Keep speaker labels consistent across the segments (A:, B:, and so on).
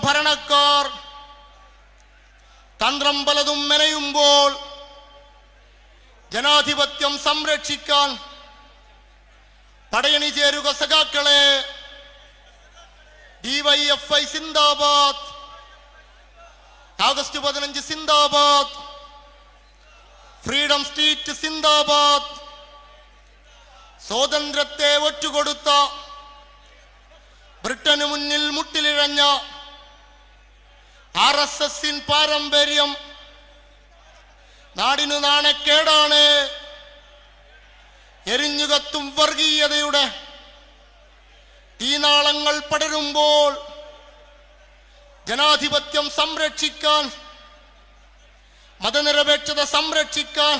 A: ഭരണക്കാർ തന്ത്രം പലതും മെനയുമ്പോൾ ജനാധിപത്യം സംരക്ഷിക്കാൻ പടയണി ചേരുക സഖാക്കളെ ഡിവൈഎഫ്ഐ സിന്ദാബാദ് ആഗസ്റ്റ് പതിനഞ്ച് സിന്ദാബാദ് ഫ്രീഡം സ്ട്രീറ്റ് സിന്ദാബാദ് സ്വാതന്ത്ര്യത്തെ ഒറ്റുകൊടുത്ത ബ്രിട്ടന് മുന്നിൽ മുട്ടിലിഴഞ്ഞ ആർ എസ് എസിൻ പാരമ്പര്യം നാടിനു നാണക്കേടാണ് എരിഞ്ഞുകത്തും വർഗീയതയുടെ തീനാളങ്ങൾ പടരുമ്പോൾ ജനാധിപത്യം സംരക്ഷിക്കാൻ മതനിരപേക്ഷത സംരക്ഷിക്കാൻ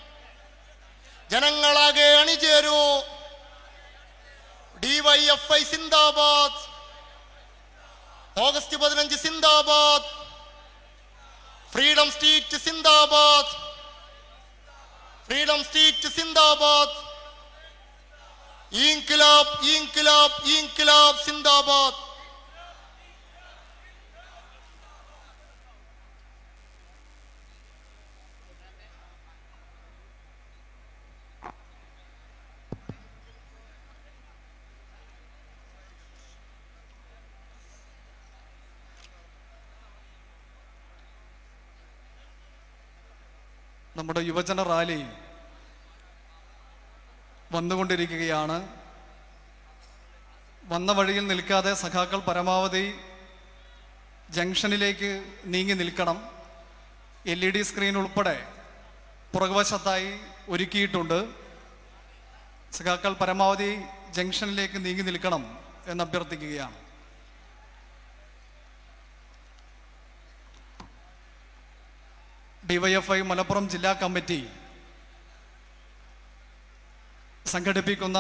A: ജനങ്ങളാകെ അണിചേരൂ ഡിവൈഎഫ്ഐ സിന്ദാബാദ് ഓഗസ്റ്റ് പതിനഞ്ച് സിന്ദാബാദ് ഫ്രീഡം സ്ട്രീറ്റ് സിന്ദാബാദ് ഫ്രീഡം സ്ട്രീറ്റ് സിന്ദാബാദ് ഇൻകിലാബ് ഇൻകിലാബ് ഇൻകിലാബ് സിന്ദാബാദ്
B: നമ്മുടെ യുവജന റാലി വന്നുകൊണ്ടിരിക്കുകയാണ് വന്ന വഴിയിൽ നിൽക്കാതെ സഖാക്കൾ പരമാവധി ജംഗ്ഷനിലേക്ക് നീങ്ങി നിൽക്കണം എൽ ഇ ഡി സ്ക്രീൻ ഉൾപ്പെടെ പുറകുവശത്തായി ഒരുക്കിയിട്ടുണ്ട് സഖാക്കൾ പരമാവധി ജംഗ്ഷനിലേക്ക് നീങ്ങി നിൽക്കണം എന്ന് അഭ്യർത്ഥിക്കുകയാണ് ഡിവൈഎഫ്ഐ മലപ്പുറം ജില്ലാ കമ്മിറ്റി സംഘടിപ്പിക്കുന്ന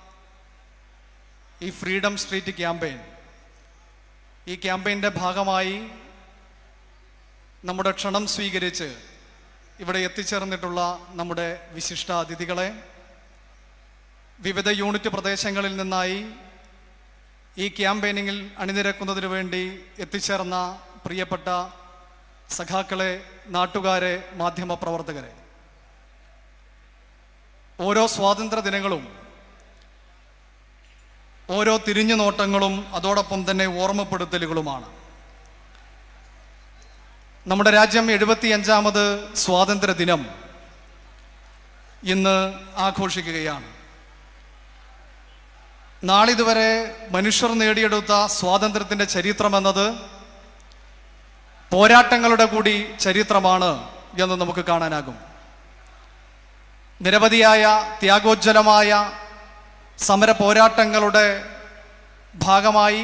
B: ഈ ഫ്രീഡം സ്ട്രീറ്റ് ക്യാമ്പയിൻ ഈ ക്യാമ്പയിൻ്റെ ഭാഗമായി നമ്മുടെ ക്ഷണം സ്വീകരിച്ച് ഇവിടെ എത്തിച്ചേർന്നിട്ടുള്ള നമ്മുടെ വിശിഷ്ട അതിഥികളെ വിവിധ യൂണിറ്റ് പ്രദേശങ്ങളിൽ നിന്നായി ഈ ക്യാമ്പയിനിങ്ങിൽ അണിനിരക്കുന്നതിന് വേണ്ടി എത്തിച്ചേർന്ന പ്രിയപ്പെട്ട സഖാക്കളെ നാട്ടുകാരെ മാധ്യമപ്രവർത്തകരെ ഓരോ സ്വാതന്ത്ര്യ ദിനങ്ങളും ഓരോ തിരിഞ്ഞു നോട്ടങ്ങളും അതോടൊപ്പം തന്നെ ഓർമ്മപ്പെടുത്തലുകളുമാണ് നമ്മുടെ രാജ്യം എഴുപത്തിയഞ്ചാമത് സ്വാതന്ത്ര്യ ദിനം ഇന്ന് ആഘോഷിക്കുകയാണ് നാളിതുവരെ മനുഷ്യർ നേടിയെടുത്ത സ്വാതന്ത്ര്യത്തിൻ്റെ ചരിത്രമെന്നത് പോരാട്ടങ്ങളുടെ കൂടി ചരിത്രമാണ് എന്ന് നമുക്ക് കാണാനാകും നിരവധിയായ ത്യാഗോജ്വലമായ സമര പോരാട്ടങ്ങളുടെ ഭാഗമായി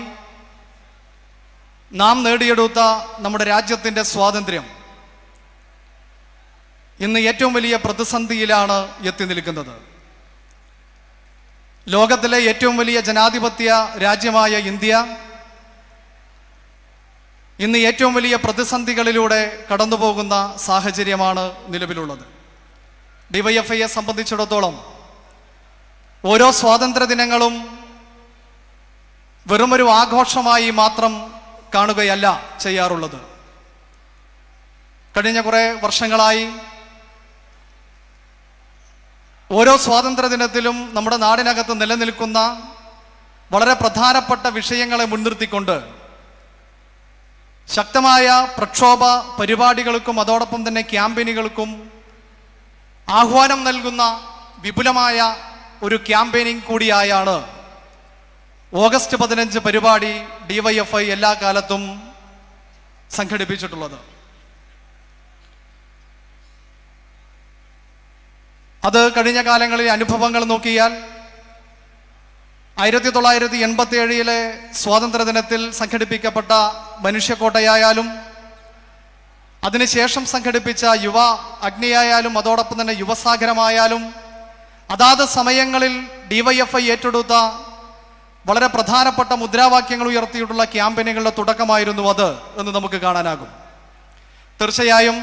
B: നാം നേടിയെടുത്ത നമ്മുടെ രാജ്യത്തിൻ്റെ സ്വാതന്ത്ര്യം ഇന്ന് ഏറ്റവും വലിയ പ്രതിസന്ധിയിലാണ് എത്തി നിൽക്കുന്നത് ലോകത്തിലെ ഏറ്റവും വലിയ ജനാധിപത്യ രാജ്യമായ ഇന്ത്യ ഇന്ന് ഏറ്റവും വലിയ പ്രതിസന്ധികളിലൂടെ കടന്നു പോകുന്ന സാഹചര്യമാണ് നിലവിലുള്ളത് ഡിവൈഎഫ്ഐയെ സംബന്ധിച്ചിടത്തോളം ഓരോ സ്വാതന്ത്ര്യ ദിനങ്ങളും വെറുമൊരു ആഘോഷമായി മാത്രം കാണുകയല്ല ചെയ്യാറുള്ളത് കഴിഞ്ഞ കുറേ വർഷങ്ങളായി ഓരോ സ്വാതന്ത്ര്യ ദിനത്തിലും നമ്മുടെ നാടിനകത്ത് നിലനിൽക്കുന്ന വളരെ പ്രധാനപ്പെട്ട വിഷയങ്ങളെ മുൻനിർത്തിക്കൊണ്ട് ശക്തമായ പ്രക്ഷോഭ പരിപാടികൾക്കും അതോടൊപ്പം തന്നെ ക്യാമ്പയിനുകൾക്കും ആഹ്വാനം നൽകുന്ന വിപുലമായ ഒരു ക്യാമ്പയിനിങ് കൂടിയായാണ് ഓഗസ്റ്റ് പതിനഞ്ച് പരിപാടി ഡിവൈഎഫ്ഐ എല്ലാ കാലത്തും സംഘടിപ്പിച്ചിട്ടുള്ളത് അത് കഴിഞ്ഞ കാലങ്ങളിലെ അനുഭവങ്ങൾ നോക്കിയാൽ ആയിരത്തി തൊള്ളായിരത്തി എൺപത്തി ഏഴിലെ സ്വാതന്ത്ര്യ ദിനത്തിൽ സംഘടിപ്പിക്കപ്പെട്ട മനുഷ്യക്കോട്ടയായാലും അതിനുശേഷം സംഘടിപ്പിച്ച യുവ അഗ്നിയായാലും അതോടൊപ്പം തന്നെ യുവസാഗരമായാലും അതാത് സമയങ്ങളിൽ ഡിവൈഎഫ്ഐ ഏറ്റെടുത്ത വളരെ പ്രധാനപ്പെട്ട മുദ്രാവാക്യങ്ങൾ ഉയർത്തിയിട്ടുള്ള ക്യാമ്പയിനുകളുടെ തുടക്കമായിരുന്നു അത് എന്ന് നമുക്ക് കാണാനാകും തീർച്ചയായും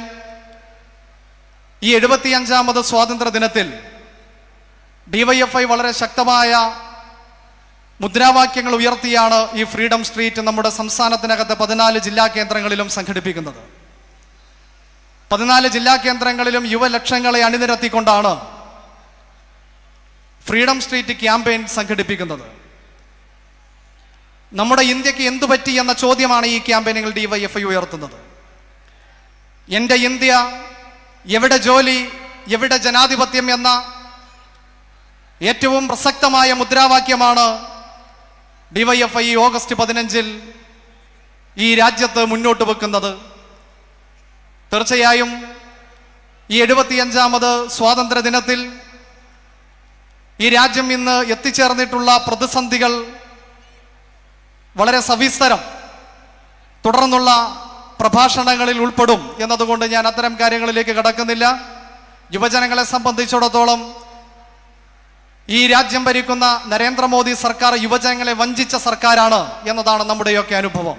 B: ഈ എഴുപത്തിയഞ്ചാമത് സ്വാതന്ത്ര്യ ദിനത്തിൽ ഡിവൈഎഫ്ഐ വളരെ ശക്തമായ മുദ്രാവാക്യങ്ങൾ ഉയർത്തിയാണ് ഈ ഫ്രീഡം സ്ട്രീറ്റ് നമ്മുടെ സംസ്ഥാനത്തിനകത്ത് പതിനാല് ജില്ലാ കേന്ദ്രങ്ങളിലും സംഘടിപ്പിക്കുന്നത് പതിനാല് ജില്ലാ കേന്ദ്രങ്ങളിലും യുവലക്ഷങ്ങളെ അണിനിരത്തിക്കൊണ്ടാണ് ഫ്രീഡം സ്ട്രീറ്റ് ക്യാമ്പയിൻ സംഘടിപ്പിക്കുന്നത് നമ്മുടെ ഇന്ത്യക്ക് എന്തു പറ്റി എന്ന ചോദ്യമാണ് ഈ ക്യാമ്പയിനുകൾ ഡിവൈഎഫ്ഐ ഉയർത്തുന്നത് എൻ്റെ ഇന്ത്യ എവിടെ ജോലി എവിടെ ജനാധിപത്യം എന്ന ഏറ്റവും പ്രസക്തമായ മുദ്രാവാക്യമാണ് ഡിവൈഎഫ്ഐ ഓഗസ്റ്റ് പതിനഞ്ചിൽ ഈ രാജ്യത്ത് മുന്നോട്ട് വെക്കുന്നത് തീർച്ചയായും ഈ എഴുപത്തിയഞ്ചാമത് സ്വാതന്ത്ര്യ ദിനത്തിൽ ഈ രാജ്യം ഇന്ന് എത്തിച്ചേർന്നിട്ടുള്ള പ്രതിസന്ധികൾ വളരെ സവിസ്തരം തുടർന്നുള്ള പ്രഭാഷണങ്ങളിൽ ഉൾപ്പെടും എന്നതുകൊണ്ട് ഞാൻ അത്തരം കാര്യങ്ങളിലേക്ക് കടക്കുന്നില്ല യുവജനങ്ങളെ സംബന്ധിച്ചിടത്തോളം ഈ രാജ്യം ഭരിക്കുന്ന നരേന്ദ്രമോദി സർക്കാർ യുവജനങ്ങളെ വഞ്ചിച്ച സർക്കാരാണ് എന്നതാണ് നമ്മുടെയൊക്കെ അനുഭവം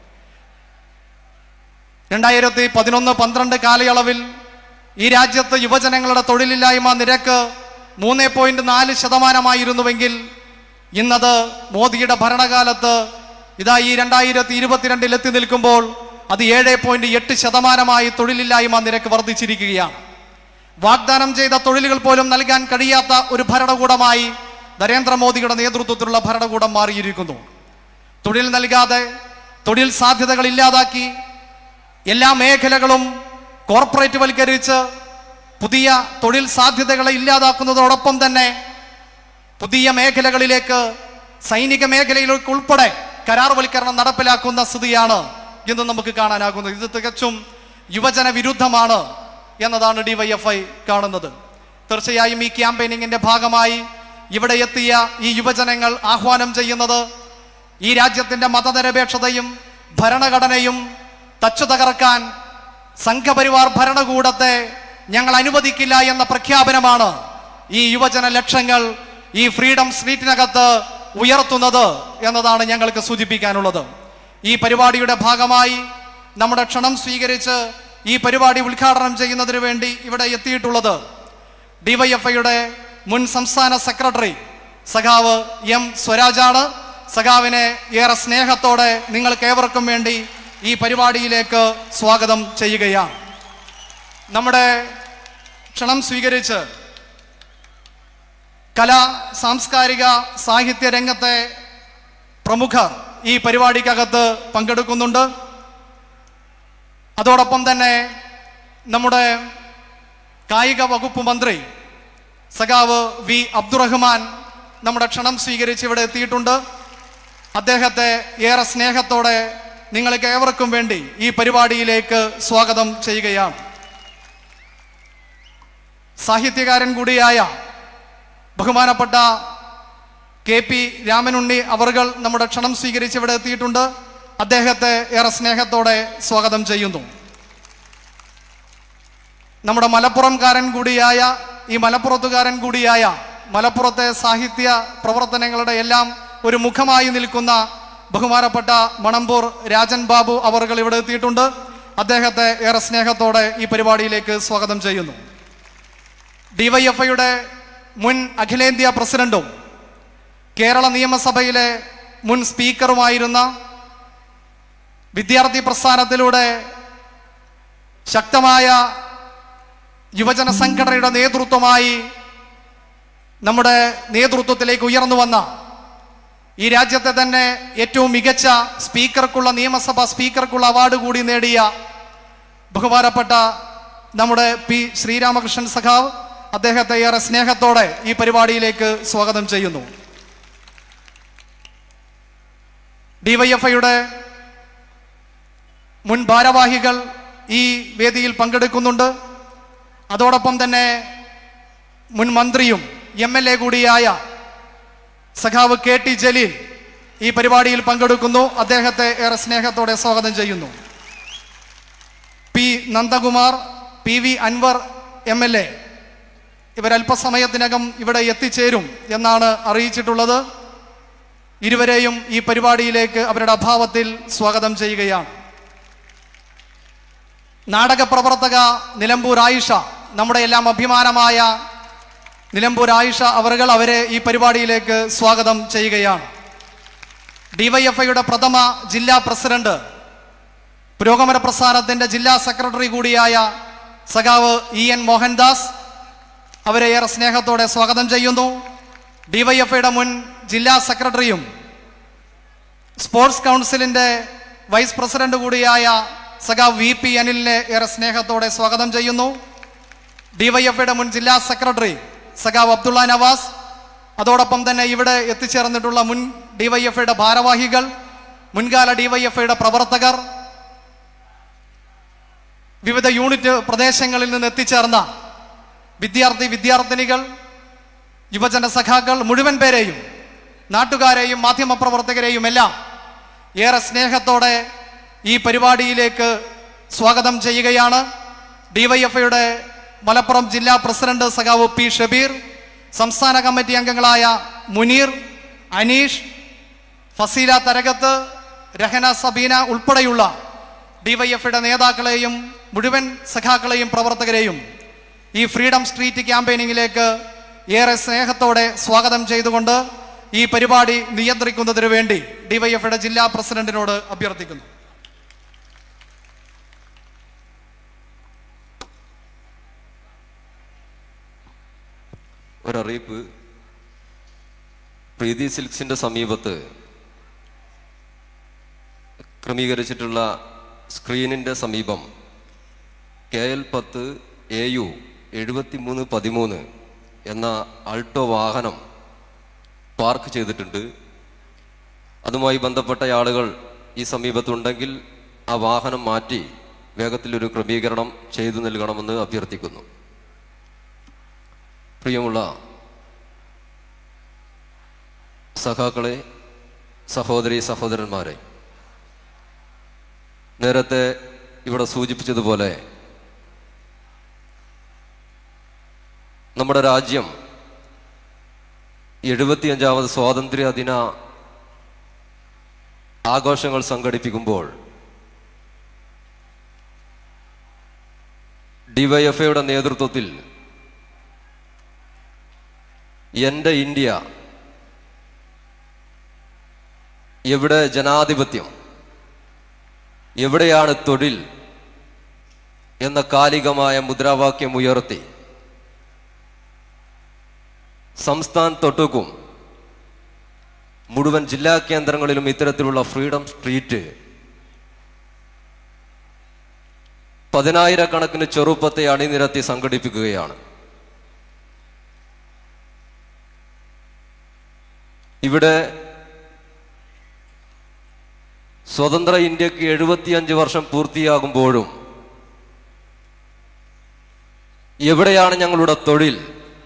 B: രണ്ടായിരത്തി പതിനൊന്ന് പന്ത്രണ്ട് കാലയളവിൽ ഈ രാജ്യത്ത് യുവജനങ്ങളുടെ തൊഴിലില്ലായ്മ നിരക്ക് മൂന്ന് പോയിന്റ് നാല് ശതമാനമായിരുന്നുവെങ്കിൽ ഇന്നത് മോദിയുടെ ഭരണകാലത്ത് ഇതാ ഈ രണ്ടായിരത്തി ഇരുപത്തിരണ്ടിൽ എത്തി നിൽക്കുമ്പോൾ അത് ഏഴ് പോയിന്റ് എട്ട് ശതമാനമായി തൊഴിലില്ലായ്മ നിരക്ക് വർദ്ധിച്ചിരിക്കുകയാണ് വാഗ്ദാനം ചെയ്ത തൊഴിലുകൾ പോലും നൽകാൻ കഴിയാത്ത ഒരു ഭരണകൂടമായി നരേന്ദ്രമോദിയുടെ നേതൃത്വത്തിലുള്ള ഭരണകൂടം മാറിയിരിക്കുന്നു തൊഴിൽ നൽകാതെ തൊഴിൽ സാധ്യതകൾ ഇല്ലാതാക്കി എല്ലാ മേഖലകളും കോർപ്പറേറ്റ് വൽക്കരിച്ച് പുതിയ തൊഴിൽ സാധ്യതകളെ ഇല്ലാതാക്കുന്നതോടൊപ്പം തന്നെ പുതിയ മേഖലകളിലേക്ക് സൈനിക മേഖലയിലേക്ക് ഉൾപ്പെടെ കരാർവൽക്കരണം നടപ്പിലാക്കുന്ന സ്ഥിതിയാണ് ഇന്ന് നമുക്ക് കാണാനാകുന്നത് ഇത് തികച്ചും യുവജന വിരുദ്ധമാണ് എന്നതാണ് ഡിവൈഎഫ്ഐ കാണുന്നത് തീർച്ചയായും ഈ ക്യാമ്പയിനിങ്ങിന്റെ ഭാഗമായി ഇവിടെ എത്തിയ ഈ യുവജനങ്ങൾ ആഹ്വാനം ചെയ്യുന്നത് ഈ രാജ്യത്തിന്റെ മതനിരപേക്ഷതയും ഭരണഘടനയും തച്ചു തകർക്കാൻ സംഘപരിവാർ ഭരണകൂടത്തെ ഞങ്ങൾ അനുവദിക്കില്ല എന്ന പ്രഖ്യാപനമാണ് ഈ യുവജന ലക്ഷ്യങ്ങൾ ഈ ഫ്രീഡം സ്ട്രീറ്റിനകത്ത് ഉയർത്തുന്നത് എന്നതാണ് ഞങ്ങൾക്ക് സൂചിപ്പിക്കാനുള്ളത് ഈ പരിപാടിയുടെ ഭാഗമായി നമ്മുടെ ക്ഷണം സ്വീകരിച്ച് ഈ പരിപാടി ഉദ്ഘാടനം ചെയ്യുന്നതിന് വേണ്ടി ഇവിടെ എത്തിയിട്ടുള്ളത് ഡിവൈഎഫ്ഐയുടെ മുൻ സംസ്ഥാന സെക്രട്ടറി സഖാവ് എം സ്വരാജാണ് സഖാവിനെ ഏറെ സ്നേഹത്തോടെ നിങ്ങൾക്ക് ഏവർക്കും വേണ്ടി ഈ പരിപാടിയിലേക്ക് സ്വാഗതം ചെയ്യുകയാണ് നമ്മുടെ ക്ഷണം സ്വീകരിച്ച് കലാ സാംസ്കാരിക സാഹിത്യ രംഗത്തെ പ്രമുഖർ ഈ പരിപാടിക്കകത്ത് പങ്കെടുക്കുന്നുണ്ട് അതോടൊപ്പം തന്നെ നമ്മുടെ കായിക വകുപ്പ് മന്ത്രി സഖാവ് വി അബ്ദുറഹ്മാൻ നമ്മുടെ ക്ഷണം സ്വീകരിച്ച് ഇവിടെ എത്തിയിട്ടുണ്ട് അദ്ദേഹത്തെ ഏറെ സ്നേഹത്തോടെ നിങ്ങൾക്ക് ഏവർക്കും വേണ്ടി ഈ പരിപാടിയിലേക്ക് സ്വാഗതം ചെയ്യുകയാണ് സാഹിത്യകാരൻ കൂടിയായ ബഹുമാനപ്പെട്ട കെ പി രാമനുണ്ണി അവർകൾ നമ്മുടെ ക്ഷണം സ്വീകരിച്ച് ഇവിടെ എത്തിയിട്ടുണ്ട് അദ്ദേഹത്തെ ഏറെ സ്നേഹത്തോടെ സ്വാഗതം ചെയ്യുന്നു നമ്മുടെ മലപ്പുറംകാരൻ കൂടിയായ ഈ മലപ്പുറത്തുകാരൻ കൂടിയായ മലപ്പുറത്തെ സാഹിത്യ പ്രവർത്തനങ്ങളുടെ എല്ലാം ഒരു മുഖമായി നിൽക്കുന്ന ബഹുമാനപ്പെട്ട മണമ്പൂർ രാജൻ ബാബു അവർകൾ ഇവിടെ എത്തിയിട്ടുണ്ട് അദ്ദേഹത്തെ ഏറെ സ്നേഹത്തോടെ ഈ പരിപാടിയിലേക്ക് സ്വാഗതം ചെയ്യുന്നു ഡിവൈഎഫ്ഐയുടെ മുൻ അഖിലേന്ത്യാ പ്രസിഡന്റും കേരള നിയമസഭയിലെ മുൻ സ്പീക്കറുമായിരുന്ന വിദ്യാർത്ഥി പ്രസ്ഥാനത്തിലൂടെ ശക്തമായ യുവജന സംഘടനയുടെ നേതൃത്വമായി നമ്മുടെ നേതൃത്വത്തിലേക്ക് ഉയർന്നു വന്ന ഈ രാജ്യത്തെ തന്നെ ഏറ്റവും മികച്ച സ്പീക്കർക്കുള്ള നിയമസഭ സ്പീക്കർക്കുള്ള അവാർഡ് കൂടി നേടിയ ബഹുമാനപ്പെട്ട നമ്മുടെ പി ശ്രീരാമകൃഷ്ണൻ സഖാവ് അദ്ദേഹത്തെ ഏറെ സ്നേഹത്തോടെ ഈ പരിപാടിയിലേക്ക് സ്വാഗതം ചെയ്യുന്നു ഡിവൈഎഫ്ഐയുടെ മുൻ ഭാരവാഹികൾ ഈ വേദിയിൽ പങ്കെടുക്കുന്നുണ്ട് അതോടൊപ്പം തന്നെ മുൻ മന്ത്രിയും എം എൽ എ കൂടിയായ സഖാവ് കെ ടി ജലീൽ ഈ പരിപാടിയിൽ പങ്കെടുക്കുന്നു അദ്ദേഹത്തെ ഏറെ സ്നേഹത്തോടെ സ്വാഗതം ചെയ്യുന്നു P Nandakumar P V Anvar M L A ഇവരല്പസമയത്തിനകം ഇവിടെ എത്തിച്ചേരും എന്നാണ് അറിയിച്ചിട്ടുള്ളത് ഇരുവരെയും ഈ പരിപാടിയിലേക്ക് അവരുടെ അഭാവത്തിൽ സ്വാഗതം ചെയ്യുകയാണ് നാടക പ്രവർത്തക നിലമ്പൂർ ആയിഷ നമ്മുടെ എല്ലാം അഭിമാനമായ നിലമ്പൂർ ആയിഷ അവറുകൾ അവരെ ഈ പരിപാടിയിലേക്ക് സ്വാഗതം ചെയ്യുകയാണ് ഡിവൈഎഫ്ഐയുടെ പ്രഥമ ജില്ലാ പ്രസിഡന്റ് പുരോഗമന പ്രസ്ഥാനത്തിന്റെ ജില്ലാ സെക്രട്ടറി കൂടിയായ സഖാവ് ഇ എൻ മോഹൻദാസ് അവരെ ഏറെ സ്നേഹത്തോടെ സ്വാഗതം ചെയ്യുന്നു ഡിവൈഎഫ്ഐയുടെ മുൻ ജില്ലാ സെക്രട്ടറിയും സ്പോർട്സ് കൗൺസിലിന്റെ വൈസ് പ്രസിഡന്റ് കൂടിയായ സഖാവ് വി പി അനിലിനെ ഏറെ സ്നേഹത്തോടെ സ്വാഗതം ചെയ്യുന്നു ഡിവൈഎഫ്ഐയുടെ മുൻ ജില്ലാ സെക്രട്ടറി സഖാവ് അബ്ദുള്ള നവാസ് അതോടൊപ്പം തന്നെ ഇവിടെ എത്തിച്ചേർന്നിട്ടുള്ള മുൻ ഡിവൈഎഫ്ഐയുടെ ഭാരവാഹികൾ മുൻകാല ഡിവൈഎഫ്ഐയുടെ പ്രവർത്തകർ വിവിധ യൂണിറ്റ് പ്രദേശങ്ങളിൽ നിന്ന് എത്തിച്ചേർന്ന വിദ്യാർത്ഥി വിദ്യാർത്ഥിനികൾ യുവജന സഖാക്കൾ മുഴുവൻ പേരെയും നാട്ടുകാരെയും മാധ്യമപ്രവർത്തകരെയും എല്ലാം ഏറെ സ്നേഹത്തോടെ ഈ പരിപാടിയിലേക്ക് സ്വാഗതം ചെയ്യുകയാണ് ഡിവൈഎഫ്ഐയുടെ മലപ്പുറം ജില്ലാ പ്രസിഡന്റ് സഖാവ് പി ഷബീർ സംസ്ഥാന കമ്മിറ്റി അംഗങ്ങളായ മുനീർ അനീഷ് ഫസീല തരകത്ത് രഹന സബീന ഉൾപ്പെടെയുള്ള ഡിവൈഎഫ്ഐയുടെ നേതാക്കളെയും മുഴുവൻ സഖാക്കളെയും പ്രവർത്തകരെയും ഈ ഫ്രീഡം സ്ട്രീറ്റ് ക്യാമ്പയിനിങ്ങിലേക്ക് ഏറെ സ്നേഹത്തോടെ സ്വാഗതം ചെയ്തുകൊണ്ട് ഈ പരിപാടി നിയന്ത്രിക്കുന്നതിന് വേണ്ടി ഡിവൈഎഫ്ഐയുടെ ജില്ലാ പ്രസിഡന്റിനോട് അഭ്യർത്ഥിക്കുന്നു
C: ഒരറിയിപ്പ് പ്രീതി സിൽക്സിന്റെ സമീപത്ത് ക്രമീകരിച്ചിട്ടുള്ള സ്ക്രീനിന്റെ സമീപം കെ എൽ പത്ത് എ യു എഴുപത്തിമൂന്ന് പതിമൂന്ന് എന്ന അൾട്ടോ വാഹനം പാർക്ക് ചെയ്തിട്ടുണ്ട് അതുമായി ബന്ധപ്പെട്ട ആളുകൾ ഈ സമീപത്തുണ്ടെങ്കിൽ ആ വാഹനം മാറ്റി വേഗത്തിലൊരു ക്രമീകരണം ചെയ്തു നൽകണമെന്ന് അഭ്യർത്ഥിക്കുന്നു പ്രിയമുള്ള സഖാക്കളെ സഹോദരി സഹോദരന്മാരെ നേരത്തെ ഇവിടെ സൂചിപ്പിച്ചതുപോലെ നമ്മുടെ രാജ്യം എഴുപത്തിയഞ്ചാമത് സ്വാതന്ത്ര്യ ദിന ആഘോഷങ്ങൾ സംഘടിപ്പിക്കുമ്പോൾ ഡിവൈഎഫ്ഐയുടെ നേതൃത്വത്തിൽ എൻ്റെ ഇന്ത്യ എവിടെ ജനാധിപത്യം എവിടെയാണ് തൊഴിൽ എന്ന കാലികമായ മുദ്രാവാക്യം ഉയർത്തി സംസ്ഥാനത്തൊട്ടുക്കും മുഴുവൻ ജില്ലാ കേന്ദ്രങ്ങളിലും ഇത്തരത്തിലുള്ള ഫ്രീഡം സ്ട്രീറ്റ് പതിനായിരക്കണക്കിന് ചെറുപ്പത്തെ അണിനിരത്തി സംഘടിപ്പിക്കുകയാണ് ഇവിടെ സ്വതന്ത്ര ഇന്ത്യക്ക് എഴുപത്തിയഞ്ച് വർഷം പൂർത്തിയാകുമ്പോഴും എവിടെയാണ് ഞങ്ങളുടെ തൊഴിൽ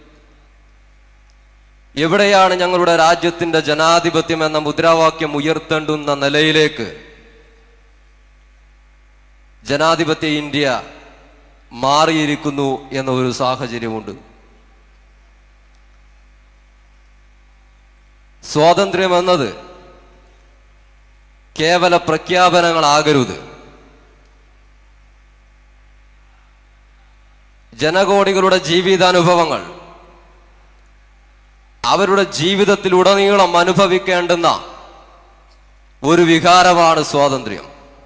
C: എവിടെയാണ് ഞങ്ങളുടെ രാജ്യത്തിന്റെ ജനാധിപത്യം എന്ന മുദ്രാവാക്യം ഉയർത്തേണ്ടുന്ന നിലയിലേക്ക് ജനാധിപത്യ ഇന്ത്യ മാറിയിരിക്കുന്നു എന്ന ഒരു സാഹചര്യമുണ്ട് സ്വാതന്ത്ര്യം എന്നത് കേവല പ്രഖ്യാപനങ്ങളാകരുത് ജനകോടികളുടെ ജീവിതാനുഭവങ്ങൾ അവരുടെ ജീവിതത്തിലുടനീളം അനുഭവിക്കേണ്ടുന്ന ഒരു വികാരമാണ് സ്വാതന്ത്ര്യം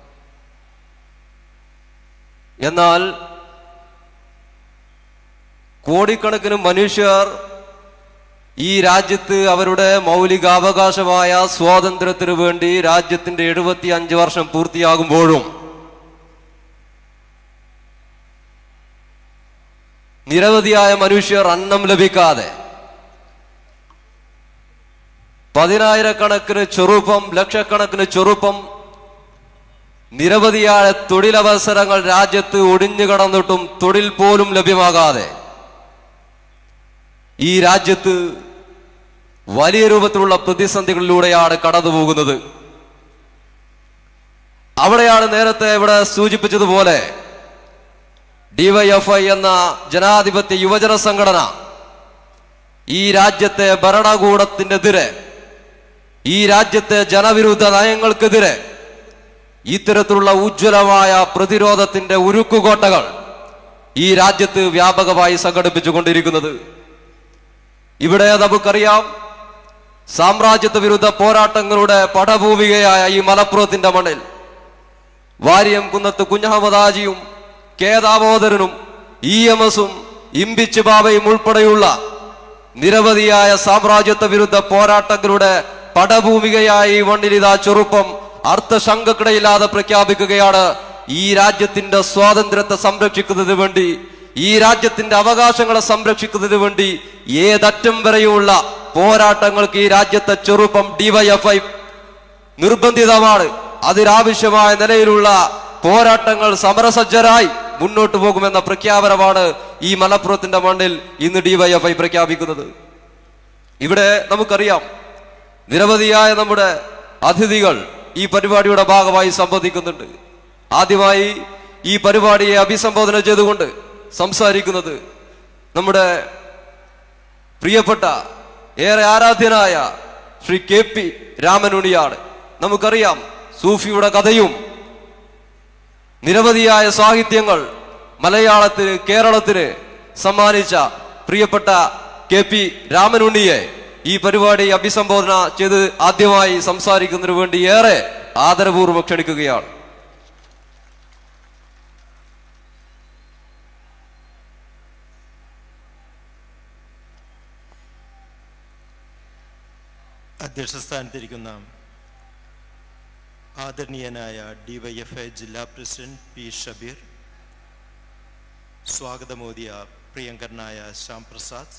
C: എന്നാൽ കോടിക്കണക്കിന് മനുഷ്യർ ഈ രാജ്യത്ത് അവരുടെ മൗലികാവകാശമായ സ്വാതന്ത്ര്യത്തിനു വേണ്ടി രാജ്യത്തിന്റെ എഴുപത്തി അഞ്ച് വർഷം പൂർത്തിയാകുമ്പോഴും നിരവധിയായ മനുഷ്യർ അന്നം ലഭിക്കാതെ പതിനായിരക്കണക്കിന് ചെറുപ്പം ലക്ഷക്കണക്കിന് ചെറുപ്പം നിരവധിയായ തൊഴിലവസരങ്ങൾ രാജ്യത്ത് ഒടിഞ്ഞു കടന്നിട്ടും തൊഴിൽ പോലും ലഭ്യമാകാതെ ഈ രാജ്യത്ത് വലിയ രൂപത്തിലുള്ള പ്രതിസന്ധികളിലൂടെയാണ് കടന്നു പോകുന്നത് അവിടെയാണ് നേരത്തെ ഇവിടെ സൂചിപ്പിച്ചതുപോലെ ഡിവൈഎഫ്ഐ എന്ന ജനാധിപത്യ യുവജന സംഘടന ഈ രാജ്യത്തെ ഭരണകൂടത്തിനെതിരെ ഈ രാജ്യത്തെ ജനവിരുദ്ധ നയങ്ങൾക്കെതിരെ ഇത്തരത്തിലുള്ള ഉജ്ജ്വലമായ പ്രതിരോധത്തിന്റെ ഉരുക്കുകോട്ടകൾ ഈ രാജ്യത്ത് വ്യാപകമായി സംഘടിപ്പിച്ചുകൊണ്ടിരിക്കുന്നത് ഇവിടെ നമുക്കറിയാം സാമ്രാജ്യത്വ വിരുദ്ധ പോരാട്ടങ്ങളുടെ പടഭൂമികയായ ഈ മലപ്പുറത്തിന്റെ മണ്ണിൽ വാര്യം കുന്നത്ത് കുഞ്ഞഹമ്മദാജിയും കെ ദാമോദരനും ഇ എം എസും ഇമ്പിച്ച് ബാബയും ഉൾപ്പെടെയുള്ള നിരവധിയായ സാമ്രാജ്യത്വ വിരുദ്ധ പോരാട്ടങ്ങളുടെ പടഭൂമികയായ ഈ മണ്ണിൽ ഇതാ ചെറുപ്പം അർത്ഥശങ്കക്കിടയില്ലാതെ പ്രഖ്യാപിക്കുകയാണ് ഈ രാജ്യത്തിന്റെ സ്വാതന്ത്ര്യത്തെ സംരക്ഷിക്കുന്നതിന് വേണ്ടി ഈ രാജ്യത്തിന്റെ അവകാശങ്ങളെ സംരക്ഷിക്കുന്നതിന് വേണ്ടി ഏതറ്റം വരെയുള്ള പോരാട്ടങ്ങൾക്ക് ഈ രാജ്യത്തെ ചെറുപ്പം ഡിവൈഎഫ്ഐ നിർബന്ധിതമാണ് അതിനാവശ്യമായ നിലയിലുള്ള പോരാട്ടങ്ങൾ സമരസജ്ജരായി മുന്നോട്ട് പോകുമെന്ന പ്രഖ്യാപനമാണ് ഈ മലപ്പുറത്തിന്റെ മണ്ണിൽ ഇന്ന് ഡിവൈഎഫ്ഐ പ്രഖ്യാപിക്കുന്നത് ഇവിടെ നമുക്കറിയാം നിരവധിയായ നമ്മുടെ അതിഥികൾ ഈ പരിപാടിയുടെ ഭാഗമായി സംബന്ധിക്കുന്നുണ്ട് ആദ്യമായി ഈ പരിപാടിയെ അഭിസംബോധന ചെയ്തുകൊണ്ട് സംസാരിക്കുന്നത് നമ്മുടെ പ്രിയപ്പെട്ട ഏറെ ആരാധ്യനായ ശ്രീ കെ പി രാമനുണിയാണ് നമുക്കറിയാം സൂഫിയുടെ കഥയും നിരവധിയായ സാഹിത്യങ്ങൾ മലയാളത്തിന് കേരളത്തിന് സമ്മാനിച്ച പ്രിയപ്പെട്ട കെ പി രാമനുണ്ണിയെ ഈ പരിപാടി അഭിസംബോധന ചെയ്ത് ആദ്യമായി സംസാരിക്കുന്നതിന് വേണ്ടി ഏറെ ആദരപൂർവ്വം ക്ഷണിക്കുകയാണ്
D: അധ്യക്ഷ സ്ഥാനത്തിരിക്കുന്ന ആദരണീയനായ ഡിവൈഎഫ്ഐ ജില്ലാ പ്രസിഡന്റ് പി ഷബീർ സ്വാഗതമോദിയ പ്രിയങ്കരനായ ശ്യാം പ്രസാദ്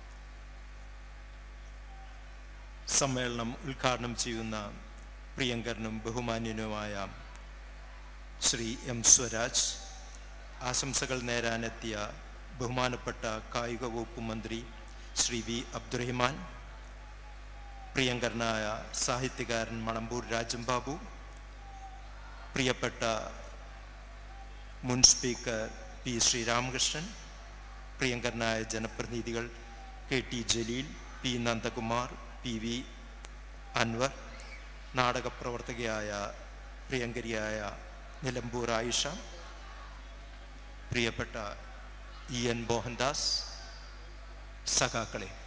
D: സമ്മേളനം ഉദ്ഘാടനം ചെയ്യുന്ന പ്രിയങ്കരനും ബഹുമാന്യനുമായ ശ്രീ എം സ്വരാജ് ആശംസകൾ നേരാനെത്തിയ ബഹുമാനപ്പെട്ട കായിക വകുപ്പ് മന്ത്രി ശ്രീ വി അബ്ദുറഹിമാൻ പ്രിയങ്കരനായ സാഹിത്യകാരൻ മണമ്പൂർ രാജൻ ബാബു പ്രിയപ്പെട്ട മുൻ സ്പീക്കർ പി ശ്രീരാമകൃഷ്ണൻ പ്രിയങ്കരനായ ജനപ്രതിനിധികൾ K T Jaleel P Nandakumar P V Anvar നാടകപ്രവർത്തകയായ പ്രിയങ്കരിയായ നിലമ്പൂർ ആയിഷ പ്രിയപ്പെട്ട ഇ എൻ മോഹൻദാസ് സഖാക്കളെ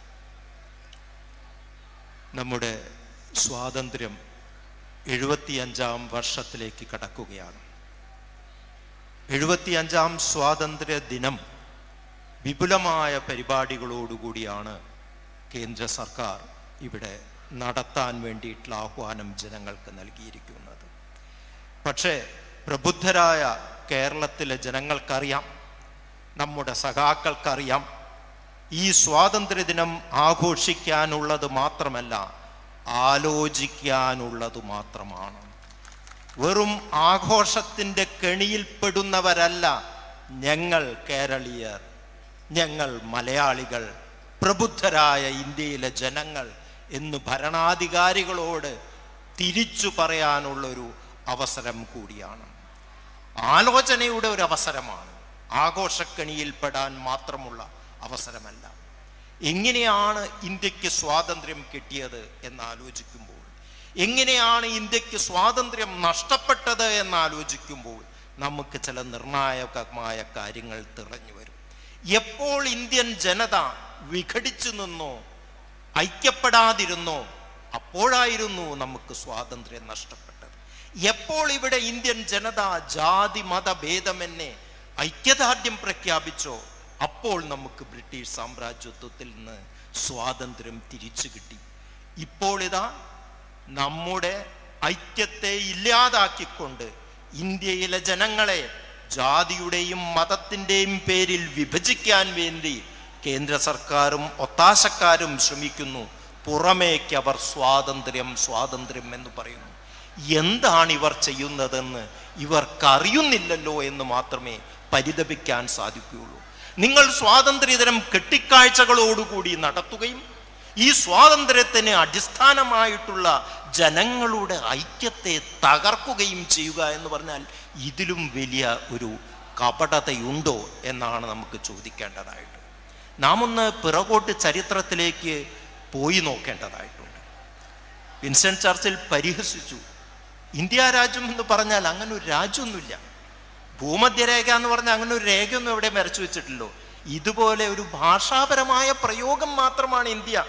D: നമ്മുടെ സ്വാതന്ത്ര്യം എഴുപത്തിയഞ്ചാം വർഷത്തിലേക്ക് കടക്കുകയാണ് എഴുപത്തിയഞ്ചാം സ്വാതന്ത്ര്യ ദിനം വിപുലമായ പരിപാടികളോടുകൂടിയാണ് കേന്ദ്ര സർക്കാർ ഇവിടെ നടത്താൻ വേണ്ടിയിട്ടുള്ള ആഹ്വാനം ജനങ്ങൾക്ക് നൽകിയിരിക്കുന്നത് പക്ഷേ പ്രബുദ്ധരായ കേരളത്തിലെ ജനങ്ങൾക്കറിയാം നമ്മുടെ സഖാക്കൾക്കറിയാം ഈ സ്വാതന്ത്ര്യദിനം ആഘോഷിക്കാനുള്ളത് മാത്രമല്ല ആലോചിക്കാനുള്ളത് മാത്രമാണ് വെറും ആഘോഷത്തിൻ്റെ കെണിയിൽപ്പെടുന്നവരല്ല ഞങ്ങൾ കേരളീയർ ഞങ്ങൾ മലയാളികൾ പ്രബുദ്ധരായ ഇന്ത്യയിലെ ജനങ്ങൾ എന്ന് ഭരണാധികാരികളോട് തിരിച്ചു പറയാനുള്ളൊരു അവസരം കൂടിയാണ് ആലോചനയുടെ ഒരു അവസരമാണ് ആഘോഷക്കണിയിൽപ്പെടാൻ മാത്രമുള്ള അവസരമല്ല എങ്ങനെയാണ് ഇന്ത്യക്ക് സ്വാതന്ത്ര്യം കിട്ടിയത് എന്ന് ആലോചിക്കുമ്പോൾ എങ്ങനെയാണ് ഇന്ത്യക്ക് സ്വാതന്ത്ര്യം നഷ്ടപ്പെട്ടത് എന്ന് ആലോചിക്കുമ്പോൾ നമുക്ക് ചില നിർണായകമായ കാര്യങ്ങൾ തിറഞ്ഞു വരും എപ്പോൾ ഇന്ത്യൻ ജനത വിഘടിച്ചു നിന്നോ ഐക്യപ്പെടാതിരുന്നോ അപ്പോഴായിരുന്നു നമുക്ക് സ്വാതന്ത്ര്യം നഷ്ടപ്പെട്ടത് എപ്പോൾ ഇവിടെ ഇന്ത്യൻ ജനത ജാതി മത ഭേദമെന്നെ ഐക്യദാർഢ്യം പ്രഖ്യാപിച്ചോ അപ്പോൾ നമുക്ക് ബ്രിട്ടീഷ് സാമ്രാജ്യത്വത്തിൽ നിന്ന് സ്വാതന്ത്ര്യം തിരിച്ചു കിട്ടി ഇപ്പോൾ ഇതാ നമ്മുടെ ഐക്യത്തെ ഇല്ലാതാക്കിക്കൊണ്ട് ഇന്ത്യയിലെ ജനങ്ങളെ ജാതിയുടെയും മതത്തിൻ്റെയും പേരിൽ വിഭജിക്കാൻ വേണ്ടി കേന്ദ്ര സർക്കാരും ഒത്താശക്കാരും ശ്രമിക്കുന്നു പുറമേക്ക് അവർ സ്വാതന്ത്ര്യം സ്വാതന്ത്ര്യം എന്ന് പറയുന്നു എന്താണ് ഇവർ ചെയ്യുന്നതെന്ന് ഇവർക്കറിയുന്നില്ലല്ലോ എന്ന് മാത്രമേ പരിതപിക്കാൻ സാധിക്കുകയുള്ളൂ നിങ്ങൾ സ്വാതന്ത്ര്യതരം കെട്ടിക്കാഴ്ചകളോടുകൂടി നടത്തുകയും ഈ സ്വാതന്ത്ര്യത്തിന് അടിസ്ഥാനമായിട്ടുള്ള ജനങ്ങളുടെ ഐക്യത്തെ തകർക്കുകയും ചെയ്യുക എന്ന് പറഞ്ഞാൽ ഇതിലും വലിയ ഒരു കപടതയുണ്ടോ എന്നാണ് നമുക്ക് ചോദിക്കേണ്ടതായിട്ട് നാം ഒന്ന് പിറകോട്ട് ചരിത്രത്തിലേക്ക് പോയി നോക്കേണ്ടതായിട്ടുണ്ട് വിൻസെന്റ് ചർച്ചിൽ പരിഹസിച്ചു ഇന്ത്യ രാജ്യം എന്ന് പറഞ്ഞാൽ അങ്ങനെ ഒരു രാജ്യമൊന്നുമില്ല ഭൂമധ്യരേഖ എന്ന് പറഞ്ഞാൽ അങ്ങനെ ഒരു രേഖയൊന്നും എവിടെ വരച്ചു വെച്ചിട്ടില്ലോ ഇതുപോലെ ഒരു ഭാഷാപരമായ പ്രയോഗം മാത്രമാണ് ഇന്ത്യ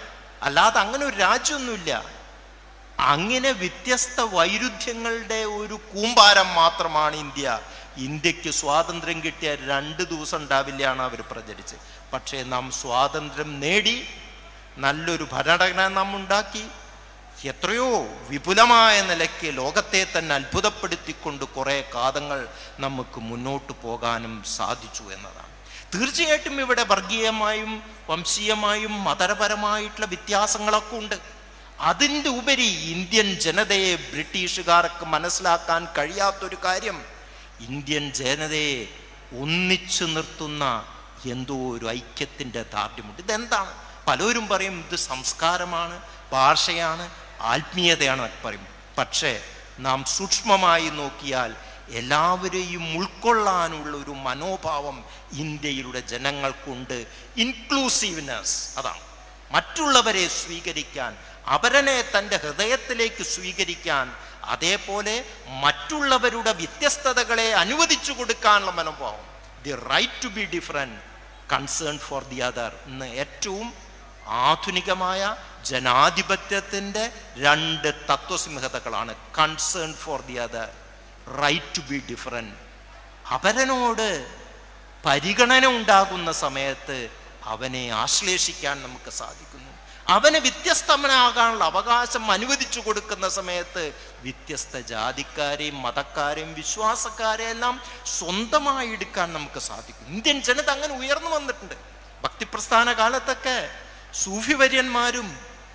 D: അല്ലാതെ അങ്ങനെ ഒരു രാജ്യമൊന്നുമില്ല അങ്ങനെ വ്യത്യസ്ത വൈരുദ്ധ്യങ്ങളുടെ ഒരു കൂമ്പാരം മാത്രമാണ് ഇന്ത്യ ഇന്ത്യക്ക് സ്വാതന്ത്ര്യം കിട്ടിയ രണ്ട് ദിവസം ഉണ്ടാവില്ലാണ് അവർ പ്രചരിച്ച് പക്ഷേ നാം സ്വാതന്ത്ര്യം നേടി നല്ലൊരു ഭരണഘടന നാം ഉണ്ടാക്കി എത്രയോ വിപുലമായ നിലയ്ക്ക് ലോകത്തെ തന്നെ അത്ഭുതപ്പെടുത്തിക്കൊണ്ട് കുറേ കാതങ്ങൾ നമുക്ക് മുന്നോട്ട് പോകാനും സാധിച്ചു എന്നതാണ് തീർച്ചയായിട്ടും ഇവിടെ വർഗീയമായും വംശീയമായും മതപരമായിട്ടുള്ള വ്യത്യാസങ്ങളൊക്കെ ഉണ്ട് അതിൻ്റെ ഉപരി ഇന്ത്യൻ ജനതയെ ബ്രിട്ടീഷുകാർക്ക് മനസ്സിലാക്കാൻ കഴിയാത്തൊരു കാര്യം ഇന്ത്യൻ ജനതയെ ഒന്നിച്ചു നിർത്തുന്ന എന്തോ ഒരു ഐക്യത്തിൻ്റെ ദാർഢ്യമുണ്ട് ഇതെന്താണ് പലരും പറയും ഇത് സംസ്കാരമാണ് ഭാഷയാണ് ആത്മീയതയാണ് എന്നൊക്കെ പറയും പക്ഷേ നാം സൂക്ഷ്മമായി നോക്കിയാൽ എല്ലാവരെയും ഉൾക്കൊള്ളാനുള്ള ഒരു മനോഭാവം ഇന്ത്യയിലുള്ള ജനങ്ങൾക്കുണ്ട് ഇൻക്ലൂസീവ്നെസ് അതാണ് മറ്റുള്ളവരെ സ്വീകരിക്കാൻ അവരനെ തൻ്റെ ഹൃദയത്തിലേക്ക് സ്വീകരിക്കാൻ അതേപോലെ മറ്റുള്ളവരുടെ വ്യത്യസ്തതകളെ അനുവദിച്ചു കൊടുക്കാനുള്ള മനോഭാവം the right to be different concern for the other എന്ന് ഏറ്റവും ആധുനികമായ ജനാധിപത്യത്തിൻ്റെ രണ്ട് തത്വസിംഹതകളാണ് concern for the other right to be different അവരനോട് പരിഗണന ഉണ്ടാകുന്ന സമയത്ത് അവനെ ആശ്ലേഷിക്കാൻ നമുക്ക് സാധിക്കുന്നു അവന് വ്യത്യസ്തമനാകാനുള്ള അവകാശം അനുവദിച്ചു കൊടുക്കുന്ന സമയത്ത് വ്യത്യസ്ത ജാതിക്കാരെയും മതക്കാരെയും വിശ്വാസക്കാരെയും എല്ലാം സ്വന്തമായി എടുക്കാൻ നമുക്ക് സാധിക്കും ഇന്ത്യൻ ജനത അങ്ങനെ ഉയർന്നു വന്നിട്ടുണ്ട് ഭക്തിപ്രസ്ഥാന കാലത്തൊക്കെ സൂഫി വര്യന്മാരും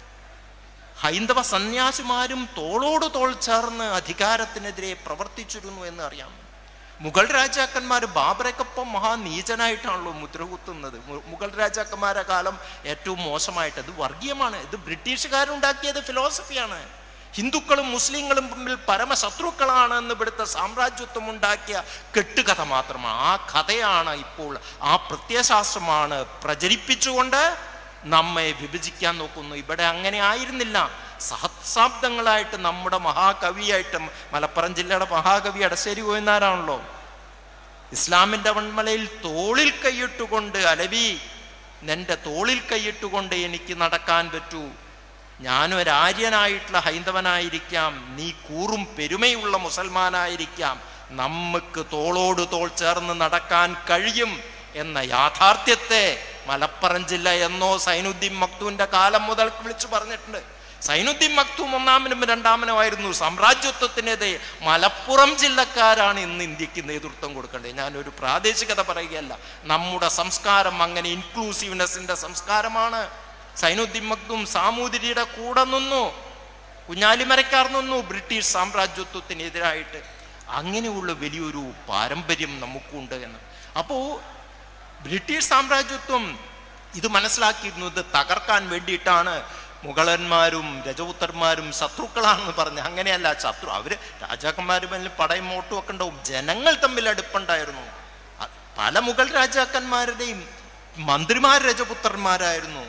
D: ഹൈന്ദവ സന്യാസിമാരും തോളോട് തോൾ ചേർന്ന് അധികാരത്തിനെതിരെ പ്രവർത്തിച്ചിരുന്നു എന്ന് അറിയാം മുഗൾ രാജാക്കന്മാർ ബാബറയ്ക്കൊപ്പം മഹാനീചനായിട്ടാണല്ലോ മുദ്രകുത്തുന്നത് മു- മുഗൾ രാജാക്കന്മാരുടെ കാലം ഏറ്റവും മോശമായിട്ട് ഇത് വർഗീയമാണ് ഇത് ബ്രിട്ടീഷുകാരുണ്ടാക്കിയത് ഫിലോസഫിയാണ് ഹിന്ദുക്കളും മുസ്ലിങ്ങളും തമ്മിൽ പരമശത്രുക്കളാണ് എന്ന് ഇവിടുത്തെ സാമ്രാജ്യത്വം ഉണ്ടാക്കിയ കെട്ടുകഥ മാത്രമാണ് ആ കഥയാണ് ഇപ്പോൾ ആ പ്രത്യയശാസ്ത്രമാണ് പ്രചരിപ്പിച്ചുകൊണ്ട് നമ്മെ വിഭജിക്കാൻ നോക്കുന്നു ഇവിടെ അങ്ങനെ ആയിരുന്നില്ല സഹസ്രാബ്ദങ്ങളായിട്ട് നമ്മുടെ മഹാകവിയായിട്ട് മലപ്പുറം ജില്ലയുടെ മഹാകവി എടശ്ശേരി കോയനാരാണല്ലോ ഇസ്ലാമിൻ്റെ വൺമലയിൽ തോളിൽ കൈയിട്ടുകൊണ്ട് അലവി നിന്റെ തോളിൽ കൈയിട്ടുകൊണ്ട് എനിക്ക് നടക്കാൻ പറ്റൂ ഞാനൊരാര്യനായിട്ടുള്ള ഹൈന്ദവനായിരിക്കാം നീ കൂറും പെരുമയുള്ള മുസൽമാനായിരിക്കാം നമുക്ക് തോളോട് തോൾ ചേർന്ന് നടക്കാൻ കഴിയും എന്ന യാഥാർത്ഥ്യത്തെ മലപ്പുറം ജില്ല എന്നോ സൈനുദ്ദീൻ മക്തൂന്റെ കാലം മുതൽ വിളിച്ചു പറഞ്ഞിട്ടുണ്ട് സൈനുദ്ദീൻ മക്തൂം ഒന്നാമനും രണ്ടാമനുമായിരുന്നു സാമ്രാജ്യത്വത്തിനെതിരെ മലപ്പുറം ജില്ലക്കാരാണ് ഇന്ന് ഇന്ത്യക്ക് നേതൃത്വം കൊടുക്കേണ്ടത് ഞാനൊരു പ്രാദേശികത പറയുകയല്ല നമ്മുടെ സംസ്കാരം അങ്ങനെ ഇൻക്ലൂസീവ്നെസ്സിന്റെ സംസ്കാരമാണ് സൈനുദ്ദീൻ മക്തൂം സാമൂതിരിയുടെ കൂടെ നിന്നു കുഞ്ഞാലിമരക്കാർ നിന്നു ബ്രിട്ടീഷ് സാമ്രാജ്യത്വത്തിനെതിരായിട്ട് അങ്ങനെയുള്ള വലിയൊരു പാരമ്പര്യം നമുക്കുണ്ട് എന്ന് അപ്പോൾ ബ്രിട്ടീഷ് സാമ്രാജ്യത്വം ഇത് മനസ്സിലാക്കിയിരുന്നു ഇത് തകർക്കാൻ വേണ്ടിയിട്ടാണ് മുഗളന്മാരും രജപുത്രന്മാരും ശത്രുക്കളാണെന്ന് പറഞ്ഞ് അങ്ങനെയല്ല ശത്രു അവര് രാജാക്കന്മാരും എല്ലാം പടയും മോട്ടും ഒക്കെ ഉണ്ടാവും ജനങ്ങൾ തമ്മിൽ അടുപ്പുണ്ടായിരുന്നു അ- പല മുഗൾ രാജാക്കന്മാരുടെയും മന്ത്രിമാർ രജപുത്രന്മാരായിരുന്നു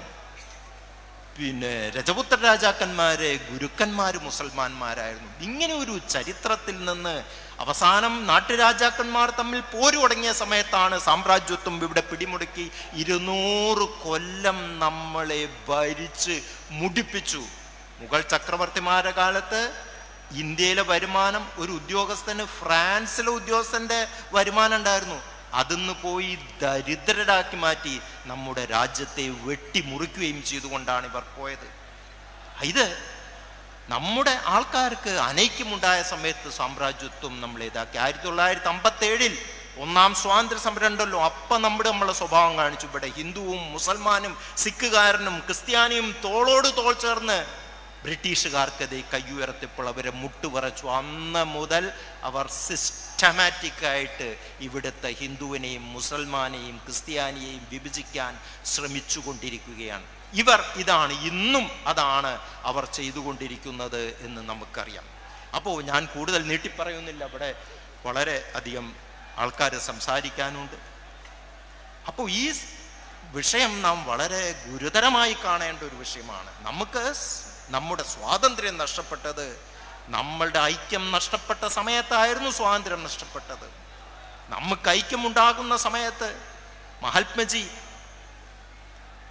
D: പിന്നെ രജപുത്ര രാജാക്കന്മാരെ ഗുരുക്കന്മാര് മുസൽമാന്മാരായിരുന്നു ഇങ്ങനെ ഒരു ചരിത്രത്തിൽ നിന്ന് അവസാനം നാട്ടുരാജാക്കന്മാർ തമ്മിൽ പോരു തുടങ്ങിയ സമയത്താണ് സാമ്രാജ്യത്വം ഇവിടെ പിടിമുടുക്കി ഇരുന്നൂറ് കൊല്ലം നമ്മളെ ഭരിച്ച് മുടിപ്പിച്ചു മുഗൾ ചക്രവർത്തിമാരുടെ കാലത്ത് ഇന്ത്യയിലെ വരുമാനം ഒരു ഉദ്യോഗസ്ഥന് ഫ്രാൻസിലെ ഉദ്യോഗസ്ഥന്റെ വരുമാനം ഉണ്ടായിരുന്നു അതിന്ന് പോയി ദരിദ്രരാക്കി മാറ്റി നമ്മുടെ രാജ്യത്തെ വെട്ടിമുറിക്കുകയും ചെയ്തുകൊണ്ടാണ് ഇവർ പോയത് ഇത് നമ്മുടെ ആൾക്കാർക്ക് അനൈക്യമുണ്ടായ സമയത്ത് സാമ്രാജ്യത്വം നമ്മൾ ഇതാക്കി ആയിരത്തി തൊള്ളായിരത്തി അമ്പത്തി ഏഴിൽ ഒന്നാം സ്വാതന്ത്ര്യ സമരം ഉണ്ടല്ലോ അപ്പം നമ്മുടെ നമ്മളെ സ്വഭാവം കാണിച്ചു ഇവിടെ ഹിന്ദുവും മുസൽമാനും സിഖുകാരനും ക്രിസ്ത്യാനിയും തോളോട് തോൾ ചേർന്ന് ബ്രിട്ടീഷുകാർക്കെതിരെ കയ്യുയർത്തിയപ്പോൾ അവരെ മുട്ടുപറച്ചു അന്ന് മുതൽ അവർ സിസ്റ്റമാറ്റിക് ആയിട്ട് ഇവിടുത്തെ ഹിന്ദുവിനെയും മുസൽമാനെയും ക്രിസ്ത്യാനിയെയും വിഭജിക്കാൻ ശ്രമിച്ചുകൊണ്ടിരിക്കുകയാണ് ഇവർ ഇതാണ് ഇന്നും അതാണ് അവർ ചെയ്തുകൊണ്ടിരിക്കുന്നത് എന്ന് നമുക്കറിയാം അപ്പോൾ ഞാൻ കൂടുതൽ നീട്ടിപ്പറയുന്നില്ല ഇവിടെ വളരെ അധികം ആൾക്കാർ സംസാരിക്കാനുണ്ട് അപ്പോൾ ഈ സ് വിഷയം നാം വളരെ ഗുരുതരമായി കാണേണ്ട ഒരു വിഷയമാണ് നമുക്ക് സ് നമ്മുടെ സ്വാതന്ത്ര്യം നഷ്ടപ്പെട്ടത് നമ്മളുടെ ഐക്യം നഷ്ടപ്പെട്ട സമയത്തായിരുന്നു സ്വാതന്ത്ര്യം നഷ്ടപ്പെട്ടത് നമുക്ക് ഐക്യമുണ്ടാകുന്ന സമയത്ത് മഹാത്മജി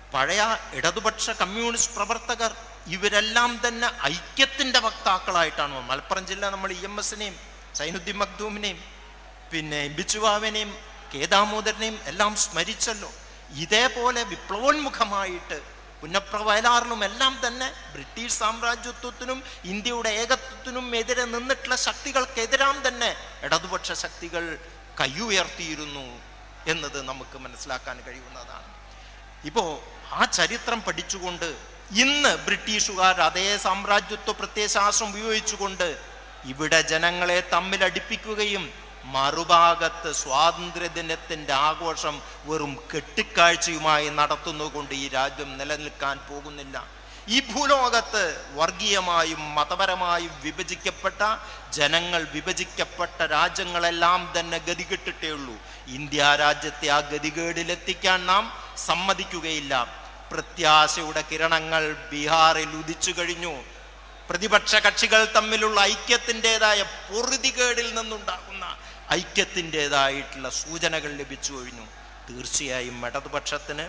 D: പഴയ ഇടതുപക്ഷ കമ്മ്യൂണിസ്റ്റ് പ്രവർത്തകർ ഇവരെല്ലാം തന്നെ ഐക്യത്തിന്റെ വക്താക്കളായിട്ടാണ് വന്നത്. മലപ്പുറം ജില്ല നമ്മൾ ഇ എം എസിനെയും സൈനുദ്ദീൻ മഖ്ദൂമിനെയും പിന്നെ ബിച്ചുവാവിനെയും കെ ദാമോദരനെയും എല്ലാം സ്മരിച്ചല്ലോ ഇതേപോലെ വിപ്ലവോന്മുഖമായിട്ട് പുന്നപ്ര വയലാറിലും എല്ലാം തന്നെ ബ്രിട്ടീഷ് സാമ്രാജ്യത്വത്തിനും ഇന്ത്യയുടെ ഏകത്വത്തിനും എതിരെ നിന്നിട്ടുള്ള ശക്തികൾക്കെതിരാം തന്നെ ഇടതുപക്ഷ ശക്തികൾ കൈയുയർത്തിയിരുന്നു എന്നത് നമുക്ക് മനസ്സിലാക്കാൻ കഴിയുന്നതാണ് ഇപ്പോ ആ ചരിത്രം പഠിച്ചുകൊണ്ട് ഇന്ന് ബ്രിട്ടീഷുകാർ അതേ സാമ്രാജ്യത്വ പ്രത്യയശാസ്ത്രം ഉപയോഗിച്ചുകൊണ്ട് ഇവിടെ ജനങ്ങളെ തമ്മിൽ അടുപ്പിക്കുകയും മറുഭാഗത്ത് സ്വാതന്ത്ര്യദിനത്തിന്റെ ആഘോഷം വെറും കെട്ടിക്കാഴ്ചയുമായി നടത്തുന്നതുകൊണ്ട് ഈ രാജ്യം നിലനിൽക്കാൻ പോകുന്നില്ല ഈ ഭൂലോകത്ത് വർഗീയമായും മതപരമായും വിഭജിക്കപ്പെട്ട ജനങ്ങൾ വിഭജിക്കപ്പെട്ട രാജ്യങ്ങളെല്ലാം തന്നെ ഗതികെട്ടിട്ടേ ഉള്ളൂ ഇന്ത്യ രാജ്യത്തെ ആ ഗതികേടിലെത്തിക്കാൻ നാം സമ്മതിക്കുകയില്ല പ്രത്യാശയുടെ കിരണങ്ങൾ ബീഹാറിൽ ഉദിച്ചു കഴിഞ്ഞു പ്രതിപക്ഷ കക്ഷികൾ തമ്മിലുള്ള ഐക്യത്തിൻ്റെതായ പൊറുതികേടിൽ നിന്നുണ്ടാകുന്ന ഐക്യത്തിൻ്റെതായിട്ടുള്ള സൂചനകൾ ലഭിച്ചു കഴിഞ്ഞു തീർച്ചയായും ഇടതുപക്ഷത്തിന്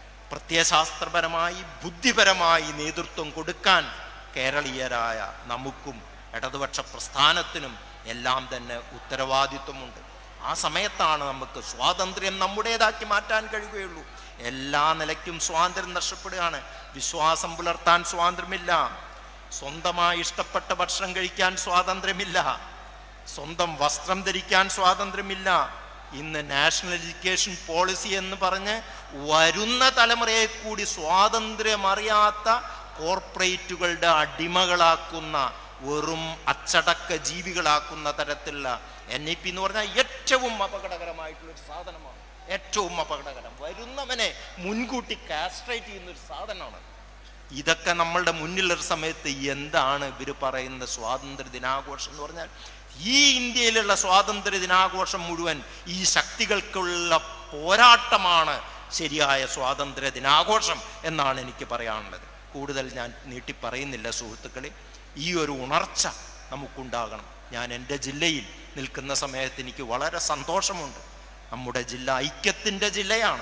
D: പ്രത്യയശാസ്ത്രപരമായി ബുദ്ധിപരമായി നേതൃത്വം കൊടുക്കാൻ കേരളീയരായ നമുക്കും ഇടതുപക്ഷ പ്രസ്ഥാനത്തിനും എല്ലാം തന്നെ ഉത്തരവാദിത്വമുണ്ട് ആ സമയത്താണ് നമുക്ക് സ്വാതന്ത്ര്യം നമ്മുടേതാക്കി മാറ്റാൻ കഴിയുകയുള്ളൂ എല്ലാ നിലയ്ക്കും സ്വാതന്ത്ര്യം നഷ്ടപ്പെടുകയാണ് വിശ്വാസം പുലർത്താൻ സ്വാതന്ത്ര്യമില്ല സ്വന്തമായി ഇഷ്ടപ്പെട്ട ഭക്ഷണം കഴിക്കാൻ സ്വാതന്ത്ര്യമില്ല സ്വന്തം വസ്ത്രം ധരിക്കാൻ സ്വാതന്ത്ര്യമില്ല ഇന്ന് നാഷണൽ എഡ്യൂക്കേഷൻ പോളിസി എന്ന് പറഞ്ഞ് വരുന്ന തലമുറയെ കൂടി സ്വാതന്ത്ര്യമറിയാത്ത കോർപ്പറേറ്റുകളുടെ അടിമകളാക്കുന്ന വെറും അച്ചടക്ക ജീവികളാക്കുന്ന തരത്തിലുള്ള എൻ ഇ പി എന്ന് പറഞ്ഞാൽ ഏറ്റവും അപകടകരമായിട്ടുള്ള ഒരു സാധനമാണ് ഏറ്റവും അപകടകരം വരുന്നവനെ മുൻകൂട്ടി കാസ്ട്രേറ്റ് ചെയ്യുന്ന ഒരു സാധനമാണ് ഇതൊക്കെ നമ്മളുടെ മുന്നിലൊരു സമയത്ത് എന്താണ് ഇവർ പറയുന്ന സ്വാതന്ത്ര്യ ദിനാഘോഷം എന്ന് പറഞ്ഞാൽ ഈ ഇന്ത്യയിലുള്ള സ്വാതന്ത്ര്യ ദിനാഘോഷം മുഴുവൻ ഈ ശക്തികൾക്കുള്ള പോരാട്ടമാണ് ശരിയായ സ്വാതന്ത്ര്യ ദിനാഘോഷം എന്നാണ് എനിക്ക് പറയാനുള്ളത് കൂടുതൽ ഞാൻ നീട്ടി പറയുന്നില്ല സുഹൃത്തുക്കളെ ഈ ഒരു ഉണർച്ച നമുക്കുണ്ടാകണം ഞാൻ എൻ്റെ ജില്ലയിൽ നിൽക്കുന്ന സമയത്ത് എനിക്ക് വളരെ സന്തോഷമുണ്ട് നമ്മുടെ ജില്ല ഐക്യത്തിൻ്റെ ജില്ലയാണ്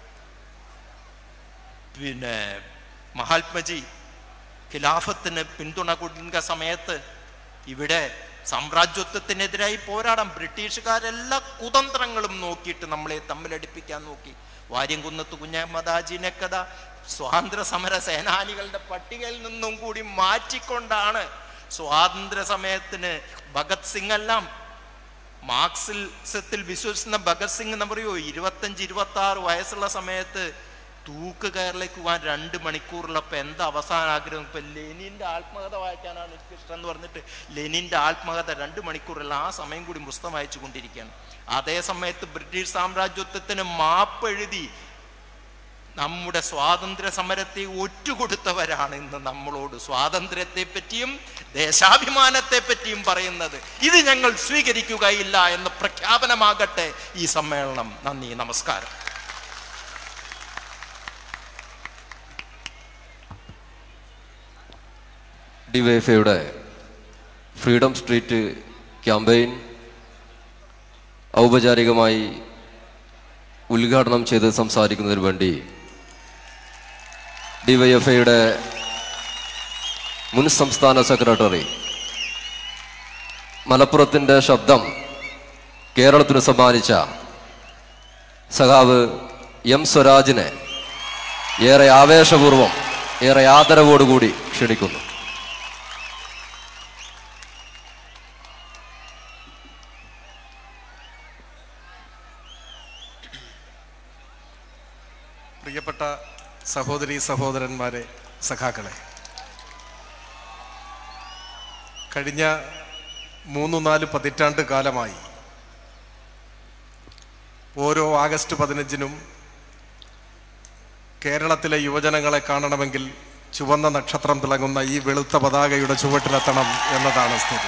D: പിന്നെ മഹാത്മജി ഖിലാഫത്തിന് പിന്തുണ കൊടുക്കുന്ന സമയത്ത് ഇവിടെ സാമ്രാജ്യത്വത്തിനെതിരായി പോരാടാം ബ്രിട്ടീഷുകാരെല്ലാ കുതന്ത്രങ്ങളും നോക്കിയിട്ട് നമ്മളെ തമ്മിലടിപ്പിക്കാൻ നോക്കി വാര്യംകുന്നത്ത് കുഞ്ഞഹമ്മദാജിനെ കഥ സ്വാതന്ത്ര്യ സമര സേനാനികളുടെ പട്ടികയിൽ നിന്നും കൂടി മാറ്റിക്കൊണ്ടാണ് സ്വാതന്ത്ര്യ സമയത്തിന് ഭഗത് സിംഗ് എല്ലാം മാർക്സിസത്തിൽ വിശ്വസിക്കുന്ന ഭഗത് സിംഗ് എന്ന് പറയോ ഇരുപത്തഞ്ച് ഇരുപത്തി ആറ് വയസ്സുള്ള സമയത്ത് തൂക്ക് കയറിലേക്ക് പോകാൻ രണ്ട് മണിക്കൂറിലപ്പോൾ എന്താ അവസാന ആഗ്രഹം ഇപ്പൊ ലെനിന്റെ ആത്മകഥ വായിക്കാനാണ് എനിക്ക് ഇഷ്ടം എന്ന് പറഞ്ഞിട്ട് ലെനിന്റെ ആത്മകഥ രണ്ട് മണിക്കൂറല്ല ആ സമയം കൂടി പുസ്തകം വായിച്ചു കൊണ്ടിരിക്കുകയാണ് അതേ സമയത്ത് ബ്രിട്ടീഷ് സാമ്രാജ്യത്വത്തിന് മാപ്പ് എഴുതി നമ്മുടെ സ്വാതന്ത്ര്യ സമരത്തെ ഒറ്റുകൊടുത്തവരാണ് ഇന്ന് നമ്മളോട് സ്വാതന്ത്ര്യത്തെ പറ്റിയും ദേശാഭിമാനത്തെ പറ്റിയും പറയുന്നത് ഇത് ഞങ്ങൾ സ്വീകരിക്കുകയില്ല എന്ന പ്രഖ്യാപനമാകട്ടെ ഈ സമ്മേളനം നന്ദി നമസ്കാരം
C: ഡിവൈഎഫ്ഐയുടെ ഫ്രീഡം സ്ട്രീറ്റ് ക്യാമ്പയിൻ ഔപചാരികമായി ഉദ്ഘാടനം ചെയ്ത് സംസാരിക്കുന്നതിന് വേണ്ടി ഡിവൈഎഫ്ഐയുടെ മുൻ സംസ്ഥാന സെക്രട്ടറി മലപ്പുറത്തിൻ്റെ ശബ്ദം കേരളത്തിന് സമ്മാനിച്ച സഖാവ് എം സ്വരാജിനെ ഏറെ ആവേശപൂർവം ഏറെ ആദരവോടുകൂടി ക്ഷണിക്കുന്നു
E: പ്രിയപ്പെട്ട സഹോദരി സഹോദരന്മാരെ സഖാക്കളെ കഴിഞ്ഞ മൂന്ന് നാല് പതിറ്റാണ്ട് കാലമായി ഓരോ ആഗസ്റ്റ് പതിനഞ്ചിനും കേരളത്തിലെ യുവജനങ്ങളെ കാണണമെങ്കിൽ ചുവന്ന നക്ഷത്രം തിളങ്ങുന്ന ഈ വെളുത്ത പതാകയുടെ ചുവട്ടിലെത്തണം എന്നതാണ് സ്ഥിതി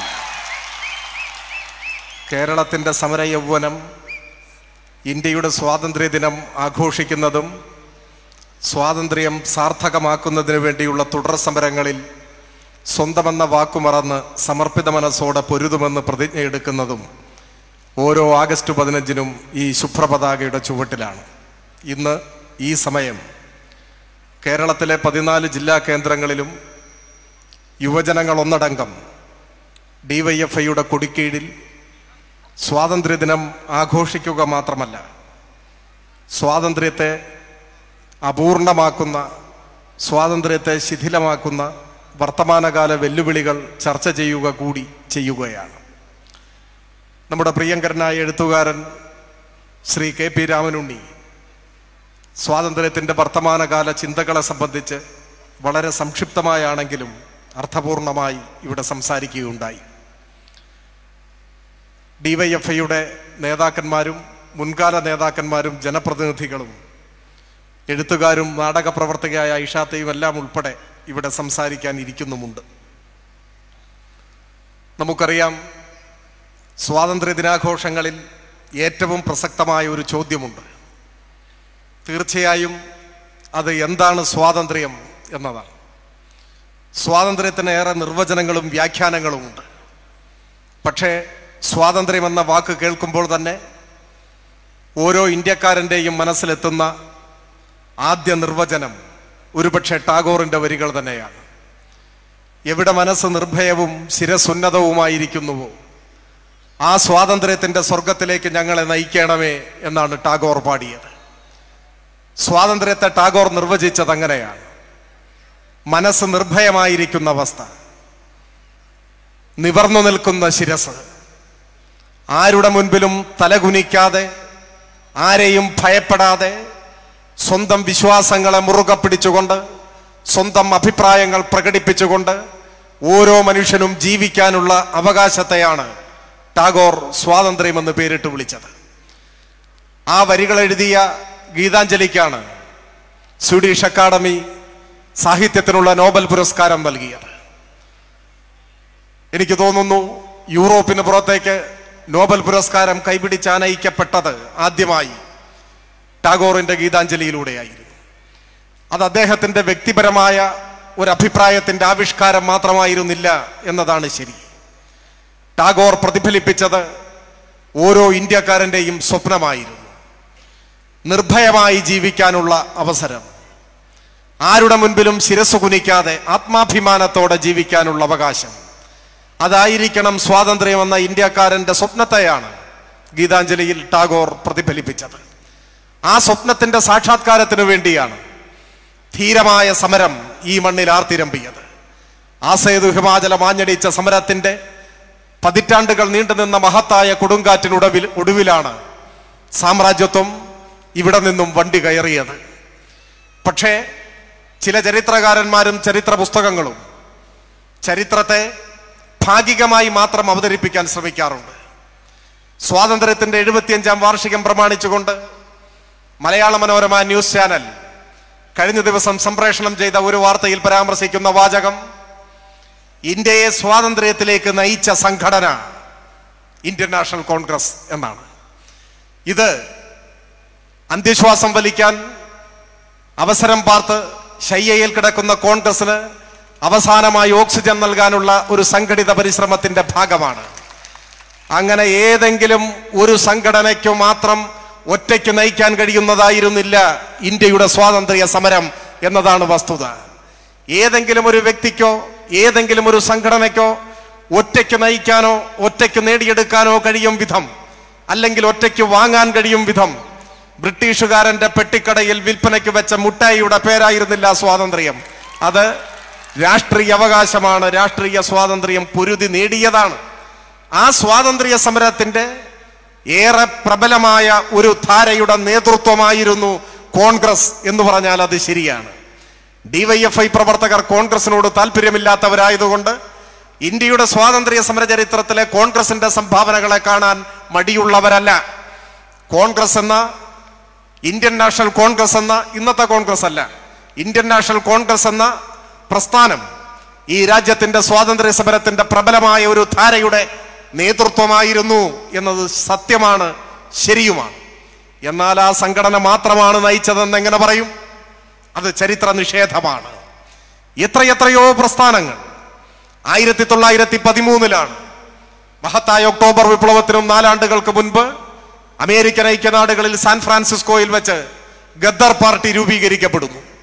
E: കേരളത്തിൻ്റെ സമര യൗവനം ഇന്ത്യയുടെ സ്വാതന്ത്ര്യ ദിനം ആഘോഷിക്കുന്നതും സ്വാതന്ത്ര്യം സാർത്ഥകമാക്കുന്നതിന് വേണ്ടിയുള്ള തുടർ സമരങ്ങളിൽ സ്വന്തമെന്ന വാക്കുമറന്ന് സമർപ്പിത മനസ്സോടെ പൊരുതുമെന്ന് പ്രതിജ്ഞയെടുക്കുന്നതും ഓരോ ആഗസ്റ്റ് പതിനഞ്ചിനും ഈ ശുഭ്രപതാകയുടെ ചുവട്ടിലാണ് ഇന്ന് ഈ സമയം കേരളത്തിലെ പതിനാല് ജില്ലാ കേന്ദ്രങ്ങളിലും യുവജനങ്ങൾ ഒന്നടങ്കം ഡിവൈഎഫ്ഐയുടെ കൊടിക്കീഴിൽ സ്വാതന്ത്ര്യദിനം ആഘോഷിക്കുക മാത്രമല്ല സ്വാതന്ത്ര്യത്തെ അപൂർണമാക്കുന്ന സ്വാതന്ത്ര്യത്തെ ശിഥിലമാക്കുന്ന വർത്തമാനകാല വെല്ലുവിളികൾ ചർച്ച ചെയ്യുക കൂടി ചെയ്യുകയാണ് നമ്മുടെ പ്രിയങ്കരനായ എഴുത്തുകാരൻ ശ്രീ കെ പി രാമനുണ്ണി സ്വാതന്ത്ര്യത്തിൻ്റെ വർത്തമാനകാല ചിന്തകളെ സംബന്ധിച്ച് വളരെ സംക്ഷിപ്തമായാണെങ്കിലും അർത്ഥപൂർണമായി ഇവിടെ സംസാരിക്കുകയുണ്ടായി ഡിവൈഎഫ്ഐയുടെ നേതാക്കന്മാരും മുൻകാല നേതാക്കന്മാരും ജനപ്രതിനിധികളും എഴുത്തുകാരും നാടക പ്രവർത്തകയായ ഐഷാത്തയും എല്ലാം ഉൾപ്പെടെ ഇവിടെ സംസാരിക്കാൻ ഇരിക്കുന്നുമുണ്ട് നമുക്കറിയാം സ്വാതന്ത്ര്യ ദിനാഘോഷങ്ങളിൽ ഏറ്റവും പ്രസക്തമായ ഒരു ചോദ്യമുണ്ട് തീർച്ചയായും അത് എന്താണ് സ്വാതന്ത്ര്യം എന്നതാണ് സ്വാതന്ത്ര്യത്തിന് ഏറെ നിർവചനങ്ങളും വ്യാഖ്യാനങ്ങളുമുണ്ട് പക്ഷേ സ്വാതന്ത്ര്യം എന്ന വാക്ക് കേൾക്കുമ്പോൾ തന്നെ ഓരോ ഇന്ത്യക്കാരൻ്റെയും മനസ്സിലെത്തുന്ന ആദ്യ നിർവചനം ഒരുപക്ഷെ ടാഗോറിൻ്റെ വരികൾ തന്നെയാണ് എവിടെ മനസ്സ് നിർഭയവും ശിരസുന്നതവുമായിരിക്കുന്നുവോ ആ സ്വാതന്ത്ര്യത്തിൻ്റെ സ്വർഗത്തിലേക്ക് ഞങ്ങളെ നയിക്കണമേ എന്നാണ് ടാഗോർ പാടിയത് സ്വാതന്ത്ര്യത്തെ ടാഗോർ നിർവചിച്ചത് അങ്ങനെയാണ് മനസ്സ് നിർഭയമായിരിക്കുന്ന അവസ്ഥ നിവർന്നു നിൽക്കുന്ന ശിരസ് ആരുടെ മുൻപിലും തലകുനിക്കാതെ ആരെയും ഭയപ്പെടാതെ സ്വന്തം വിശ്വാസങ്ങളെ മുറുകെ പിടിച്ചുകൊണ്ട് സ്വന്തം അഭിപ്രായങ്ങൾ പ്രകടിപ്പിച്ചുകൊണ്ട് ഓരോ മനുഷ്യനും ജീവിക്കാനുള്ള അവകാശത്തെയാണ് ടാഗോർ സ്വാതന്ത്ര്യമെന്ന് പേരിട്ട് വിളിച്ചത് ആ വരികൾ എഴുതിയ ഗീതാഞ്ജലിക്കാണ് സ്വീഡിഷ് അക്കാദമി സാഹിത്യത്തിനുള്ള നോബൽ പുരസ്കാരം നൽകിയത് എനിക്ക് തോന്നുന്നു യൂറോപ്പിന് പുറത്തേക്ക് നോബൽ പുരസ്കാരം കൈപിടിച്ചാനയിക്കപ്പെട്ടത് ആദ്യമായി ടാഗോറിന്റെ ഗീതാഞ്ജലിയിലൂടെയായിരുന്നു അത് അദ്ദേഹത്തിന്റെ വ്യക്തിപരമായ ഒരു അഭിപ്രായത്തിന്റെ ആവിഷ്കാരം മാത്രമായിരുന്നില്ല എന്നതാണ് ശരി ടാഗോർ പ്രതിഫലിപ്പിച്ചത് ഓരോ ഇന്ത്യക്കാരൻ്റെയും സ്വപ്നമായിരുന്നു നിർഭയമായി ജീവിക്കാനുള്ള അവസരം ആരുടെ മുൻപിലും ശിരസ് കുനിക്കാതെ ആത്മാഭിമാനത്തോടെ ജീവിക്കാനുള്ള അവകാശം അതായിരിക്കണം സ്വാതന്ത്ര്യമെന്ന ഇന്ത്യക്കാരന്റെ സ്വപ്നത്തെയാണ് ഗീതാഞ്ജലിയിൽ ടാഗോർ പ്രതിഫലിപ്പിച്ചത് ആ സ്വപ്നത്തിന്റെ സാക്ഷാത്കാരത്തിനു വേണ്ടിയാണ് ധീരമായ സമരം ഈ മണ്ണിൽ ആർത്തിരമ്പിയത് ആസേതു ഹിമാചല മാഞ്ഞടിച്ച സമരത്തിന്റെ പതിറ്റാണ്ടുകൾ നീണ്ടുനിന്ന മഹത്തായ കൊടുങ്കാറ്റിനൊടുവിൽ ഒടുവിലാണ് സാമ്രാജ്യത്വം ഇവിടെ നിന്നും വണ്ടി കയറിയത് പക്ഷേ ചില ചരിത്രകാരന്മാരും ചരിത്ര പുസ്തകങ്ങളും ചരിത്രത്തെ ഭാഗികമായി മാത്രം അവതരിപ്പിക്കാൻ ശ്രമിക്കാറുണ്ട് സ്വാതന്ത്ര്യത്തിന്റെ എഴുപത്തിയഞ്ചാം വാർഷികം പ്രമാണിച്ചുകൊണ്ട് മലയാള മനോരമ ന്യൂസ് ചാനൽ കഴിഞ്ഞ ദിവസം സംപ്രേഷണം ചെയ്ത ഒരു വാർത്തയിൽ പരാമർശിക്കുന്ന വാചകം ഇന്ത്യയെ സ്വാതന്ത്ര്യത്തിലേക്ക് നയിച്ച സംഘടന ഇന്ത്യൻ നാഷണൽ കോൺഗ്രസ് എന്നാണ് ഇത് അന്ത്യശ്വാസം വലിക്കാൻ അവസരം പാർത്ത് ശയ്യയിൽ കിടക്കുന്ന കോൺഗ്രസിന് അവസാനമായി ഓക്സിജൻ നൽകാനുള്ള ഒരു സംഘടിത പരിശ്രമത്തിന്റെ ഭാഗമാണ് അങ്ങനെ ഏതെങ്കിലും ഒരു സംഘടനയ്ക്കു മാത്രം ഒറ്റയ്ക്ക് നയിക്കാൻ കഴിയുന്നതായിരുന്നില്ല ഇന്ത്യയുടെ സ്വാതന്ത്ര്യ സമരം എന്നതാണ് വസ്തുത ഏതെങ്കിലും ഒരു വ്യക്തിക്കോ ഏതെങ്കിലും ഒരു സംഘടനയ്ക്കോ ഒറ്റയ്ക്ക് നയിക്കാനോ ഒറ്റയ്ക്ക് നേടിയെടുക്കാനോ കഴിയും വിധം അല്ലെങ്കിൽ ഒറ്റയ്ക്ക് വാങ്ങാൻ കഴിയും വിധം ബ്രിട്ടീഷുകാരന്റെ പെട്ടിക്കടയിൽ വിൽപ്പനയ്ക്ക് വെച്ച മുട്ടായിയുടെ പേരായിരുന്നില്ല സ്വാതന്ത്ര്യം അത് രാഷ്ട്രീയ അവകാശമാണ് രാഷ്ട്രീയ സ്വാതന്ത്ര്യം പൊരുതി നേടിയതാണ് ആ സ്വാതന്ത്ര്യ സമരത്തിന്റെ ഏറെ പ്രബലമായ ഒരു ധാരയുടെ നേതൃത്വമായിരുന്നു കോൺഗ്രസ് എന്ന് പറഞ്ഞാൽ അത് ശരിയാണ് ഡിവൈഎഫ്ഐ പ്രവർത്തകർ കോൺഗ്രസിനോട് താല്പര്യമില്ലാത്തവരായതുകൊണ്ട് ഇന്ത്യയുടെ സ്വാതന്ത്ര്യ സമര ചരിത്രത്തിലെ കോൺഗ്രസിന്റെ സംഭാവനകളെ കാണാൻ മടിയുള്ളവരല്ല കോൺഗ്രസ് എന്ന ഇന്ത്യൻ നാഷണൽ കോൺഗ്രസ് എന്ന ഇന്നത്തെ കോൺഗ്രസ് അല്ല ഇന്ത്യൻ നാഷണൽ കോൺഗ്രസ് എന്ന പ്രസ്ഥാനം ഈ രാജ്യത്തിന്റെ സ്വാതന്ത്ര്യ സമരത്തിന്റെ പ്രബലമായ ഒരു ധാരയുടെ നേതൃത്വമായിരുന്നു എന്നത് സത്യമാണ് ശരിയുമാണ് എന്നാൽ ആ സംഘടന മാത്രമാണ് നയിച്ചതെന്ന് എങ്ങനെ പറയും അത് ചരിത്ര നിഷേധമാണ് എത്രയെത്രയോ പ്രസ്ഥാനങ്ങൾ ആയിരത്തി തൊള്ളായിരത്തി പതിമൂന്നിലാണ് മഹത്തായ ഒക്ടോബർ വിപ്ലവത്തിനും നാലാണ്ടുകൾക്ക് മുൻപ് അമേരിക്കൻ ഐക്യനാടുകളിൽ സാൻ ഫ്രാൻസിസ്കോയിൽ വെച്ച് ഗദ്ദർ പാർട്ടി രൂപീകരിക്കപ്പെടുന്നു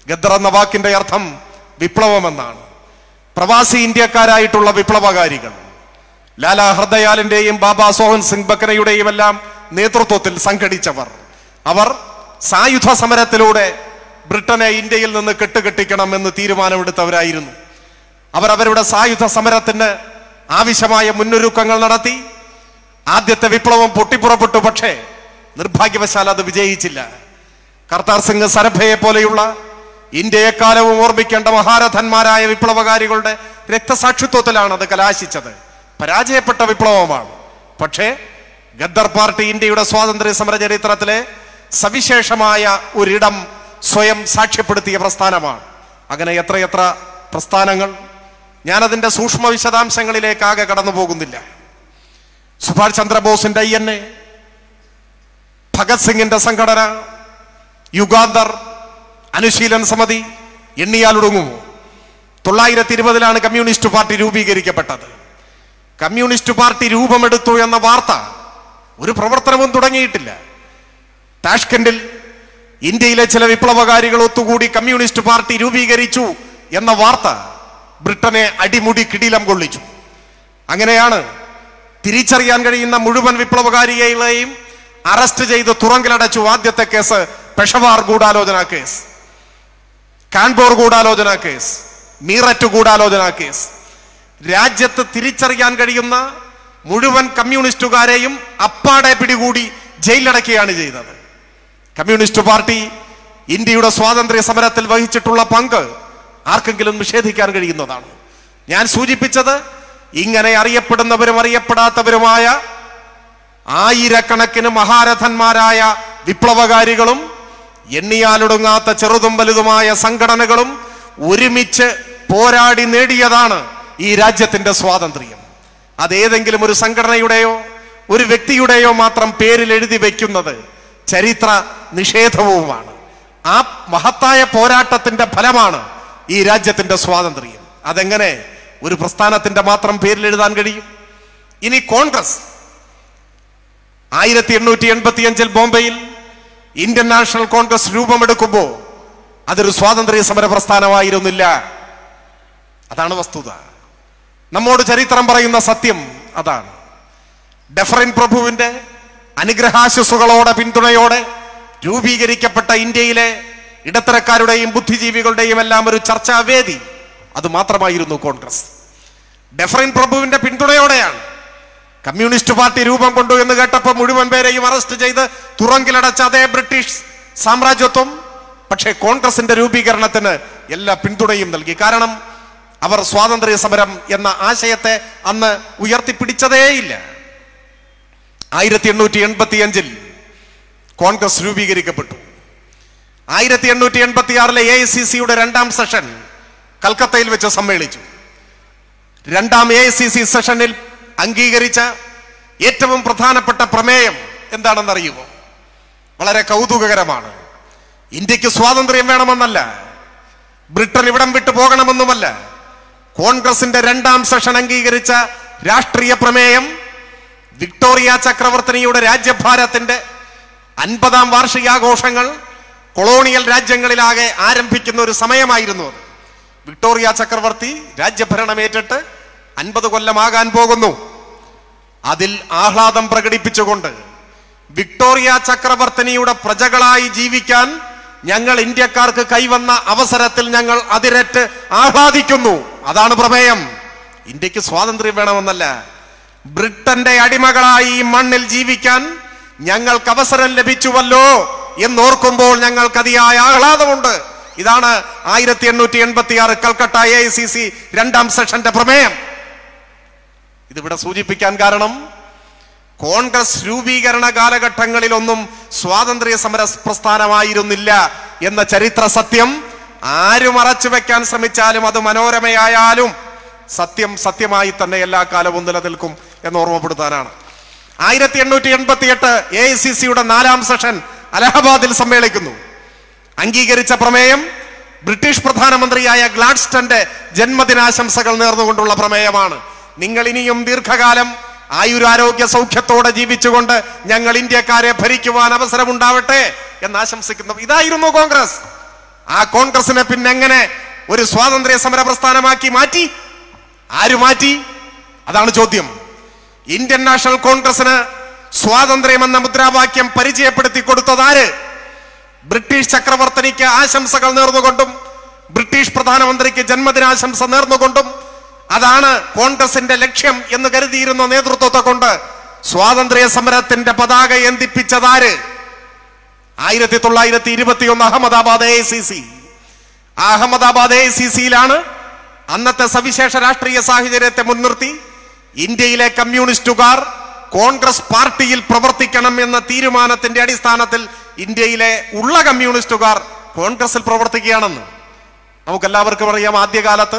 E: ഗദ്ദർ എന്ന വാക്കിന്റെ അർത്ഥം വിപ്ലവമെന്നാണ് പ്രവാസി ഇന്ത്യക്കാരായിട്ടുള്ള വിപ്ലവകാരികൾ ലാലാ ഹർദയാലിന്റെയും ബാബാ സോഹൻ സിംഗ് ബക്കരയുടെയും എല്ലാം നേതൃത്വത്തിൽ സംഘടിച്ചവർ അവർ സായുധ സമരത്തിലൂടെ ബ്രിട്ടനെ ഇന്ത്യയിൽ നിന്ന് കെട്ടുകെട്ടിക്കണം എന്ന് തീരുമാനമെടുത്തവരായിരുന്നു അവർ അവരുടെ സായുധ സമരത്തിന് ആവശ്യമായ മുന്നൊരുക്കങ്ങൾ നടത്തി ആദ്യത്തെ വിപ്ലവം പൊട്ടിപ്പുറപ്പെട്ടു പക്ഷേ നിർഭാഗ്യവശാൽ അത് വിജയിച്ചില്ല കർത്താർ സിംഗ് സരഭയെ പോലെയുള്ള ഇന്ത്യയെക്കാലവും ഓർമ്മിക്കേണ്ട മഹാരഥന്മാരായ വിപ്ലവകാരികളുടെ രക്തസാക്ഷിത്വത്തിലാണ് അത് കലാശിച്ചത് പരാജയപ്പെട്ട വിപ്ലവമാണ് പക്ഷേ ഗദ്ദർ പാർട്ടി ഇന്ത്യയുടെ സ്വാതന്ത്ര്യ സമര ചരിത്രത്തിലെ സവിശേഷമായ ഒരിടം സ്വയം സാക്ഷ്യപ്പെടുത്തിയ പ്രസ്ഥാനമാണ് അങ്ങനെ എത്രയെത്ര പ്രസ്ഥാനങ്ങൾ ഞാനതിൻ്റെ സൂക്ഷ്മ വിശദാംശങ്ങളിലേക്ക് ആകെ കടന്നു പോകുന്നില്ല സുഭാഷ് ചന്ദ്രബോസിന്റെ ഐ എൻ എ ഭഗത് സിംഗിന്റെ സംഘടന യുഗാന്തർ അനുശീലൻ സമിതി എണ്ണിയാലൊടുങ്ങുമോ തൊള്ളായിരത്തി ഇരുപതിലാണ് കമ്മ്യൂണിസ്റ്റ് പാർട്ടി രൂപീകരിക്കപ്പെട്ടത് കമ്മ്യൂണിസ്റ്റ് പാർട്ടി രൂപമെടുത്തു എന്ന വാർത്ത ഒരു പ്രവർത്തനവും തുടങ്ങിയിട്ടില്ല താഷ്കൻഡിൽ ഇന്ത്യയിലെ ചില വിപ്ലവകാരികൾ ഒത്തുകൂടി കമ്മ്യൂണിസ്റ്റ് പാർട്ടി രൂപീകരിച്ചു എന്ന വാർത്ത ബ്രിട്ടനെ അടിമുടി കിടിലം കൊള്ളിച്ചു അങ്ങനെയാണ് തിരിച്ചറിയാൻ കഴിയുന്ന മുഴുവൻ വിപ്ലവകാരികളെയും അറസ്റ്റ് ചെയ്ത് തുറങ്കിലടച്ചു ആദ്യത്തെ കേസ് പെഷവാർ ഗൂഢാലോചന കേസ് കാൺപൂർ ഗൂഢാലോചന കേസ് മീററ്റ് ഗൂഢാലോചന കേസ് രാജ്യത്ത് തിരിച്ചറിയാൻ കഴിയുന്ന മുഴുവൻ കമ്മ്യൂണിസ്റ്റുകാരെയും അപ്പാടെ പിടികൂടി ജയിലിലടക്കുകയാണ് ചെയ്തത് കമ്മ്യൂണിസ്റ്റ് പാർട്ടി ഇന്ത്യയുടെ സ്വാതന്ത്ര്യ സമരത്തിൽ വഹിച്ചിട്ടുള്ള പങ്ക് ആർക്കെങ്കിലും നിഷേധിക്കാൻ കഴിയുന്നതാണ് ഞാൻ സൂചിപ്പിച്ചത് ഇങ്ങനെ അറിയപ്പെടുന്നവരും അറിയപ്പെടാത്തവരുമായ ആയിരക്കണക്കിന് മഹാരഥന്മാരായ വിപ്ലവകാരികളും എണ്ണിയാലൊടുങ്ങാത്ത ചെറുതും വലുതുമായ സംഘടനകളും ഒരുമിച്ച് പോരാടി നേടിയതാണ് ഈ രാജ്യത്തിന്റെ സ്വാതന്ത്ര്യം അതേതെങ്കിലും ഒരു സംഘടനയുടെയോ ഒരു വ്യക്തിയുടെയോ മാത്രം പേരിൽ എഴുതി വെക്കുന്നത് ചരിത്ര നിഷേധവുമാണ് ആ മഹത്തായ പോരാട്ടത്തിന്റെ ഫലമാണ് ഈ രാജ്യത്തിന്റെ സ്വാതന്ത്ര്യം അതെങ്ങനെ ഒരു പ്രസ്ഥാനത്തിന്റെ മാത്രം പേരിൽ എഴുതാൻ കഴിയും ഇനി കോൺഗ്രസ് ആയിരത്തി എണ്ണൂറ്റി എൺപത്തി അഞ്ചിൽ ബോംബെയിൽ ഇന്ത്യൻ നാഷണൽ കോൺഗ്രസ് രൂപമെടുക്കുമ്പോൾ അതൊരു സ്വാതന്ത്ര്യ സമര പ്രസ്ഥാനമായിരുന്നില്ല അതാണ് വസ്തുത നമ്മോട് ചരിത്രം പറയുന്ന സത്യം അതാണ് ഡെഫറിൻ പ്രഭുവിന്റെ അനുഗ്രഹാശിസുകളോടെ പിന്തുണയോടെ രൂപീകരിക്കപ്പെട്ട ഇന്ത്യയിലെ ഇടത്തരക്കാരുടെയും ബുദ്ധിജീവികളുടെയും എല്ലാം ഒരു ചർച്ചാവേദി അത് മാത്രമായിരുന്നു കോൺഗ്രസ് ഡെഫറിൻ പ്രഭുവിന്റെ പിന്തുണയോടെയാണ് കമ്മ്യൂണിസ്റ്റ് പാർട്ടി രൂപം കൊണ്ടു എന്ന് കേട്ടപ്പോൾ മുഴുവൻ പേരെയും അറസ്റ്റ് ചെയ്ത് തുറങ്കിലടച്ച അതേ ബ്രിട്ടീഷ് സാമ്രാജ്യത്വം പക്ഷേ കോൺഗ്രസിന്റെ രൂപീകരണത്തിന് എല്ലാ പിന്തുണയും നൽകി കാരണം അവർ സ്വാതന്ത്ര്യ സമരം എന്ന ആശയത്തെ അന്ന് ഉയർത്തിപ്പിടിച്ചതേയില്ല ആയിരത്തി എണ്ണൂറ്റി എൺപത്തി അഞ്ചിൽ കോൺഗ്രസ് രൂപീകരിക്കപ്പെട്ടു ആയിരത്തി എണ്ണൂറ്റി എൺപത്തി ആറിലെ എ ഐ സി സിയുടെ രണ്ടാം സെഷൻ കൽക്കത്തയിൽ വെച്ച് സമ്മേളിച്ചു രണ്ടാം എ ഐ സി സി സെഷനിൽ അംഗീകരിച്ച ഏറ്റവും പ്രധാനപ്പെട്ട പ്രമേയം എന്താണെന്നറിയുമോ വളരെ കൗതുകകരമാണ് ഇന്ത്യക്ക് സ്വാതന്ത്ര്യം വേണമെന്നല്ല ബ്രിട്ടൻ ഇവിടം വിട്ടു പോകണമെന്നുമല്ല കോൺഗ്രസിന്റെ രണ്ടാം സെഷൻ അംഗീകരിച്ച രാഷ്ട്രീയ പ്രമേയം വിക്ടോറിയ ചക്രവർത്തിനിയുടെ രാജ്യഭാരത്തിന്റെ അൻപതാം വാർഷികാഘോഷങ്ങൾ കൊളോണിയൽ രാജ്യങ്ങളിലാകെ ആരംഭിക്കുന്ന ഒരു സമയമായിരുന്നു അത് വിക്ടോറിയ ചക്രവർത്തി രാജ്യഭരണമേറ്റിട്ട് അൻപത് കൊല്ലമാകാൻ പോകുന്നു അതിൽ ആഹ്ലാദം പ്രകടിപ്പിച്ചുകൊണ്ട് വിക്ടോറിയ ചക്രവർത്തിനിയുടെ പ്രജകളായി ജീവിക്കാൻ ഞങ്ങൾ ഇന്ത്യക്കാർക്ക് കൈവന്ന അവസരത്തിൽ ഞങ്ങൾ അതിരറ്റ് ആഹ്ലാദിക്കുന്നു അതാണ് പ്രമേയം ഇന്ത്യക്ക് സ്വാതന്ത്ര്യം വേണമെന്നല്ല ബ്രിട്ടന്റെ അടിമകളായി ഈ മണ്ണിൽ ജീവിക്കാൻ ഞങ്ങൾക്ക് അവസരം ലഭിച്ചുവല്ലോ എന്നോർക്കുമ്പോൾ ഞങ്ങൾക്ക് അതിയായ ആഹ്ലാദമുണ്ട് ഇതാണ് ആയിരത്തി എണ്ണൂറ്റി എൺപത്തി ആറ് Calcutta A I C C രണ്ടാം സെഷന്റെ പ്രമേയം ഇതിവിടെ സൂചിപ്പിക്കാൻ കാരണം കോൺഗ്രസ് രൂപീകരണ കാലഘട്ടങ്ങളിലൊന്നും സ്വാതന്ത്ര്യ സമര പ്രസ്ഥാനമായിരുന്നില്ല എന്ന ചരിത്ര സത്യം ആര് മറച്ചു വെക്കാൻ ശ്രമിച്ചാലും അത് മനോരമയായാലും സത്യം സത്യമായി തന്നെ എല്ലാ കാലവും നിലനിൽക്കും എന്ന് ഓർമ്മപ്പെടുത്താനാണ് ആയിരത്തി എണ്ണൂറ്റി എൺപത്തി എട്ട് എ ഐ സി സിയുടെ നാലാം സെഷൻ അലഹബാദിൽ സമ്മേളിക്കുന്നു അംഗീകരിച്ച പ്രമേയം ബ്രിട്ടീഷ് പ്രധാനമന്ത്രിയായ ഗ്ലാഡ്സ്റ്റന്റെ ജന്മദിനാശംസകൾ നേർന്നുകൊണ്ടുള്ള പ്രമേയമാണ് നിങ്ങൾ ഇനിയും ദീർഘകാലം ആയുരാരോഗ്യ സൗഖ്യത്തോടെ ജീവിച്ചുകൊണ്ട് ഞങ്ങൾ ഇന്ത്യക്കാരെ ഭരിക്കുവാൻ അവസരമുണ്ടാവട്ടെ എന്ന് ആശംസിക്കുന്നു ഇതായിരുന്നു കോൺഗ്രസ് ആ കോൺഗ്രസിനെ പിന്നെ എങ്ങനെ ഒരു സ്വാതന്ത്ര്യ സമര പ്രസ്ഥാനമാക്കി മാറ്റി ആര് മാറ്റി അതാണ് ചോദ്യം ഇന്ത്യൻ നാഷണൽ കോൺഗ്രസിന് സ്വാതന്ത്ര്യം എന്ന മുദ്രാവാക്യം പരിചയപ്പെടുത്തി കൊടുത്തതാര് ബ്രിട്ടീഷ് ചക്രവർത്തിനിക്ക് ആശംസകൾ നേർന്നുകൊണ്ടും ബ്രിട്ടീഷ് പ്രധാനമന്ത്രിക്ക് ജന്മദിനാശംസ നേർന്നുകൊണ്ടും അതാണ് കോൺഗ്രസിന്റെ ലക്ഷ്യം എന്ന് കരുതിയിരുന്ന നേതൃത്വത്തെ കൊണ്ട് സ്വാതന്ത്ര്യ സമരത്തിന്റെ പതാക എന്തിപ്പിച്ചതാര് ആയിരത്തി തൊള്ളായിരത്തി ഇരുപത്തി ഒന്ന് Ahmedabad A C C Ahmedabad A C സിയിലാണ് അന്നത്തെ സവിശേഷ രാഷ്ട്രീയ സാഹചര്യത്തെ മുൻനിർത്തി ഇന്ത്യയിലെ കമ്മ്യൂണിസ്റ്റുകാർ കോൺഗ്രസ് പാർട്ടിയിൽ പ്രവർത്തിക്കണം എന്ന തീരുമാനത്തിന്റെ അടിസ്ഥാനത്തിൽ ഇന്ത്യയിലെ ഉള്ള കമ്മ്യൂണിസ്റ്റുകാർ കോൺഗ്രസിൽ പ്രവർത്തിക്കുകയാണെന്ന് നമുക്കെല്ലാവർക്കും അറിയാം ആദ്യകാലത്ത്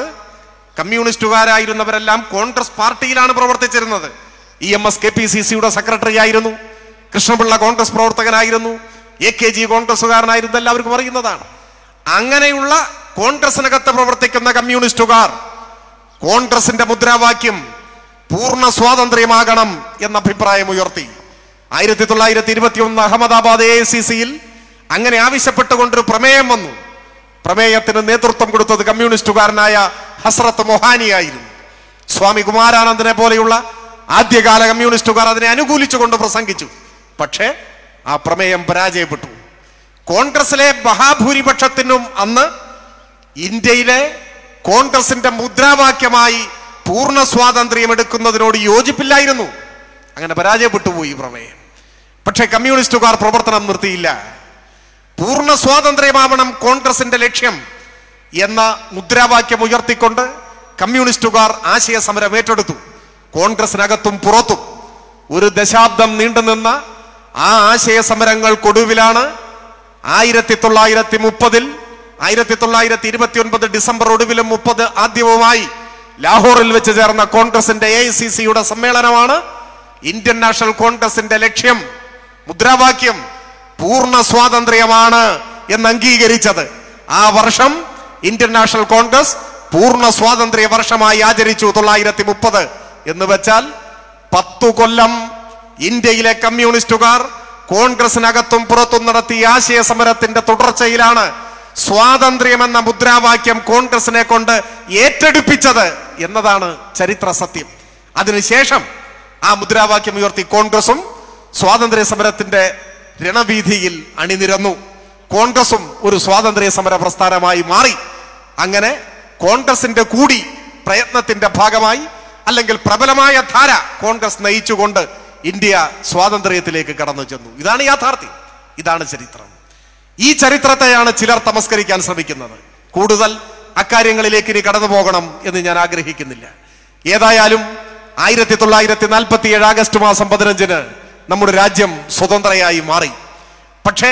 E: കമ്മ്യൂണിസ്റ്റുകാരായിരുന്നവരെല്ലാം കോൺഗ്രസ് പാർട്ടിയിലാണ് പ്രവർത്തിച്ചിരുന്നത് E M S K P C സിയുടെ സെക്രട്ടറി ആയിരുന്നു കൃഷ്ണപിള്ള കോൺഗ്രസ് പ്രവർത്തകനായിരുന്നു എ കെ ജി കോൺഗ്രസ്സുകാരനായിരുന്നു എല്ലാവർക്കും അറിയുന്നതാണ് അങ്ങനെയുള്ള കോൺഗ്രസിനകത്ത് പ്രവർത്തിക്കുന്ന കമ്മ്യൂണിസ്റ്റുകാർ കോൺഗ്രസിന്റെ മുദ്രാവാക്യം പൂർണ്ണ സ്വാതന്ത്ര്യമാകണം എന്ന അഭിപ്രായം ഉയർത്തി ആയിരത്തി തൊള്ളായിരത്തി ഇരുപത്തി ഒന്ന് അഹമ്മദാബാദ് എ സി സിയിൽ അങ്ങനെ ആവശ്യപ്പെട്ടുകൊണ്ടൊരു പ്രമേയം വന്നു പ്രമേയത്തിന് നേതൃത്വം കൊടുത്തത് കമ്മ്യൂണിസ്റ്റുകാരനായ ഹസ്രത്ത് മൊഹാനിയായിരുന്നു സ്വാമി കുമാരാനന്ദനെ പോലെയുള്ള ആദ്യകാല കമ്മ്യൂണിസ്റ്റുകാർ അതിനെ അനുകൂലിച്ചുകൊണ്ട് പ്രസംഗിച്ചു പക്ഷേ ആ പ്രമേയം പരാജയപ്പെട്ടു കോൺഗ്രസിലെ മഹാഭൂരിപക്ഷത്തിനും അന്ന് ഇന്ത്യയിലെ കോൺഗ്രസിന്റെ മുദ്രാവാക്യമായി പൂർണ്ണ സ്വാതന്ത്ര്യം എടുക്കുന്നതിനോട് യോജിപ്പില്ലായിരുന്നു അങ്ങനെ പരാജയപ്പെട്ടു പോയി ഈ പ്രമേയം പക്ഷേ കമ്മ്യൂണിസ്റ്റുകാർ പ്രവർത്തനം നിർത്തിയില്ല പൂർണ്ണ സ്വാതന്ത്ര്യമാവണം കോൺഗ്രസിന്റെ ലക്ഷ്യം എന്ന മുദ്രാവാക്യം ഉയർത്തിക്കൊണ്ട് കമ്മ്യൂണിസ്റ്റുകാർ ആശയ സമരം ഏറ്റെടുത്തു കോൺഗ്രസിനകത്തും പുറത്തും ഒരു ദശാബ്ദം നീണ്ടുനിന്ന ആ ആശയ സമരങ്ങൾക്കൊടുവിലാണ് ആയിരത്തി തൊള്ളായിരത്തി മുപ്പതിൽ ആയിരത്തി തൊള്ളായിരത്തി ഇരുപത്തി ഒൻപത് ഡിസംബർ ഒടുവിലും മുപ്പത് ആദ്യവുമായി ലാഹോറിൽ വെച്ച് ചേർന്ന കോൺഗ്രസിന്റെ എ സി സിയുടെ സമ്മേളനമാണ് ഇന്ത്യൻ നാഷണൽ കോൺഗ്രസിന്റെ ലക്ഷ്യം മുദ്രാവാക്യം പൂർണ്ണ സ്വാതന്ത്ര്യമാണ് എന്ന് അംഗീകരിച്ചത് ആ വർഷം ഇന്ത്യൻ നാഷണൽ കോൺഗ്രസ് പൂർണ്ണ സ്വാതന്ത്ര്യ വർഷമായി ആചരിച്ചു തൊള്ളായിരത്തി മുപ്പത് എന്ന് വെച്ചാൽ പത്തു കൊല്ലം ഇന്ത്യയിലെ കമ്മ്യൂണിസ്റ്റുകാർ കോൺഗ്രസിനകത്തും പുറത്തും നടത്തിയ ആശയ സമരത്തിന്റെ തുടർച്ചയിലാണ് സ്വാതന്ത്ര്യം എന്ന മുദ്രാവാക്യം കോൺഗ്രസിനെ കൊണ്ട് ഏറ്റെടുപ്പിച്ചത് എന്നതാണ് ചരിത്ര സത്യം അതിനുശേഷം ആ മുദ്രാവാക്യം ഉയർത്തി കോൺഗ്രസും സ്വാതന്ത്ര്യ സമരത്തിന്റെ രണവീതിയിൽ അണിനിരന്നു കോൺഗ്രസും ഒരു സ്വാതന്ത്ര്യ സമര പ്രസ്ഥാനമായി മാറി അങ്ങനെ കോൺഗ്രസിന്റെ കൂടി പ്രയത്നത്തിന്റെ ഭാഗമായി അല്ലെങ്കിൽ പ്രബലമായ ധാര കോൺഗ്രസ് നയിച്ചുകൊണ്ട് ഇന്ത്യ സ്വാതന്ത്ര്യത്തിലേക്ക് കടന്നു ചെന്നു ഇതാണ് യാഥാർത്ഥ്യം ഇതാണ് ചരിത്രം ഈ ചരിത്രത്തെയാണ് ചിലർ തമസ്കരിക്കാൻ ശ്രമിക്കുന്നത് കൂടുതൽ അക്കാര്യങ്ങളിലേക്ക് ഇനി കടന്നു പോകണം എന്ന് ഞാൻ ആഗ്രഹിക്കുന്നില്ല ഏതായാലും ആയിരത്തി തൊള്ളായിരത്തി നാൽപ്പത്തി ഏഴ് ആഗസ്റ്റ് മാസം പതിനഞ്ചിന് നമ്മുടെ രാജ്യം സ്വതന്ത്രയായി മാറി പക്ഷേ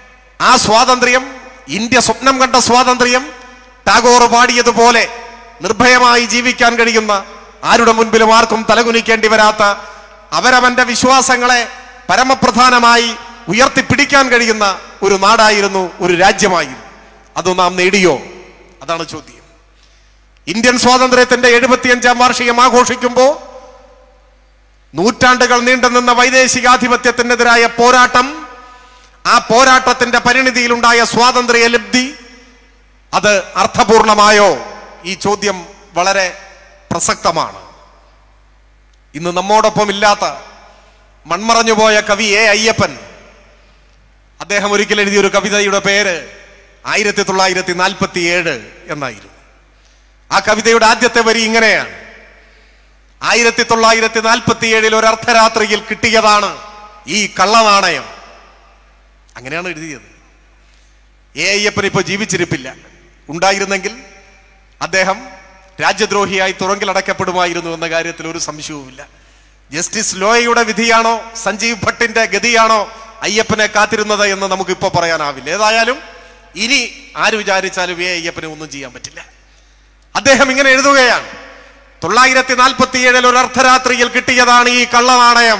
E: ആ സ്വാതന്ത്ര്യം ഇന്ത്യ സ്വപ്നം കണ്ട സ്വാതന്ത്ര്യം ടാഗോർ പാടിയതുപോലെ നിർഭയമായി ജീവിക്കാൻ കഴിയുന്ന ആരുടെ മുൻപിലും ആർക്കും തലകുനിക്കേണ്ടി വരാത്ത അവരവന്റെ വിശ്വാസങ്ങളെ പരമപ്രധാനമായി ഉയർത്തിപ്പിടിക്കാൻ കഴിയുന്ന ഒരു നാടായിരുന്നു ഒരു രാജ്യമായിരുന്നു അത് നാം നേടിയോ അതാണ് ചോദ്യം ഇന്ത്യൻ സ്വാതന്ത്ര്യത്തിന്റെ എഴുപത്തിയഞ്ചാം വാർഷികം ആഘോഷിക്കുമ്പോൾ നൂറ്റാണ്ടുകൾ നീണ്ടുനിന്ന വൈദേശികാധിപത്യത്തിനെതിരായ പോരാട്ടം ആ പോരാട്ടത്തിന്റെ പരിണിതിയിലുണ്ടായ സ്വാതന്ത്ര്യ ലബ്ധി അത് അർത്ഥപൂർണമായോ ഈ ചോദ്യം വളരെ പ്രസക്തമാണ് ഇന്ന് നമ്മോടൊപ്പം ഇല്ലാത്ത മൺമറഞ്ഞുപോയ കവി എ അയ്യപ്പൻ അദ്ദേഹം ഒരിക്കൽ എഴുതിയ ഒരു കവിതയുടെ പേര് ആയിരത്തി തൊള്ളായിരത്തി നാൽപ്പത്തി ഏഴ് എന്നായിരുന്നു ആ കവിതയുടെ ആദ്യത്തെ വരി ഇങ്ങനെയാണ് ആയിരത്തി തൊള്ളായിരത്തി നാൽപ്പത്തി ഏഴിൽ ഒരു അർദ്ധരാത്രിയിൽ കിട്ടിയതാണ് ഈ കള്ളനാണയം അങ്ങനെയാണ് എഴുതിയത് എ അയ്യപ്പൻ ഇപ്പോൾ ജീവിച്ചിരിപ്പില്ല ഉണ്ടായിരുന്നെങ്കിൽ അദ്ദേഹം രാജ്യദ്രോഹിയായി തുറങ്കിലടക്കപ്പെടുമായിരുന്നു എന്ന കാര്യത്തിൽ ഒരു സംശയവുമില്ല ജസ്റ്റിസ് ലോയയുടെ വിധിയാണോ സഞ്ജീവ് ഭട്ടിന്റെ ഗതിയാണോ അയ്യപ്പനെ കാത്തിരുന്നത് എന്ന് നമുക്ക് ഇപ്പോൾ പറയാനാവില്ല ഏതായാലും ഇനി ആര് വിചാരിച്ചാലും എ അയ്യപ്പനെ ഒന്നും ചെയ്യാൻ പറ്റില്ല അദ്ദേഹം ഇങ്ങനെ എഴുതുകയാണ് തൊള്ളായിരത്തി നാൽപ്പത്തി ഏഴിൽ ഒരു അർദ്ധരാത്രിയിൽ കിട്ടിയതാണ് ഈ കള്ളനാണയം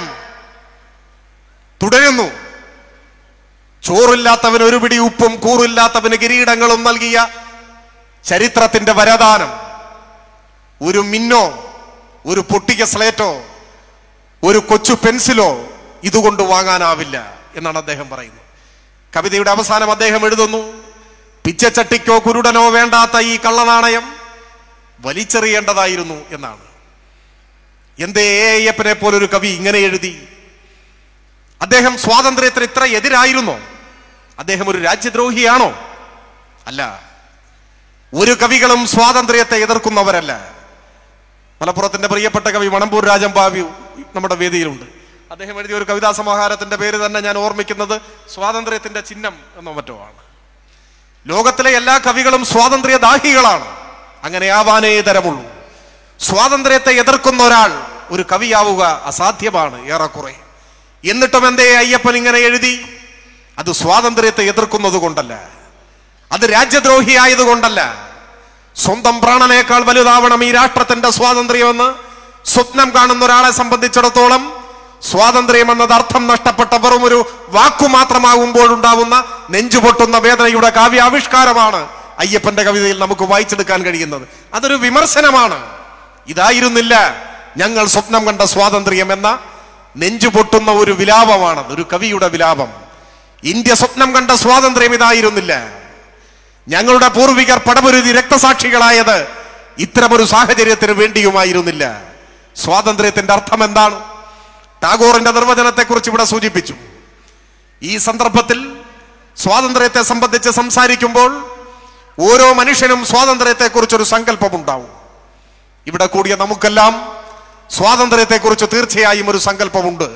E: തുടരുന്നു ചോറില്ലാത്തവന് ഒരു പിടി ഉപ്പും കൂറില്ലാത്തവന് കിരീടങ്ങളും നൽകിയ ചരിത്രത്തിന്റെ വരദാനം ഒരു മിന്നോ ഒരു പൊട്ടിയ സ്ലേറ്റോ ഒരു കൊച്ചു പെൻസിലോ ഇതുകൊണ്ട് വാങ്ങാനാവില്ല എന്നാണ് അദ്ദേഹം പറയുന്നത് കവിതയുടെ അവസാനം അദ്ദേഹം എഴുതുന്നു പിച്ചച്ചട്ടിക്കോ കുരുടനോ വേണ്ടാത്ത ഈ കള്ളനാണയം വലിച്ചെറിയേണ്ടതായിരുന്നു എന്നാണ് എന്തേ എ അയ്യപ്പനെ പോലൊരു കവി ഇങ്ങനെ എഴുതി അദ്ദേഹം സ്വാതന്ത്ര്യത്തിന് ഇത്ര എതിരായിരുന്നോ അദ്ദേഹം ഒരു രാജ്യദ്രോഹിയാണോ അല്ല ഒരു കവികളും സ്വാതന്ത്ര്യത്തെ എതിർക്കുന്നവരല്ല മലപ്പുറത്തിന്റെ പ്രിയപ്പെട്ട കവി മണമ്പൂർ രാജംബാവി നമ്മുടെ വേദിയിലുണ്ട് അദ്ദേഹം എഴുതിയ ഒരു കവിതാ സമാഹാരത്തിന്റെ പേര് തന്നെ ഞാൻ ഓർമ്മിക്കുന്നത് സ്വാതന്ത്ര്യത്തിന്റെ ചിഹ്നം എന്നോ മറ്റോ ആണ് ലോകത്തിലെ എല്ലാ കവികളും സ്വാതന്ത്ര്യദാഹികളാണ് അങ്ങനെ ആവാനേ തരമുള്ളൂ സ്വാതന്ത്ര്യത്തെ എതിർക്കുന്ന ഒരാൾ ഒരു കവിയാവുക അസാധ്യമാണ് ഏറെക്കുറെ എന്നിട്ടും എന്തേ അയ്യപ്പൻ ഇങ്ങനെ എഴുതി അത് സ്വാതന്ത്ര്യത്തെ എതിർക്കുന്നത് കൊണ്ടല്ല അത് രാജ്യദ്രോഹിയായതുകൊണ്ടല്ല സ്വന്തം പ്രാണനേക്കാൾ വലുതാവണം ഈ രാഷ്ട്രത്തിന്റെ സ്വാതന്ത്ര്യമെന്ന് സ്വപ്നം കാണുന്ന ഒരാളെ സംബന്ധിച്ചിടത്തോളം സ്വാതന്ത്ര്യം എന്നത് അർത്ഥം നഷ്ടപ്പെട്ട വെറും ഒരു വാക്കു മാത്രമാകുമ്പോഴുണ്ടാവുന്ന നെഞ്ചുപൊട്ടുന്ന വേദനയുടെ കാവ്യാവിഷ്കാരമാണ് അയ്യപ്പന്റെ കവിതയിൽ നമുക്ക് വായിച്ചെടുക്കാൻ കഴിയുന്നത് അതൊരു വിമർശനമാണ് ഇതായിരുന്നില്ല ഞങ്ങൾ സ്വപ്നം കണ്ട സ്വാതന്ത്ര്യം എന്ന നെഞ്ചുപൊട്ടുന്ന ഒരു വിലാപമാണത് ഒരു കവിയുടെ വിലാപം ഇന്ത്യ സ്വപ്നം കണ്ട സ്വാതന്ത്ര്യം ഇതായിരുന്നില്ല ഞങ്ങളുടെ പൂർവികർ പടപൊരുതി രക്തസാക്ഷികളായത് ഇത്തരമൊരു സാഹചര്യത്തിന് വേണ്ടിയുമായിരുന്നില്ല സ്വാതന്ത്ര്യത്തിന്റെ അർത്ഥം എന്താണ് ടാഗോറിന്റെ നിർവചനത്തെക്കുറിച്ച് ഇവിടെ സൂചിപ്പിച്ചു ഈ സന്ദർഭത്തിൽ സ്വാതന്ത്ര്യത്തെ സംബന്ധിച്ച് സംസാരിക്കുമ്പോൾ ഓരോ മനുഷ്യനും സ്വാതന്ത്ര്യത്തെക്കുറിച്ചൊരു സങ്കല്പമുണ്ടാവും ഇവിടെ കൂടിയ നമുക്കെല്ലാം സ്വാതന്ത്ര്യത്തെക്കുറിച്ച് തീർച്ചയായും ഒരു സങ്കല്പമുണ്ട്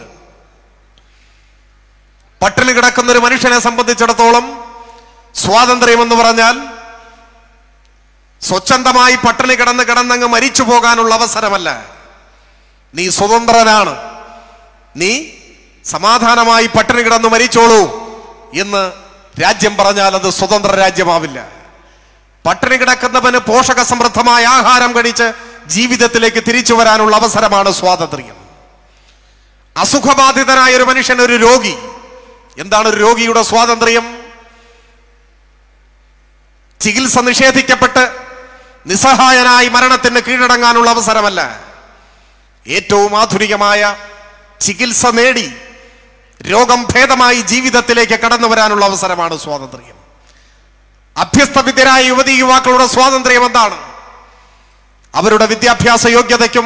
E: പട്ടിണി കിടക്കുന്ന ഒരു മനുഷ്യനെ സംബന്ധിച്ചിടത്തോളം സ്വാതന്ത്ര്യം എന്ന് പറഞ്ഞാൽ സ്വച്ഛന്തമായി പട്ടിണി കിടന്ന് കിടന്നങ്ങ് മരിച്ചു പോകാനുള്ള അവസരമല്ല നീ സ്വതന്ത്രനാണ് നീ സമാധാനമായി പട്ടിണി കിടന്ന് മരിച്ചോളൂ എന്ന് രാജ്യം പറഞ്ഞാൽ അത് സ്വതന്ത്ര രാജ്യമാവില്ല പട്ടിണി കിടക്കുന്നവന് പോഷക സമൃദ്ധമായ ആഹാരം കഴിച്ച് ജീവിതത്തിലേക്ക് തിരിച്ചു വരാനുള്ള അവസരമാണ് സ്വാതന്ത്ര്യം അസുഖബാധിതനായ ഒരു മനുഷ്യൻ ഒരു രോഗി എന്താണ് ഒരു രോഗിയുടെ സ്വാതന്ത്ര്യം ചികിത്സ നിഷേധിക്കപ്പെട്ട് നിസ്സഹായനായി മരണത്തിന് കീഴടങ്ങാനുള്ള അവസരമല്ല ഏറ്റവും ആധുനികമായ ചികിത്സ നേടി രോഗം ഭേദമായി ജീവിതത്തിലേക്ക് കടന്നു വരാനുള്ള അവസരമാണ് സ്വാതന്ത്ര്യം അഭ്യസ്തവിദ്യരായ യുവതി യുവാക്കളുടെ സ്വാതന്ത്ര്യം എന്താണ് അവരുടെ വിദ്യാഭ്യാസ യോഗ്യതയ്ക്കും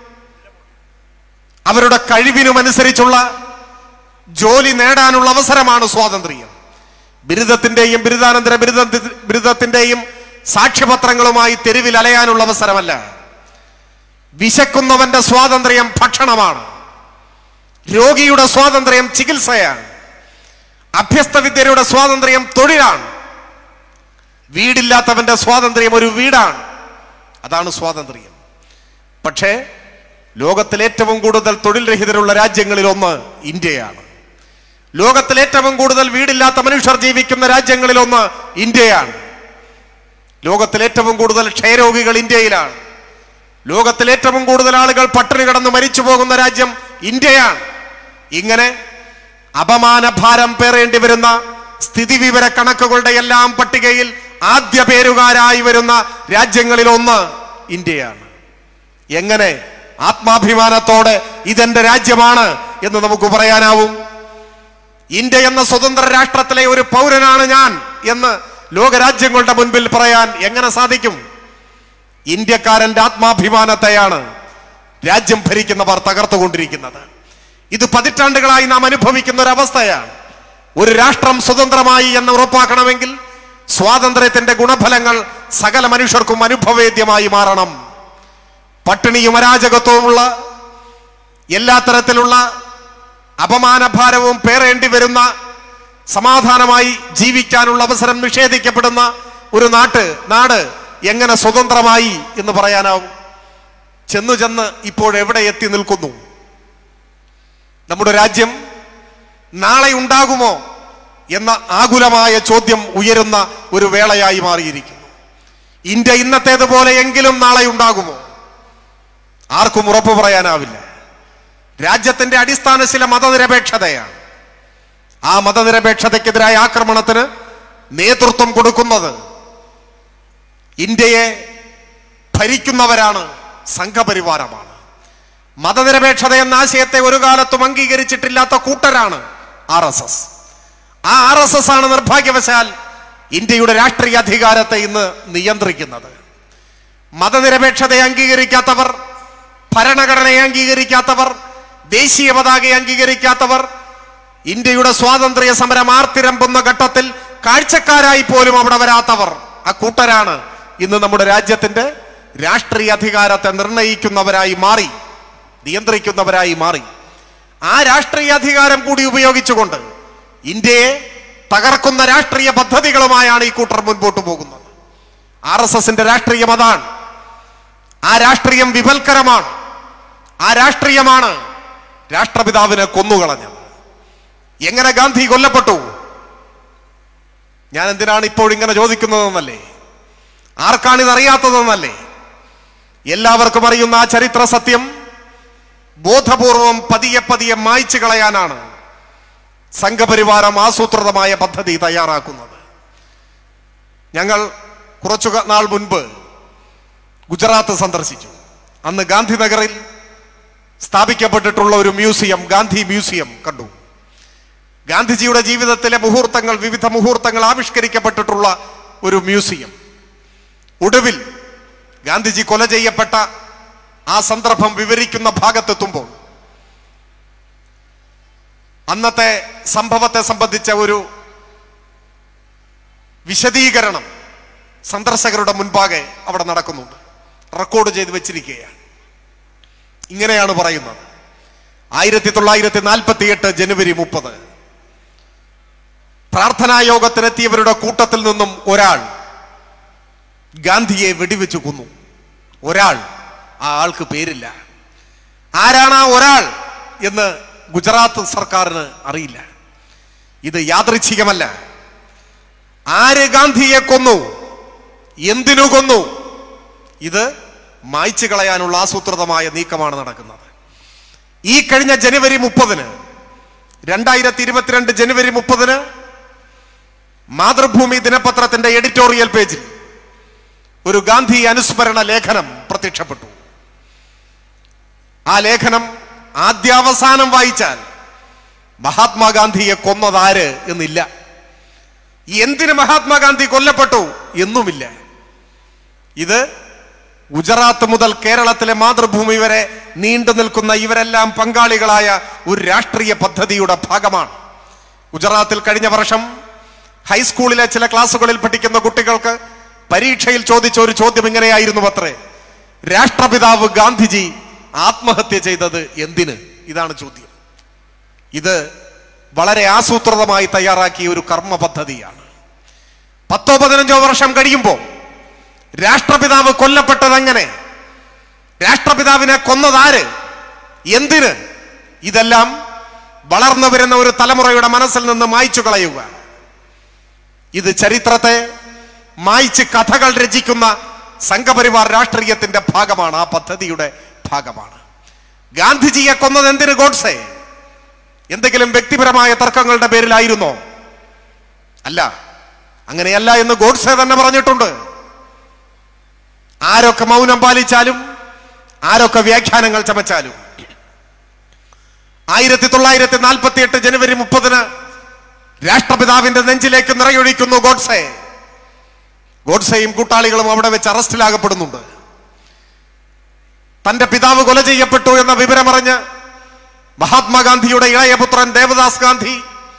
E: അവരുടെ കഴിവിനുമനുസരിച്ചുള്ള ജോലി നേടാനുള്ള അവസരമാണ് സ്വാതന്ത്ര്യം ബിരുദത്തിന്റെയും ബിരുദാനന്തര ബിരുദ ബിരുദത്തിന്റെയും സാക്ഷ്യപത്രങ്ങളുമായി തെരുവിൽ അലയാനുള്ള അവസരമല്ല വിശക്കുന്നവന്റെ സ്വാതന്ത്ര്യം ഭക്ഷണമാണ് രോഗിയുടെ സ്വാതന്ത്ര്യം ചികിത്സയാണ് അഭ്യസ്തവിദ്യരുടെ സ്വാതന്ത്ര്യം തൊഴിലാണ് വീടില്ലാത്തവന്റെ സ്വാതന്ത്ര്യം ഒരു വീടാണ് അതാണ് സ്വാതന്ത്ര്യം പക്ഷേ ലോകത്തിൽ ഏറ്റവും കൂടുതൽ തൊഴിൽ രഹിതരുള്ള രാജ്യങ്ങളിൽ ഒന്ന് ഇന്ത്യയാണ് ലോകത്തിൽ ഏറ്റവും കൂടുതൽ വീടില്ലാത്ത മനുഷ്യർ ജീവിക്കുന്ന രാജ്യങ്ങളിൽ ഒന്ന് ഇന്ത്യയാണ് ലോകത്തിൽ ഏറ്റവും കൂടുതൽ ക്ഷയരോഗികൾ ഇന്ത്യയിലാണ് ലോകത്തിൽ ഏറ്റവും കൂടുതൽ ആളുകൾ പട്ടിണി കിടന്ന് മരിച്ചു പോകുന്ന രാജ്യം ഇന്ത്യയാണ് ഇങ്ങനെ അപമാനഭാരം പേറേണ്ടി വരുന്ന സ്ഥിതിവിവര കണക്കുകളുടെ എല്ലാം പട്ടികയിൽ ആദ്യ പേരുകാരായി വരുന്ന രാജ്യങ്ങളിൽ ഒന്ന് ഇന്ത്യയാണ് എങ്ങനെ ആത്മാഭിമാനത്തോടെ ഇതെന്റെ രാജ്യമാണ് എന്ന് നമുക്ക് പറയാനാവും ഇന്ത്യ എന്ന സ്വതന്ത്ര രാഷ്ട്രത്തിലെ ഒരു പൗരനാണ് ഞാൻ എന്ന് ലോകരാജ്യങ്ങളുടെ മുൻപിൽ പറയാൻ എങ്ങനെ സാധിക്കും ഇന്ത്യക്കാരന്റെ ആത്മാഭിമാനത്തെയാണ് രാജ്യം ഭരിക്കുന്നവർ തകർത്തുകൊണ്ടിരിക്കുന്നത് ഇത് പതിറ്റാണ്ടുകളായി നാം അനുഭവിക്കുന്ന ഒരു അവസ്ഥയാണ് ഒരു രാഷ്ട്രം സ്വതന്ത്രമായി എന്ന് ഉറപ്പാക്കണമെങ്കിൽ സ്വാതന്ത്ര്യത്തിന്റെ ഗുണഫലങ്ങൾ സകല മനുഷ്യർക്കും അനുഭവേദ്യമായി മാറണം പട്ടിണിയും അരാജകത്വവുമുള്ള എല്ലാ തരത്തിലുള്ള അപമാനഭാരവും പേറേണ്ടി വരുന്ന സമാധാനമായി ജീവിക്കാനുള്ള അവസരം നിഷേധിക്കപ്പെടുന്ന ഒരു നാട്ട് നാട് എങ്ങനെ സ്വതന്ത്രമായി എന്ന് പറയാനാവും ചെന്നു ചെന്ന് ഇപ്പോൾ എവിടെ എത്തി നിൽക്കുന്നു നമ്മുടെ രാജ്യം നാളെ ഉണ്ടാകുമോ എന്ന ആകുലമായ ചോദ്യം ഉയരുന്ന ഒരു വേളയായി മാറിയിരിക്കുന്നു ഇന്ത്യ ഇന്നത്തേതുപോലെ എങ്കിലും നാളെ ഉണ്ടാകുമോ ആർക്കും ഉറപ്പു പറയാനാവില്ല രാജ്യത്തിന്റെ അടിസ്ഥാന ചില മതനിരപേക്ഷതയാണ് ആ മതനിരപേക്ഷതയ്ക്കെതിരായ ആക്രമണത്തിന് നേതൃത്വം കൊടുക്കുന്നത് ഇന്ത്യയെ ഭരിക്കുന്നവരാണ് സംഘപരിവാരമാണ് മതനിരപേക്ഷത എന്ന ആശയത്തെ ഒരു കാലത്തും അംഗീകരിച്ചിട്ടില്ലാത്ത കൂട്ടരാണ് ആർ എസ് എസ് ആ ആർ എസ് എസ് ആണ് നിർഭാഗ്യവശാൽ ഇന്ത്യയുടെ രാഷ്ട്രീയ അധികാരത്തെ ഇന്ന് നിയന്ത്രിക്കുന്നത് മതനിരപേക്ഷതയെ അംഗീകരിക്കാത്തവർ ഭരണഘടനയെ അംഗീകരിക്കാത്തവർ ദേശീയ പതാകയെ അംഗീകരിക്കാത്തവർ ഇന്ത്യയുടെ സ്വാതന്ത്ര്യ സമരം ആർത്തിരമ്പുന്ന ഘട്ടത്തിൽ കാഴ്ചക്കാരായി പോലും അവിടെ വരാത്തവർ ആ കൂട്ടരാണ് ഇന്ന് നമ്മുടെ രാജ്യത്തിന്റെ രാഷ്ട്രീയ അധികാരത്തെ നിർണയിക്കുന്നവരായി മാറി നിയന്ത്രിക്കുന്നവരായി മാറി ആ രാഷ്ട്രീയ അധികാരം കൂടി ഉപയോഗിച്ചുകൊണ്ട് ഇന്ത്യയെ തകർക്കുന്ന രാഷ്ട്രീയ പദ്ധതികളുമായാണ് ഈ കൂട്ടർ മുൻപോട്ട് പോകുന്നത് ആർ എസ് എസിന്റെ രാഷ്ട്രീയം അതാണ് ആ രാഷ്ട്രീയം വിപൽക്കരമാണ് ആ രാഷ്ട്രീയമാണ് രാഷ്ട്രപിതാവിനെ കൊന്നുകളഞ്ഞത് എങ്ങനെ ഗാന്ധി കൊല്ലപ്പെട്ടു ഞാൻ എന്തിനാണ് ഇപ്പോൾ ഇങ്ങനെ ചോദിക്കുന്നതെന്നല്ലേ ആർക്കാണിത് അറിയാത്തതെന്നല്ലേ എല്ലാവർക്കും അറിയുന്ന ആ ചരിത്ര സത്യം ബോധപൂർവം പതിയെ പതിയെ മായ്ച്ചു കളയാനാണ് സംഘപരിവാരം ആസൂത്രിതമായ പദ്ധതി തയ്യാറാക്കുന്നത് ഞങ്ങൾ കുറച്ചു ക- നാൾ മുൻപ് ഗുജറാത്ത് സന്ദർശിച്ചു അന്ന് ഗാന്ധിനഗറിൽ സ്ഥാപിക്കപ്പെട്ടിട്ടുള്ള ഒരു മ്യൂസിയം ഗാന്ധി മ്യൂസിയം കണ്ടു ഗാന്ധിജിയുടെ ജീവിതത്തിലെ മുഹൂർത്തങ്ങൾ വിവിധ മുഹൂർത്തങ്ങൾ ആവിഷ്കരിക്കപ്പെട്ടിട്ടുള്ള ഒരു മ്യൂസിയം ഒടുവിൽ ഗാന്ധിജി കൊല ചെയ്യപ്പെട്ട ആ സന്ദർഭം വിവരിക്കുന്ന ഭാഗത്തെത്തുമ്പോൾ അന്നത്തെ സംഭവത്തെ സംബന്ധിച്ച ഒരു വിശദീകരണം സന്ദർശകരുടെ മുൻപാകെ അവിടെ നടക്കുന്നുണ്ട് റെക്കോർഡ് ചെയ്ത് വെച്ചിരിക്കുകയാണ് ഇങ്ങനെയാണ് പറയുന്നത് ആയിരത്തി തൊള്ളായിരത്തി നാൽപ്പത്തി എട്ട് ജനുവരി മുപ്പത് പ്രാർത്ഥനാ യോഗത്തിനെത്തിയവരുടെ കൂട്ടത്തിൽ നിന്നും ഒരാൾ ഗാന്ധിയെ വെടിവെച്ച് കൊന്നു ഒരാൾ ആ ആൾക്ക് പേരില്ല ആരാണ് ആ ഒരാൾ എന്ന് ഗുജറാത്ത് സർക്കാരിന് അറിയില്ല ഇത് യാദൃച്ഛികമല്ല ആര് ഗാന്ധിയെ കൊന്നു എന്തിനു കൊന്നു ഇത് മായ്ച്ചു കളയാനുള്ള ആസൂത്രിതമായ നീക്കമാണ് നടക്കുന്നത് ഈ കഴിഞ്ഞ ജനുവരി മുപ്പതിന് രണ്ടായിരത്തി ഇരുപത്തിരണ്ട് ജനുവരി മുപ്പതിന് മാതൃഭൂമി ദിനപത്രത്തിന്റെ എഡിറ്റോറിയൽ പേജിൽ ഒരു ഗാന്ധി അനുസ്മരണ ലേഖനം പ്രത്യക്ഷപ്പെട്ടു ആ ലേഖനം ആദ്യാവസാനം വായിച്ചാൽ മഹാത്മാഗാന്ധിയെ കൊന്നതാര് എന്നില്ല എന്തിന് മഹാത്മാഗാന്ധി കൊല്ലപ്പെട്ടു എന്നുമില്ല ഇത് ഗുജറാത്ത് മുതൽ കേരളത്തിലെ മാതൃഭൂമി വരെ നീണ്ടു നിൽക്കുന്ന ഇവരെല്ലാം പങ്കാളികളായ ഒരു രാഷ്ട്രീയ പദ്ധതിയുടെ ഭാഗമാണ് ഗുജറാത്തിൽ കഴിഞ്ഞ വർഷം ഹൈസ്കൂളിലെ ചില ക്ലാസ്സുകളിൽ പഠിക്കുന്ന കുട്ടികൾക്ക് പരീക്ഷയിൽ ചോദിച്ച ഒരു ചോദ്യം ഇങ്ങനെയായിരുന്നു അത്രേ രാഷ്ട്രപിതാവ് ഗാന്ധിജി ആത്മഹത്യ ചെയ്തത് എന്തിന് ഇതാണ് ചോദ്യം ഇത് വളരെ ആസൂത്രിതമായി തയ്യാറാക്കിയ ഒരു കർമ്മ പദ്ധതിയാണ് പത്തോ പതിനഞ്ചോ വർഷം കഴിയുമ്പോൾ രാഷ്ട്രപിതാവ് കൊല്ലപ്പെട്ടത് എങ്ങനെ രാഷ്ട്രപിതാവിനെ കൊന്നതാര് എന്തിന് ഇതെല്ലാം വളർന്നു വരുന്ന ഒരു തലമുറയുടെ മനസ്സിൽ നിന്ന് മായ്ച്ചു കളയുക ഇത് ചരിത്രത്തെ മായ്ച്ച് കഥകൾ രചിക്കുന്ന സംഘപരിവാർ രാഷ്ട്രീയത്തിന്റെ ഭാഗമാണ് ആ പദ്ധതിയുടെ ഭാഗമാണ് ഗാന്ധിജിയെ കൊന്നത് എന്തിന് ഗോഡ്സെ എന്തെങ്കിലും വ്യക്തിപരമായ തർക്കങ്ങളുടെ പേരിലായിരുന്നോ അല്ല അങ്ങനെയല്ല എന്ന് ഗോഡ്സെ തന്നെ പറഞ്ഞിട്ടുണ്ട് ആരൊക്കെ മൗനം പാലിച്ചാലും ആരൊക്കെ വ്യാഖ്യാനങ്ങൾ ചമച്ചാലും ആയിരത്തി തൊള്ളായിരത്തി നാൽപ്പത്തി എട്ട് ജനുവരി മുപ്പതിന് രാഷ്ട്രപിതാവിന്റെ നെഞ്ചിലേക്ക് നിറയൊഴിക്കുന്നു ഗോഡ്സെ ഗോഡ്സെയും കൂട്ടാളികളും അവിടെ വെച്ച് അറസ്റ്റിലാകപ്പെടുന്നുണ്ട് തന്റെ പിതാവ് കൊല ചെയ്യപ്പെട്ടു എന്ന വിവരമറിഞ്ഞ് മഹാത്മാഗാന്ധിയുടെ ഇളയ പുത്രൻ ദേവദാസ് ഗാന്ധി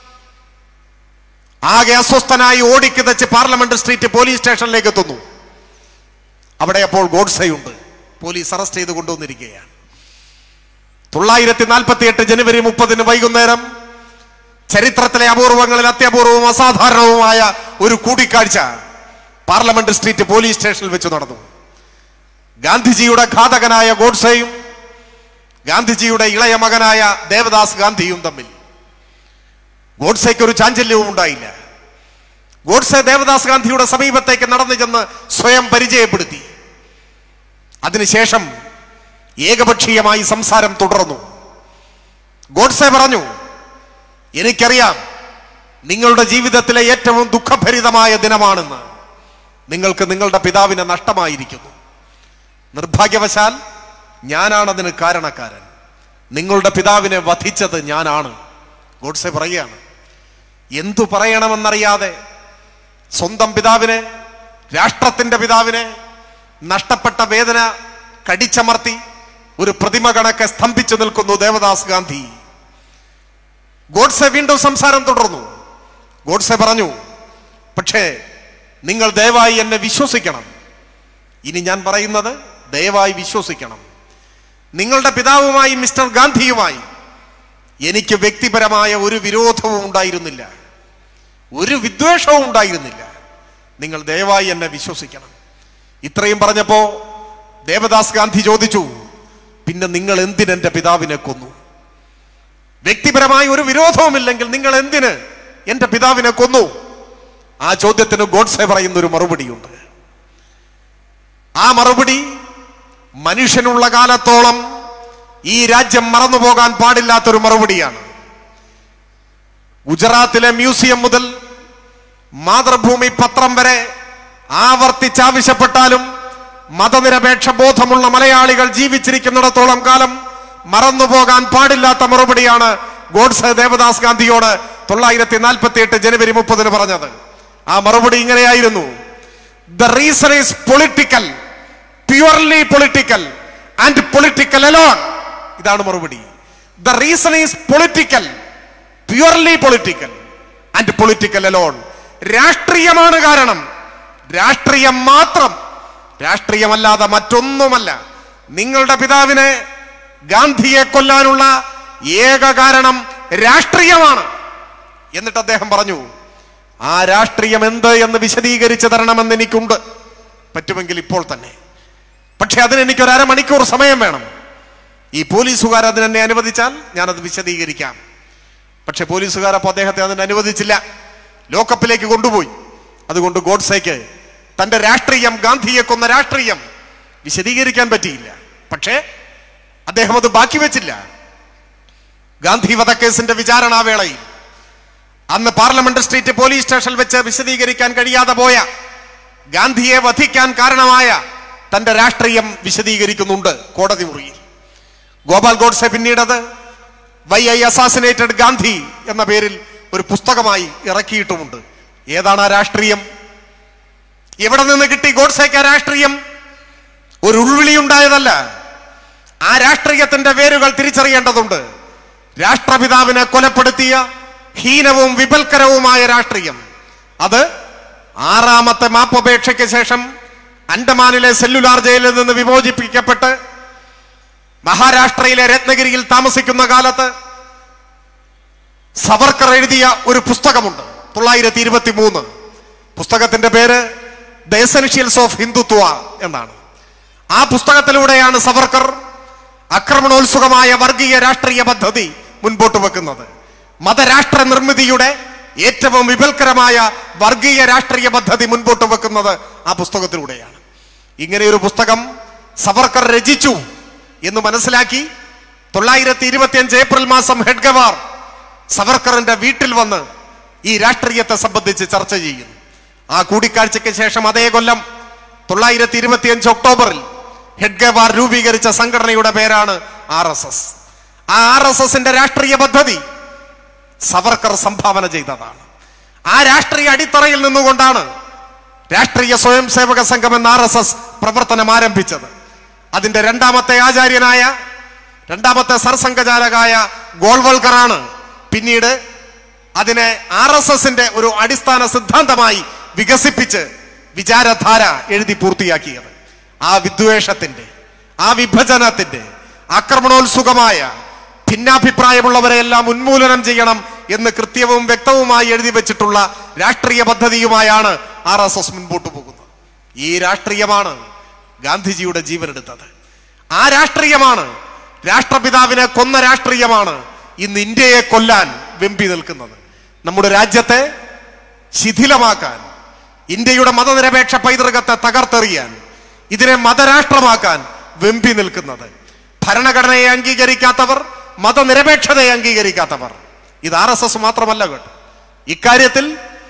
E: ആകെ അസ്വസ്ഥനായി ഓടിക്കിതച്ച് പാർലമെന്റ് സ്ട്രീറ്റ് പോലീസ് സ്റ്റേഷനിലേക്ക് എത്തുന്നു അവിടെ അപ്പോൾ ഗോഡ്സെയുണ്ട് പോലീസ് അറസ്റ്റ് ചെയ്ത് കൊണ്ടുവന്നിരിക്കുകയാണ് തൊള്ളായിരത്തി നാൽപ്പത്തി എട്ട് ജനുവരി മുപ്പതിന് വൈകുന്നേരം ചരിത്രത്തിലെ അപൂർവങ്ങളിൽ അത്യപൂർവവും അസാധാരണവുമായ ഒരു കൂടിക്കാഴ്ച പാർലമെന്റ് സ്ട്രീറ്റ് പോലീസ് സ്റ്റേഷനിൽ വെച്ച് നടന്നു ഗാന്ധിജിയുടെ ഘാതകനായ ഗോഡ്സെയും ഗാന്ധിജിയുടെ ഇളയ മകനായ ദേവദാസ് ഗാന്ധിയും തമ്മിൽ ഗോഡ്സെക്ക് ഒരു ചാഞ്ചല്യവും ഉണ്ടായില്ല ഗോഡ്സെ ദേവദാസ് ഗാന്ധിയുടെ സമീപത്തേക്ക് നടന്നു ചെന്ന് സ്വയം പരിചയപ്പെടുത്തി അതിനുശേഷം ഏകപക്ഷീയമായി സംസാരം തുടർന്നു ഗോഡ്സെ പറഞ്ഞു എനിക്കറിയാം നിങ്ങളുടെ ജീവിതത്തിലെ ഏറ്റവും ദുഃഖഭരിതമായ ദിനമാണെന്ന് നിങ്ങൾക്ക് നിങ്ങളുടെ പിതാവിനെ നഷ്ടമായിരിക്കുന്നു നിർഭാഗ്യവശാൽ ഞാനാണ് അതിന് കാരണക്കാരൻ നിങ്ങളുടെ പിതാവിനെ വധിച്ചത് ഞാനാണ് ഗോഡ്സെ പറയുകയാണ് എന്തു പറയണമെന്നറിയാതെ സ്വന്തം പിതാവിനെ രാഷ്ട്രത്തിന്റെ പിതാവിനെ നഷ്ടപ്പെട്ട വേദന കടിച്ചമർത്തി ഒരു പ്രതിമ കണക്കെ സ്തംഭിച്ചു നിൽക്കുന്നു ദേവദാസ് ഗാന്ധി ഗോഡ്സെ വീണ്ടും സംസാരം തുടർന്നു ഗോഡ്സെ പറഞ്ഞു പക്ഷേ നിങ്ങൾ ദയവായി എന്നെ വിശ്വസിക്കണം ഇനി ഞാൻ പറയുന്നത് ദയവായി വിശ്വസിക്കണം നിങ്ങളുടെ പിതാവുമായി മിസ്റ്റർ ഗാന്ധിയുമായി എനിക്ക് വ്യക്തിപരമായ ഒരു വിരോധവും ഉണ്ടായിരുന്നില്ല ഒരു വിദ്വേഷവും ഉണ്ടായിരുന്നില്ല നിങ്ങൾ ദയവായി എന്നെ വിശ്വസിക്കണം ഇത്രയും പറഞ്ഞപ്പോ ദേവദാസ് ഗാന്ധി ചോദിച്ചു പിന്നെ നിങ്ങൾ എന്തിനെന്റെ പിതാവിനെ കൊന്നു വ്യക്തിപരമായ ഒരു വിരോധവുമില്ലെങ്കിൽ നിങ്ങൾ എന്തിന് എന്റെ പിതാവിനെ കൊന്നു ആ ചോദ്യത്തിന് ഗോഡ്സെ പറയുന്ന ഒരു മറുപടിയുണ്ട് ആ മറുപടി മനുഷ്യനുള്ള കാലത്തോളം ഈ രാജ്യം മറന്നുപോകാൻ പാടില്ലാത്തൊരു മറുപടിയാണ് ഗുജറാത്തിലെ മ്യൂസിയം മുതൽ മാതൃഭൂമി പത്രം വരെ ആവർത്തിച്ചാവശ്യപ്പെട്ടാലും മതനിരപേക്ഷ ബോധമുള്ള മലയാളികൾ ജീവിച്ചിരിക്കുന്നിടത്തോളം കാലം മറന്നുപോകാൻ പാടില്ലാത്ത മറുപടിയാണ് ഗോഡ്സെ ദേവദാസ് ഗാന്ധിയോട് തൊള്ളായിരത്തി നാൽപ്പത്തി എട്ട് ജനുവരി മുപ്പതിന് പറഞ്ഞത് ആ മറുപടി ഇങ്ങനെയായിരുന്നു the reason is political purely political and political alone ഇതാണ് മറുപടി the reason is political purely political and political alone രാഷ്ട്രീയമാണ് കാരണം രാഷ്ട്രീയം മാത്രം രാഷ്ട്രീയമല്ലാതെ മറ്റൊന്നുമല്ല നിങ്ങളുടെ പിതാവിനെ ഗാന്ധിയെ കൊല്ലാനുള്ള ഏക കാരണം രാഷ്ട്രീയമാണ് എന്നിട്ട് അദ്ദേഹം പറഞ്ഞു ആ രാഷ്ട്രീയം എന്ത് എന്ന് വിശദീകരിച്ചു തരണമെന്ന് എനിക്കുണ്ട് പറ്റുമെങ്കിൽ ഇപ്പോൾ തന്നെ പക്ഷെ അതിന് എനിക്ക് ഒരു അരമണിക്കൂർ സമയം വേണം ഈ പോലീസുകാർ അതിനെന്നെ അനുവദിച്ചാൽ ഞാനത് വിശദീകരിക്കാം പക്ഷെ പോലീസുകാർ അപ്പോൾ അദ്ദേഹത്തെ അതിന് അനുവദിച്ചില്ല ലോക്കപ്പിലേക്ക് കൊണ്ടുപോയി അതുകൊണ്ട് ഗോഡ്സേക്ക് തന്റെ രാഷ്ട്രീയം ഗാന്ധിയെ കൊന്ന രാഷ്ട്രീയം വിശദീകരിക്കാൻ പറ്റിയില്ല പക്ഷേ അദ്ദേഹം അത് ബാക്കി വെച്ചില്ല ഗാന്ധി വധക്കേസിന്റെ വിചാരണാവേളയിൽ അന്ന് പാർലമെന്റ് സ്ട്രീറ്റ് പോലീസ് സ്റ്റേഷനിൽ വെച്ച് വിശദീകരിക്കാൻ കഴിയാതെ പോയ ഗാന്ധിയെ വധിക്കാൻ കാരണമായ തന്റെ രാഷ്ട്രീയം വിശദീകരിക്കുന്നുണ്ട് കോടതി മുറിയിൽ ഗോപാൽ ഗോഡ്സെ പിന്നീടത് വൈ ഐ അസാസിനേറ്റഡ് ഗാന്ധി എന്ന പേരിൽ ഒരു പുസ്തകമായി ഇറക്കിയിട്ടുമുണ്ട് ഏതാണ് ആ രാഷ്ട്രീയം എവിടെ നിന്ന് കിട്ടി ഗോഡ്സേക്ക് ആ രാഷ്ട്രീയം ഒരു ഉൾവിളി ഉണ്ടായതല്ല ആ രാഷ്ട്രീയത്തിന്റെ വേരുകൾ തിരിച്ചറിയേണ്ടതുണ്ട് രാഷ്ട്രപിതാവിനെ കൊലപ്പെടുത്തിയ ഹീനവും വിപൽക്കരവുമായ രാഷ്ട്രീയം അത് ആറാമത്തെ മാപ്പപേക്ഷയ്ക്ക് ശേഷം അണ്ടമാനിലെ സെല്ലുലാർ ജയിലിൽ നിന്ന് വിമോചിപ്പിക്കപ്പെട്ട് മഹാരാഷ്ട്രയിലെ രത്നഗിരിയിൽ താമസിക്കുന്ന കാലത്ത് സവർക്കർ എഴുതിയ ഒരു പുസ്തകമുണ്ട് തൊള്ളായിരത്തി ഇരുപത്തി മൂന്ന് പുസ്തകത്തിന്റെ പേര് ദ എസൻഷ്യൽസ് ഓഫ് ഹിന്ദുത്വ എന്നാണ് ആ പുസ്തകത്തിലൂടെയാണ് സവർക്കർ ആക്രമണോത്സുകമായ വർഗീയ രാഷ്ട്രീയ പദ്ധതി മുൻപോട്ട് വെക്കുന്നത് മതരാഷ്ട്ര നിർമ്മിതിയുടെ ഏറ്റവും വിപൽക്കരമായ വർഗീയ രാഷ്ട്രീയ പദ്ധതി മുൻപോട്ട് വെക്കുന്നത് ആ പുസ്തകത്തിലൂടെയാണ് ഇങ്ങനെ ഒരു പുസ്തകം സവർക്കർ രചിച്ചു എന്ന് മനസ്സിലാക്കി തൊള്ളായിരത്തി ഇരുപത്തിയഞ്ച് ഏപ്രിൽ മാസം ഹെഡ്ഗവാർ സവർക്കറിന്റെ വീട്ടിൽ വന്ന് ഈ രാഷ്ട്രീയത്തെ സംബന്ധിച്ച് ചർച്ച ചെയ്യുന്നു ആ കൂടിക്കാഴ്ചയ്ക്ക് ശേഷം അതേ കൊല്ലം തൊള്ളായിരത്തി ഇരുപത്തിയഞ്ച് ഒക്ടോബറിൽ ഹെഡ്ഗവാർ രൂപീകരിച്ച സംഘടനയുടെ പേരാണ് ആർ എസ് എസ് ആ ആർ എസ് എസിന്റെ രാഷ്ട്രീയ പദ്ധതി സവർക്കർ സംഭാവന ചെയ്തതാണ് ആ രാഷ്ട്രീയ അടിത്തറയിൽ നിന്നുകൊണ്ടാണ് രാഷ്ട്രീയ സ്വയം സേവക സംഘം എന്ന ആർ എസ് എസ് പ്രവർത്തനം ആരംഭിച്ചത് അതിന്റെ രണ്ടാമത്തെ ആചാര്യനായ രണ്ടാമത്തെ സർസംഘചാലകായ ഗോൾവൽക്കറാണ് പിന്നീട് അതിനെ ആർ എസ് എസിന്റെ ഒരു അടിസ്ഥാന സിദ്ധാന്തമായി വികസിപ്പിച്ച് വിചാരധാര എഴുതി പൂർത്തിയാക്കിയത് ആ വിദ്വേഷത്തിന്റെ ആ വിഭജനത്തിന്റെ ആക്രമണോത്സുകമായ ഭിന്നാഭിപ്രായമുള്ളവരെയെല്ലാം ഉന്മൂലനം ചെയ്യണം എന്ന് കൃത്യവും വ്യക്തവുമായി എഴുതി വെച്ചിട്ടുള്ള രാഷ്ട്രീയ പദ്ധതിയുമായാണ് ആർ എസ് എസ് മുൻപോട്ട് പോകുന്നത് ഈ രാഷ്ട്രീയമാണ് ഗാന്ധിജിയുടെ ജീവനെടുത്തത് ആ രാഷ്ട്രീയമാണ് രാഷ്ട്രപിതാവിനെ കൊന്ന രാഷ്ട്രീയമാണ് ഇന്ന് ഇന്ത്യയെ കൊല്ലാൻ വെമ്പി നിൽക്കുന്നത് നമ്മുടെ രാജ്യത്തെ ശിഥിലമാക്കാൻ ഇന്ത്യയുടെ മതനിരപേക്ഷ പൈതൃകത്തെ തകർത്തെറിയാൻ ഇതിനെ മതരാഷ്ട്രമാക്കാൻ വെമ്പി നിൽക്കുന്നത് ഭരണഘടനയെ അംഗീകരിക്കാത്തവർ മതനിരപേക്ഷതയെ അംഗീകരിക്കാത്തവർ ഇത് ആർ എസ് എസ് മാത്രമല്ല കേട്ടോ ഇക്കാര്യത്തിൽ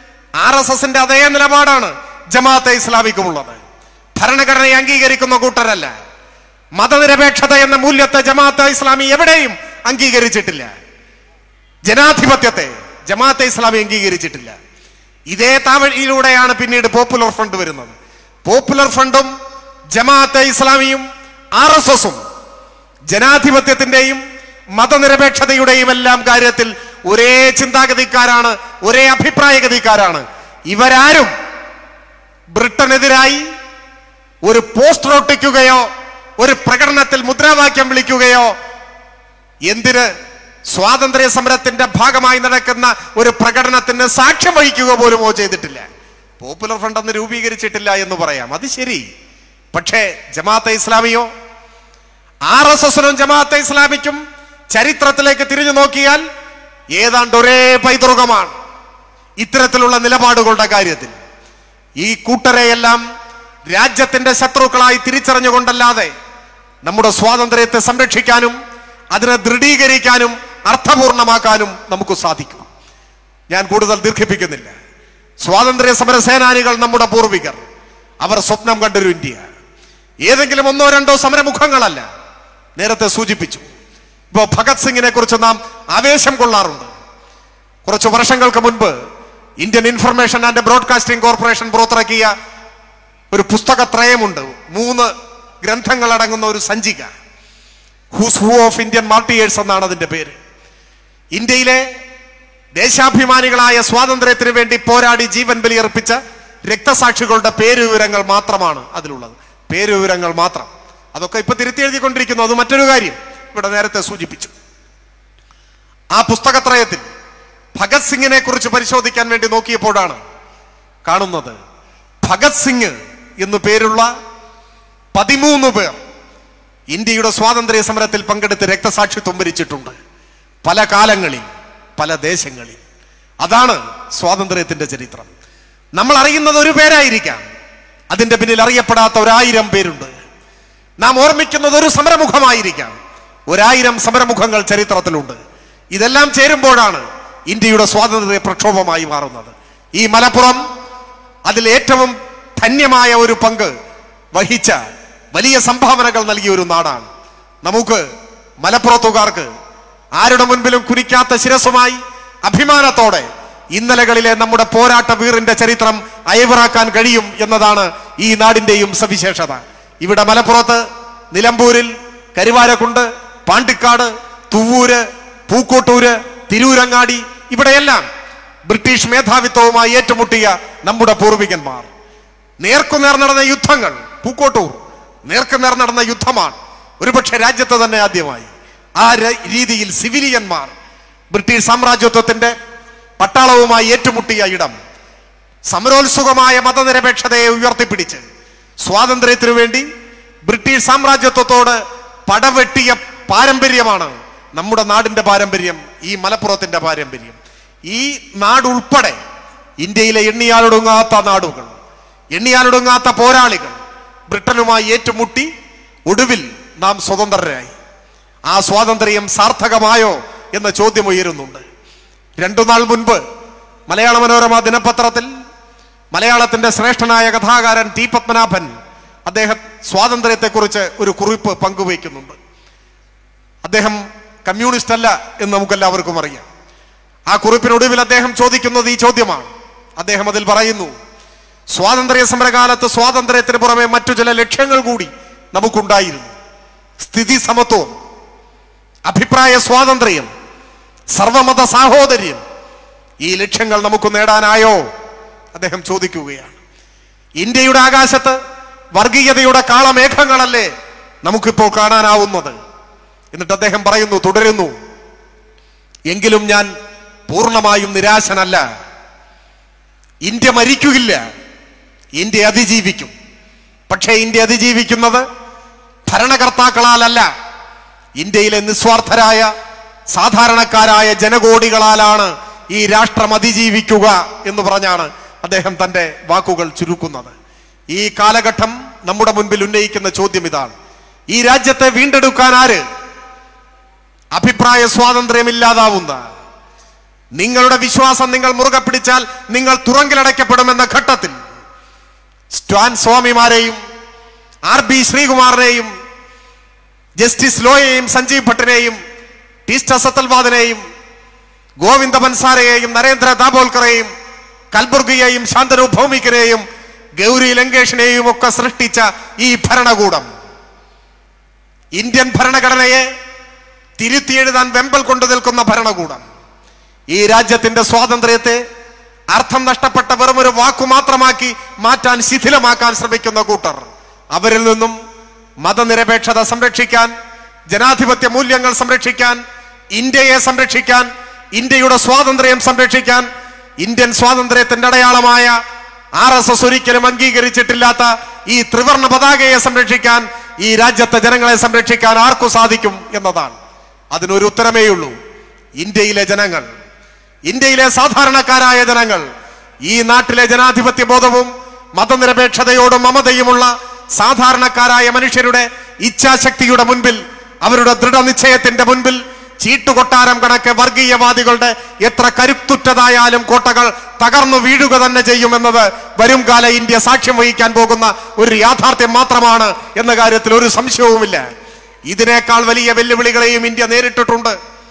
E: ആർ എസ് എസിന്റെ അതേ നിലപാടാണ് ജമാഅത്തെ ഇസ്ലാമിക്കുമുള്ളത് ഭരണഘടനയെ അംഗീകരിക്കുന്ന കൂട്ടരല്ല മതനിരപേക്ഷത എന്ന മൂല്യത്തെ ജമാഅത്തെ ഇസ്ലാമി എവിടെയും അംഗീകരിച്ചിട്ടില്ല ജനാധിപത്യത്തെ ജമാഅത്തെ ഇസ്ലാമി അംഗീകരിച്ചിട്ടില്ല ഇതേ താവഴിയിലൂടെയാണ് പിന്നീട് പോപ്പുലർ ഫ്രണ്ട് വരുന്നത് പോപ്പുലർ ഫ്രണ്ടും ജമാഅത്തെ ഇസ്ലാമിയും ആർ എസ് എസും ജനാധിപത്യത്തിന്റെയും മതനിരപേക്ഷതയുടെയും എല്ലാം കാര്യത്തിൽ ഒരേ ചിന്താഗതിക്കാരാണ് ഒരേ അഭിപ്രായഗതിക്കാരാണ് ഇവരാരും ബ്രിട്ടനെതിരായി ഒരു പോസ്റ്റർ ഒട്ടിക്കുകയോ ഒരു പ്രകടനത്തിൽ മുദ്രാവാക്യം വിളിക്കുകയോ എന്തിന് സ്വാതന്ത്ര്യ സമരത്തിന്റെ ഭാഗമായി നടക്കുന്ന ഒരു പ്രകടനത്തിന് സാക്ഷ്യം വഹിക്കുക പോലുമോ ചെയ്തിട്ടില്ല പോപ്പുലർ ഫ്രണ്ട് അന്ന് രൂപീകരിച്ചിട്ടില്ല എന്ന് പറയാം അത് ശരി പക്ഷേ ജമാഅത്തെ ഇസ്ലാമിയോ ആർ എസ് എസിനും ജമാഅത്തെ ഇസ്ലാമിക്കും ചരിത്രത്തിലേക്ക് തിരിഞ്ഞു നോക്കിയാൽ ഏതാണ്ട് ഒരേ പൈതൃകമാണ് ഇത്തരത്തിലുള്ള നിലപാടുകളുടെ കാര്യത്തിൽ ഈ കൂട്ടരെയെല്ലാം രാജ്യത്തിന്റെ ശത്രുക്കളായി തിരിച്ചറിഞ്ഞുകൊണ്ടല്ലാതെ നമ്മുടെ സ്വാതന്ത്ര്യത്തെ സംരക്ഷിക്കാനും അതിനെ ദൃഢീകരിക്കാനും അർത്ഥപൂർണമാക്കാനും നമുക്ക് സാധിക്കും ഞാൻ കൂടുതൽ ദീർഘിപ്പിക്കുന്നില്ല സ്വാതന്ത്ര്യ സമര സേനാനികൾ നമ്മുടെ പൂർവികർ അവർ സ്വപ്നം കണ്ടൊരു ഇന്ത്യ ഏതെങ്കിലും ഒന്നോ രണ്ടോ സമരമുഖങ്ങളല്ല നേരത്തെ സൂചിപ്പിച്ചു ഇപ്പോ ഭഗത് സിംഗിനെ കുറിച്ച് നാം ആവേശം കൊള്ളാറുണ്ട് കുറച്ച് വർഷങ്ങൾക്ക് മുൻപ് Indian information and broadcasting corporation പുറത്തിറക്കിയ ഒരു പുസ്തകത്രയമുണ്ട് മൂന്ന് ഗ്രന്ഥങ്ങൾ അടങ്ങുന്ന ഒരു സഞ്ചിക who's who of Indian martyrs എന്നാണ് അതിന്റെ പേര് ഇന്ത്യയിലെ ദേശാഭിമാനികളായ സ്വാതന്ത്ര്യത്തിന് വേണ്ടി പോരാടി ജീവൻ ബലിയർപ്പിച്ച രക്തസാക്ഷികളുടെ പേരുവിവരങ്ങൾ മാത്രമാണ് അതിലുള്ളത് പേരുവിവരങ്ങൾ മാത്രം അതൊക്കെ ഇപ്പൊ തിരുത്തി എഴുതിക്കൊണ്ടിരിക്കുന്നു അത് മറ്റൊരു കാര്യം ഇവിടെ നേരത്തെ സൂചിപ്പിച്ചു ആ പുസ്തകത്രയത്തിൽ ഭഗത് സിംഗിനെ കുറിച്ച് പരിശോധിക്കാൻ വേണ്ടി നോക്കിയപ്പോഴാണ് കാണുന്നത് ഭഗത് സിംഗ് എന്നു പേരുള്ള പതിമൂന്ന് പേർ ഇന്ത്യയുടെ സ്വാതന്ത്ര്യ സമരത്തിൽ പങ്കെടുത്ത് രക്തസാക്ഷിത്വം വരിച്ചിട്ടുണ്ട് പല കാലങ്ങളിൽ പല ദേശങ്ങളിൽ അതാണ് സ്വാതന്ത്ര്യത്തിന്റെ ചരിത്രം നമ്മൾ അറിയുന്നത് ഒരു പേരായിരിക്കാം അതിന്റെ പിന്നിൽ അറിയപ്പെടാത്ത ഒരായിരം പേരുണ്ട് നാം ഓർമ്മിക്കുന്നത് ഒരു സമരമുഖമായിരിക്കാം ഒരായിരം സമരമുഖങ്ങൾ ചരിത്രത്തിലുണ്ട് ഇതെല്ലാം ചേരുമ്പോഴാണ് ഇന്ത്യയുടെ സ്വാതന്ത്ര്യ പ്രക്ഷോഭമായി മാറുന്നത് ഈ മലപ്പുറം അതിൽ ഏറ്റവും ധന്യമായ ഒരു പങ്ക് വഹിച്ച വലിയ സംഭാവനകൾ നൽകിയ ഒരു നാടാണ് നമുക്ക് മലപ്പുറത്തുകാർക്ക് ആരുടെ മുൻപിലും കുനിക്കാത്ത ശിരസുമായി അഭിമാനത്തോടെ ഇന്നലകളിലെ നമ്മുടെ പോരാട്ട വീറിന്റെ ചരിത്രം അയവിറാക്കാൻ കഴിയും എന്നതാണ് ഈ നാടിന്റെയും സവിശേഷത ഇവിടെ മലപ്പുറത്ത് നിലമ്പൂരിൽ കരുവാരക്കുണ്ട് പാണ്ടിക്കാട് തുവൂര് പൂക്കോട്ടൂര് തിരൂരങ്ങാടി ഇവിടെയെല്ലാം ബ്രിട്ടീഷ് മേധാവിത്വവുമായി ഏറ്റുമുട്ടിയ നമ്മുടെ പൂർവികന്മാർ നേർക്കുനേർ നടന്ന യുദ്ധങ്ങൾ പൂക്കോട്ടൂർ നേർക്കുനേർ നടന്ന യുദ്ധമാണ് ഒരുപക്ഷെ രാജ്യത്ത് തന്നെ ആദ്യമായി ആ ര- രീതിയിൽ സിവിലിയന്മാർ ബ്രിട്ടീഷ് സാമ്രാജ്യത്വത്തിന്റെ പട്ടാളവുമായി ഏറ്റുമുട്ടിയ ഇടം സമരോത്സുകമായ മതനിരപേക്ഷതയെ ഉയർത്തിപ്പിടിച്ച് സ്വാതന്ത്ര്യത്തിനു വേണ്ടി ബ്രിട്ടീഷ് സാമ്രാജ്യത്വത്തോട് പടവെട്ടിയ പാരമ്പര്യമാണ് നമ്മുടെ നാടിന്റെ പാരമ്പര്യം ഈ മലപ്പുറത്തിന്റെ പാരമ്പര്യം ഈ നാടുൾപ്പെടെ ഇന്ത്യയിലെ എണ്ണിയാലൊടുങ്ങാത്ത നാടുകൾ എണ്ണിയാലൊടുങ്ങാത്ത പോരാളികൾ ബ്രിട്ടനുമായി ഏറ്റുമുട്ടി ഒടുവിൽ നാം സ്വതന്ത്രരായി ആ സ്വാതന്ത്ര്യം സാർത്ഥകമായോ എന്ന ചോദ്യം ഉയരുന്നുണ്ട് രണ്ടു നാൾ മുൻപ് മലയാള മനോരമ ദിനപത്രത്തിൽ മലയാളത്തിന്റെ ശ്രേഷ്ഠനായ കഥാകാരൻ ടി പത്മനാഭൻ അദ്ദേഹം സ്വാതന്ത്ര്യത്തെക്കുറിച്ച് ഒരു കുറിപ്പ് പങ്കുവയ്ക്കുന്നുണ്ട് അദ്ദേഹം കമ്മ്യൂണിസ്റ്റ് അല്ല എന്ന് നമുക്കെല്ലാവർക്കും അറിയാം ആ കുറിപ്പിനൊടുവിൽ അദ്ദേഹം ചോദിക്കുന്നത് ഈ ചോദ്യമാണ് അദ്ദേഹം അതിൽ പറയുന്നു സ്വാതന്ത്ര്യ സമരകാലത്ത് സ്വാതന്ത്ര്യത്തിന് പുറമെ മറ്റു ചില ലക്ഷ്യങ്ങൾ കൂടി നമുക്കുണ്ടായിരുന്നു സ്ഥിതി സമത്വം അഭിപ്രായ സ്വാതന്ത്ര്യം സർവമത സാഹോദര്യം ഈ ലക്ഷ്യങ്ങൾ നമുക്ക് നേടാനായോ അദ്ദേഹം ചോദിക്കുകയാണ് ഇന്ത്യയുടെ ആകാശത്ത് വർഗീയതയുടെ കാളമേഘങ്ങളല്ലേ നമുക്കിപ്പോൾ കാണാനാവുന്നത് എന്നിട്ട് അദ്ദേഹം പറയുന്നു തുടരുന്നു എങ്കിലും ഞാൻ പൂർണ്ണമായും നിരാശനല്ല ഇന്ത്യ മരിക്കുകയില്ല ഇന്ത്യ അതിജീവിക്കും പക്ഷേ ഇന്ത്യ അതിജീവിക്കുന്നത് ഭരണകർത്താക്കളാലല്ല ഇന്ത്യയിലെ നിസ്വാർത്ഥരായ സാധാരണക്കാരായ ജനകോടികളാലാണ് ഈ രാഷ്ട്രം അതിജീവിക്കുക എന്ന് പറഞ്ഞാണ് അദ്ദേഹം തന്റെ വാക്കുകൾ ചുരുക്കുന്നത് ഈ കാലഘട്ടം നമ്മുടെ മുൻപിൽ ഉന്നയിക്കുന്ന ചോദ്യം ഇതാണ് ഈ രാജ്യത്തെ വീണ്ടെടുക്കാൻ ആര് അഭിപ്രായ സ്വാതന്ത്ര്യമില്ലാതാവുന്ന നിങ്ങളുടെ വിശ്വാസം നിങ്ങൾ മുറുകെ പിടിച്ചാൽ നിങ്ങൾ തുറങ്കിലടയ്ക്കപ്പെടുമെന്ന ഘട്ടത്തിൽ സ്റ്റാൻ സ്വാമിമാരെയും ആർ ബി ശ്രീകുമാറിനെയും ജസ്റ്റിസ് ലോയെയും സഞ്ജീവ് ഭട്ടിനെയും ടീസ്റ്റ സത്തൽവാദിനെയും ഗോവിന്ദ ബൻസാരെയും നരേന്ദ്ര ദാബോൽക്കറെയും കൽബുർഗിയെയും ശാന്തനു ഭൗമികനെയും ഗൗരി ലങ്കേഷിനെയും ഒക്കെ സൃഷ്ടിച്ച ഈ ഭരണകൂടം ഇന്ത്യൻ ഭരണഘടനയെ തിരുത്തിയെഴുതാൻ വെമ്പൽ കൊണ്ടു നിൽക്കുന്ന ഭരണകൂടം ഈ രാജ്യത്തിന്റെ സ്വാതന്ത്ര്യത്തെ അർത്ഥം നഷ്ടപ്പെട്ട വെറും ഒരു വാക്കു മാത്രമാക്കി മാറ്റാൻ ശിഥിലമാക്കാൻ ശ്രമിക്കുന്ന കൂട്ടർ അവരിൽ നിന്നും മതനിരപേക്ഷത സംരക്ഷിക്കാൻ ജനാധിപത്യ മൂല്യങ്ങൾ സംരക്ഷിക്കാൻ ഇന്ത്യയെ സംരക്ഷിക്കാൻ ഇന്ത്യയുടെ സ്വാതന്ത്ര്യം സംരക്ഷിക്കാൻ ഇന്ത്യൻ സ്വാതന്ത്ര്യത്തിന്റെ അടയാളമായ ആർ എസ് എസ് ഒരിക്കലും അംഗീകരിച്ചിട്ടില്ലാത്ത ഈ ത്രിവർണ പതാകയെ സംരക്ഷിക്കാൻ ഈ രാജ്യത്തെ ജനങ്ങളെ സംരക്ഷിക്കാൻ ആർക്കു സാധിക്കും എന്നതാണ് അതിനൊരു ഉത്തരമേയുള്ളൂ ഇന്ത്യയിലെ ജനങ്ങൾ ഇന്ത്യയിലെ സാധാരണക്കാരായ ജനങ്ങൾ ഈ നാട്ടിലെ ജനാധിപത്യ ബോധവും മതനിരപേക്ഷതയോടും മമതയുമുള്ള സാധാരണക്കാരായ മനുഷ്യരുടെ ഇച്ഛാശക്തിയുടെ മുൻപിൽ അവരുടെ ദൃഢനിശ്ചയത്തിന്റെ മുൻപിൽ ചീട്ടുകൊട്ടാരം കണക്ക് വർഗീയവാദികളുടെ എത്ര കരുത്തുറ്റതായാലും കോട്ടകൾ തകർന്നു വീഴുക തന്നെ ചെയ്യുമെന്നത് വരും കാല ഇന്ത്യ സാക്ഷ്യം വഹിക്കാൻ പോകുന്ന ഒരു യാഥാർത്ഥ്യം മാത്രമാണ് എന്ന കാര്യത്തിൽ ഒരു സംശയവുമില്ല ഇതിനേക്കാൾ വലിയ വെല്ലുവിളികളെയും ഇന്ത്യ നേരിട്ടിട്ടുണ്ട്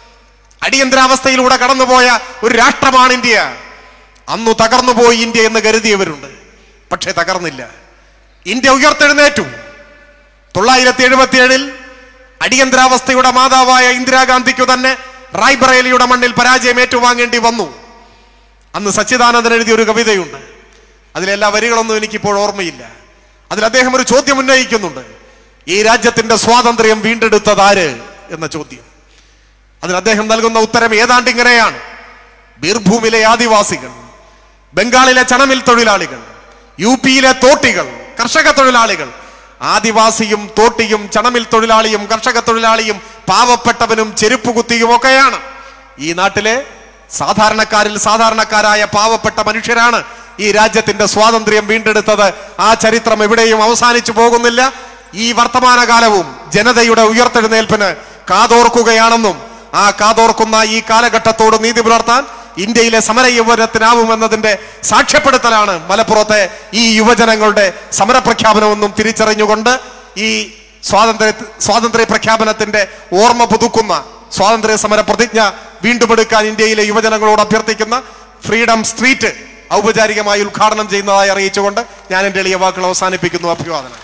E: അടിയന്തരാവസ്ഥയിലൂടെ കടന്നുപോയ ഒരു രാഷ്ട്രമാണ് ഇന്ത്യ അന്നു തകർന്നുപോയി ഇന്ത്യ എന്ന് കരുതിയവരുണ്ട് പക്ഷെ തകർന്നില്ല ഇന്ത്യ ഉയർത്തെഴുന്നേറ്റു തൊള്ളായിരത്തി എഴുപത്തിയേഴിൽ അടിയന്തരാവസ്ഥയുടെ മാതാവായ ഇന്ദിരാഗാന്ധിക്കു തന്നെ റായ്ബറേലിയുടെ മണ്ണിൽ പരാജയം ഏറ്റുവാങ്ങേണ്ടി വന്നു അന്ന് സച്ചിദാനന്ദൻ എഴുതിയ ഒരു കവിതയുണ്ട് അതിലെല്ലാ വരികളൊന്നും എനിക്കിപ്പോൾ ഓർമ്മയില്ല അതിൽ അദ്ദേഹം ഒരു ചോദ്യം ഉന്നയിക്കുന്നുണ്ട് ഈ രാജ്യത്തിന്റെ സ്വാതന്ത്ര്യം വീണ്ടെടുത്തതാര് എന്ന ചോദ്യം അതിന് അദ്ദേഹം നൽകുന്ന ഉത്തരം ഏതാണ്ട് ഇങ്ങനെയാണ് ബീർഭൂമിലെ ആദിവാസികൾ ബംഗാളിലെ ചണമിൽ തൊഴിലാളികൾ യു പിയിലെ തോട്ടികൾ കർഷക തൊഴിലാളികൾ ആദിവാസിയും തോട്ടിയും ചണമിൽ തൊഴിലാളിയും കർഷക തൊഴിലാളിയും പാവപ്പെട്ടവനും ചെരുപ്പ് കുത്തിയും ഒക്കെയാണ് ഈ നാട്ടിലെ സാധാരണക്കാരിൽ സാധാരണക്കാരായ പാവപ്പെട്ട മനുഷ്യരാണ് ഈ രാജ്യത്തിന്റെ സ്വാതന്ത്ര്യം വീണ്ടെടുത്തത് ആ ചരിത്രം എവിടെയും അവസാനിച്ചു പോകുന്നില്ല ഈ വർത്തമാനകാലവും ജനതയുടെ ഉയർത്തെഴുന്നേൽപ്പിന് കാതോർക്കുകയാണെന്നും ആ കാതോർക്കുന്ന ഈ കാലഘട്ടത്തോട് നീതി പുലർത്താൻ ഇന്ത്യയിലെ സമര യൗവനത്തിനാവുമെന്നതിന്റെ സാക്ഷ്യപ്പെടുത്തലാണ് മലപ്പുറത്തെ ഈ യുവജനങ്ങളുടെ സമരപ്രഖ്യാപനമെന്നും തിരിച്ചറിഞ്ഞുകൊണ്ട് ഈ സ്വാതന്ത്ര്യ സ്വാതന്ത്ര്യ പ്രഖ്യാപനത്തിന്റെ ഓർമ്മ പുതുക്കുന്ന സ്വാതന്ത്ര്യ സമര പ്രതിജ്ഞ വീണ്ടും എടുക്കാൻ ഇന്ത്യയിലെ യുവജനങ്ങളോട് അഭ്യർത്ഥിക്കുന്ന ഫ്രീഡം സ്ട്രീറ്റ് ഔപചാരികമായി ഉദ്ഘാടനം ചെയ്യുന്നതായി അറിയിച്ചുകൊണ്ട് ഞാൻ എന്റെ എളിയ വാക്കുകൾ അവസാനിപ്പിക്കുന്നു അഭിവാദനം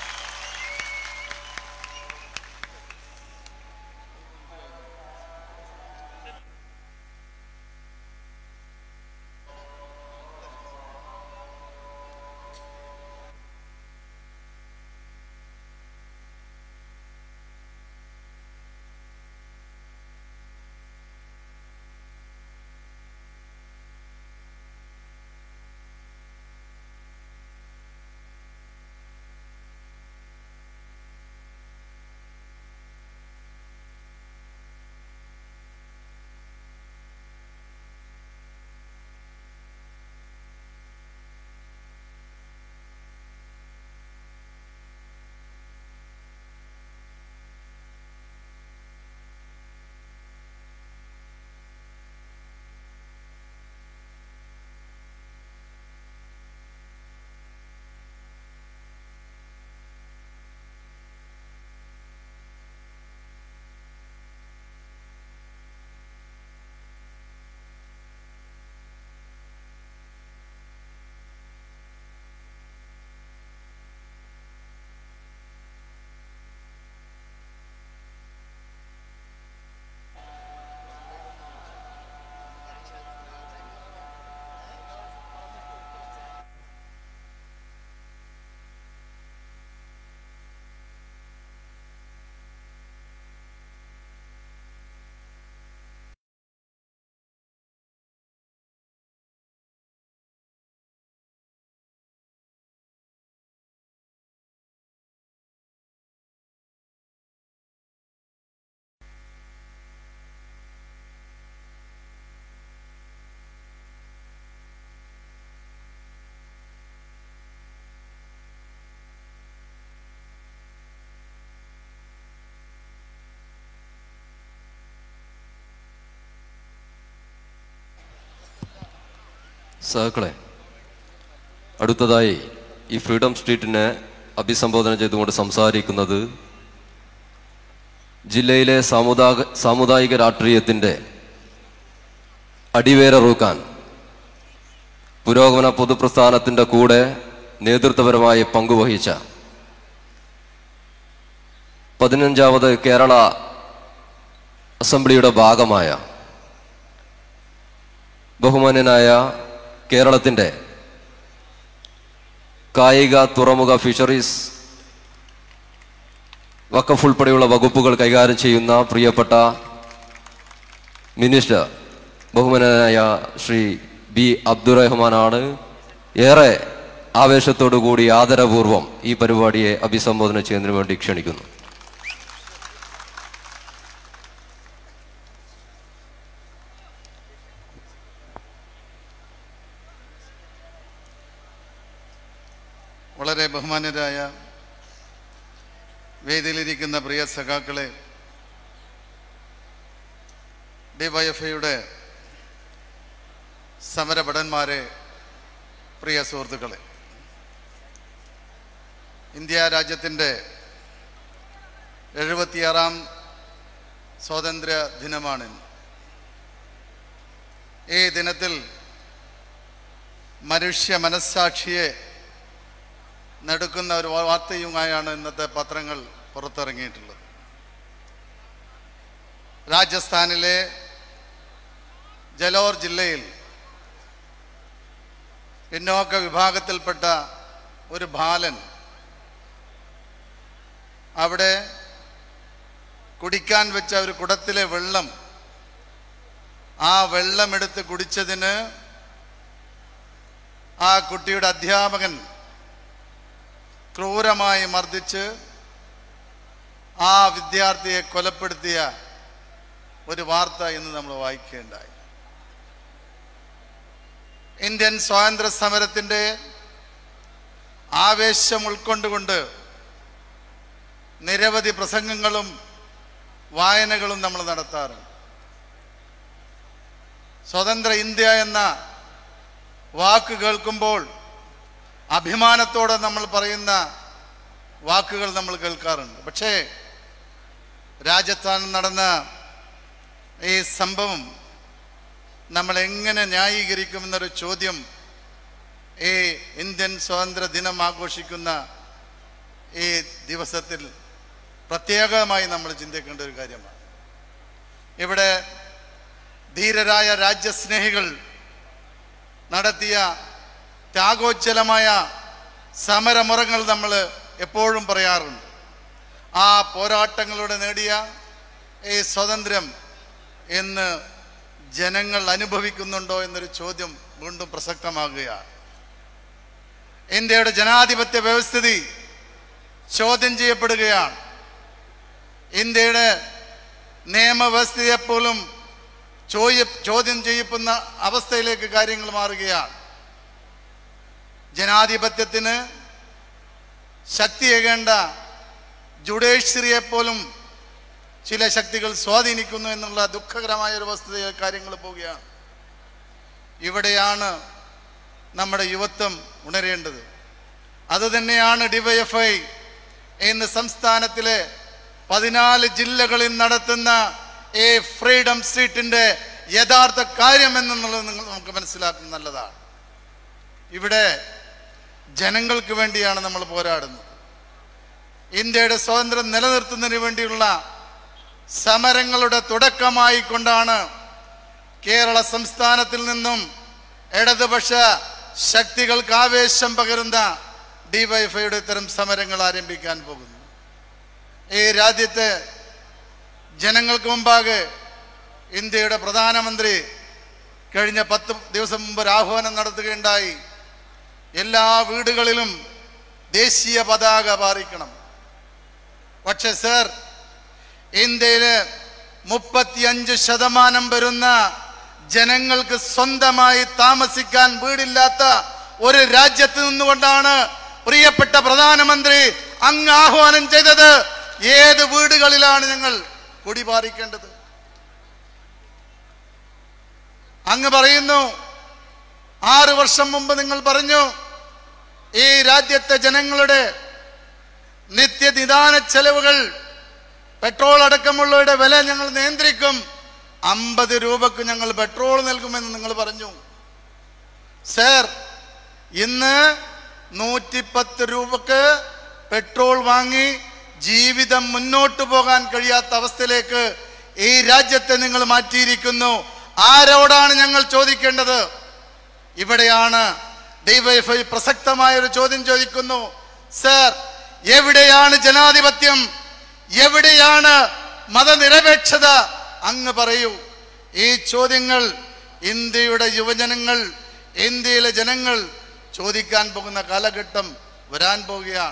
C: സഹക്കളെ അടുത്തതായി ഈ ഫ്രീഡം സ്ട്രീറ്റിനെ അഭിസംബോധന ചെയ്തുകൊണ്ട് സംസാരിക്കുന്നത് ജില്ലയിലെ സാമുദായ സാമുദായിക രാഷ്ട്രീയത്തിൻ്റെ അടിവേരറൂക്കാൻ പുരോഗമന പൊതുപ്രസ്ഥാനത്തിന്റെ കൂടെ നേതൃത്വപരമായി പങ്കുവഹിച്ച പതിനഞ്ചാമത് കേരള അസംബ്ലിയുടെ ഭാഗമായ ബഹുമാന്യനായ കേരളത്തിൻ്റെ കായിക തുറമുഖ ഫിഷറീസ് വക്കഫ് ഉൾപ്പെടെയുള്ള വകുപ്പുകൾ കൈകാര്യം ചെയ്യുന്ന പ്രിയപ്പെട്ട മിനിസ്റ്റർ ബഹുമാനായ ശ്രീ ബി അബ്ദുറഹ്മാനാണ് ഏറെ ആവേശത്തോടു കൂടി ആദരപൂർവം ഈ പരിപാടിയെ അഭിസംബോധന ചെയ്യുന്നതിന് വേണ്ടി ക്ഷണിക്കുന്നു
F: വളരെ ബഹുമാന്യരായ വേദിയിലിരിക്കുന്ന പ്രിയ സഖാക്കളെ ഡിവൈഎഫ്ഐയുടെ സമരഭടന്മാരെ പ്രിയ സുഹൃത്തുക്കളെ ഇന്ത്യ രാജ്യത്തിൻ്റെ എഴുപത്തിയാറാം സ്വാതന്ത്ര്യ ദിനമാണ് ഇന്ന്. ഈ ദിനത്തിൽ മനുഷ്യ മനസ്സാക്ഷിയെ നടുക്കുന്ന ഒരു വാർത്തയുമായാണ് ഇന്നത്തെ പത്രങ്ങൾ പുറത്തിറങ്ങിയിട്ടുള്ളത് രാജസ്ഥാനിലെ ജലോർ ജില്ലയിൽ പിന്നോക്ക വിഭാഗത്തിൽപ്പെട്ട ഒരു ബാലൻ അവിടെ കുടിക്കാൻ വെച്ച ഒരു കുടത്തിലെ വെള്ളം ആ വെള്ളമെടുത്ത് കുടിച്ചതിന് ആ കുട്ടിയുടെ അധ്യാപകൻ ക്രൂരമായി മർദ്ദിച്ച് ആ വിദ്യാർത്ഥിയെ കൊലപ്പെടുത്തിയ ഒരു വാർത്ത ഇന്ന് നമ്മൾ വായിക്കുകയുണ്ടായി ഇന്ത്യൻ സ്വാതന്ത്ര്യ സമരത്തിൻ്റെ ആവേശം ഉൾക്കൊണ്ടുകൊണ്ട് നിരവധി പ്രസംഗങ്ങളും വായനകളും നമ്മൾ നടത്താറുണ്ട് സ്വതന്ത്ര ഇന്ത്യ എന്ന വാക്ക് കേൾക്കുമ്പോൾ അഭിമാനത്തോടെ നമ്മൾ പറയുന്ന വാക്കുകൾ നമ്മൾ കേൾക്കാറുണ്ട് പക്ഷേ രാജസ്ഥാനിൽ നടന്ന ഈ സംഭവം നമ്മൾ എങ്ങനെ ന്യായീകരിക്കുമെന്നൊരു ചോദ്യം ഈ ഇന്ത്യൻ സ്വാതന്ത്ര്യ ദിനം ആഘോഷിക്കുന്ന ഈ ദിവസത്തിൽ പ്രത്യേകമായി നമ്മൾ ചിന്തിക്കേണ്ട ഒരു കാര്യമാണ് ഇവിടെ ധീരരായ രാജ്യസ്നേഹികൾ നടത്തിയ ത്യാഗോജ്ജലമായ സമരമുറങ്ങൾ നമ്മൾ എപ്പോഴും പറയാറുണ്ട് ആ പോരാട്ടങ്ങളിലൂടെ നേടിയ ഈ സ്വാതന്ത്ര്യം എന്ന് ജനങ്ങൾ അനുഭവിക്കുന്നുണ്ടോ എന്നൊരു ചോദ്യം വീണ്ടും പ്രസക്തമാകുകയാണ് ഇന്ത്യയുടെ ജനാധിപത്യ വ്യവസ്ഥിതി ചോദ്യം ചെയ്യപ്പെടുകയാണ് ഇന്ത്യയുടെ നിയമവ്യവസ്ഥയെപ്പോലും ചോദ്യ ചോദ്യം ചെയ്യപ്പെടുന്ന അവസ്ഥയിലേക്ക് കാര്യങ്ങൾ മാറുകയാണ് ജനാധിപത്യത്തിന് ശക്തിയേകേണ്ട ജുഡീഷ്യറിയെ പോലും ചില ശക്തികൾ സ്വാധീനിക്കുന്നു എന്നുള്ള ദുഃഖകരമായ ഒരു വസ്തുതയിൽ കാര്യങ്ങൾ പോവുകയാണ് ഇവിടെയാണ് നമ്മുടെ യുവത്വം ഉണരേണ്ടത് അതുതന്നെയാണ് ഡിവൈഎഫ്ഐ ഇന്ന് സംസ്ഥാനത്തിലെ പതിനാല് ജില്ലകളിൽ നടത്തുന്ന ഈ ഫ്രീഡം സ്ട്രീറ്റിന്റെ യഥാർത്ഥ കാര്യം എന്നുള്ളത് നിങ്ങൾ നമുക്ക് മനസ്സിലാക്കുന്നത് നല്ലതാണ് ഇവിടെ ജനങ്ങൾക്ക് വേണ്ടിയാണ് നമ്മൾ പോരാടുന്നത് ഇന്ത്യയുടെ സ്വാതന്ത്ര്യം നിലനിർത്തുന്നതിന് വേണ്ടിയുള്ള സമരങ്ങളുടെ തുടക്കമായി കൊണ്ടാണ് കേരള സംസ്ഥാനത്തിൽ നിന്നും ഇടതുപക്ഷ ശക്തികൾക്ക് ആവേശം പകരുന്ന ഡിവൈഫൈയുടെ ഇത്തരം സമരങ്ങൾ ആരംഭിക്കാൻ പോകുന്നു ഈ രാജ്യത്തെ ജനങ്ങൾക്ക് മുമ്പാകെ ഇന്ത്യയുടെ പ്രധാനമന്ത്രി കഴിഞ്ഞ പത്ത് ദിവസം മുമ്പ് ഒരു ആഹ്വാനം നടത്തുകയുണ്ടായി എല്ലാ വീടുകളിലും ദേശീയ പതാക പാറിക്കണം പക്ഷെ സർ ഇന്ത്യയിലെ മുപ്പത്തിയഞ്ച് ശതമാനം വരുന്ന ജനങ്ങൾക്ക് സ്വന്തമായി താമസിക്കാൻ വീടില്ലാത്ത ഒരു രാജ്യത്ത് നിന്നുകൊണ്ടാണ് പ്രിയപ്പെട്ട പ്രധാനമന്ത്രി അങ്ങ് ആഹ്വാനം ചെയ്തത് ഏത് വീടുകളിലാണ് ഞങ്ങൾ കുടിപാറിക്കേണ്ടത് അങ്ങ് പറയുന്നു ആറ് വർഷം മുമ്പ് നിങ്ങൾ പറഞ്ഞു ഈ രാജ്യത്തെ ജനങ്ങളുടെ നിത്യനിദാന ചെലവുകൾ പെട്രോൾ അടക്കമുള്ളവയുടെ വില ഞങ്ങൾ നിയന്ത്രിക്കും അമ്പത് രൂപക്ക് ഞങ്ങൾ പെട്രോൾ നൽകുമെന്ന് നിങ്ങൾ പറഞ്ഞു സർ ഇന്ന് നൂറ്റിപ്പത്ത് രൂപക്ക് പെട്രോൾ വാങ്ങി ജീവിതം മുന്നോട്ട് പോകാൻ കഴിയാത്ത അവസ്ഥയിലേക്ക് ഈ രാജ്യത്തെ നിങ്ങൾ മാറ്റിയിരിക്കുന്നു ആരോടാണ് ഞങ്ങൾ ചോദിക്കേണ്ടത് ഇവിടെയാണ് ഡിവൈഫൈ പ്രസക്തമായ ഒരു ചോദ്യം ചോദിക്കുന്നു സർ എവിടെയാണ് ജനാധിപത്യം എവിടെയാണ് മതനിരപേക്ഷത അങ്ങ് പറയൂ ഈ ചോദ്യങ്ങൾ ഇന്ത്യയുടെ യുവജനങ്ങൾ ഇന്ത്യയിലെ ജനങ്ങൾ ചോദിക്കാൻ പോകുന്ന കാലഘട്ടം വരാൻ പോവുകയാണ്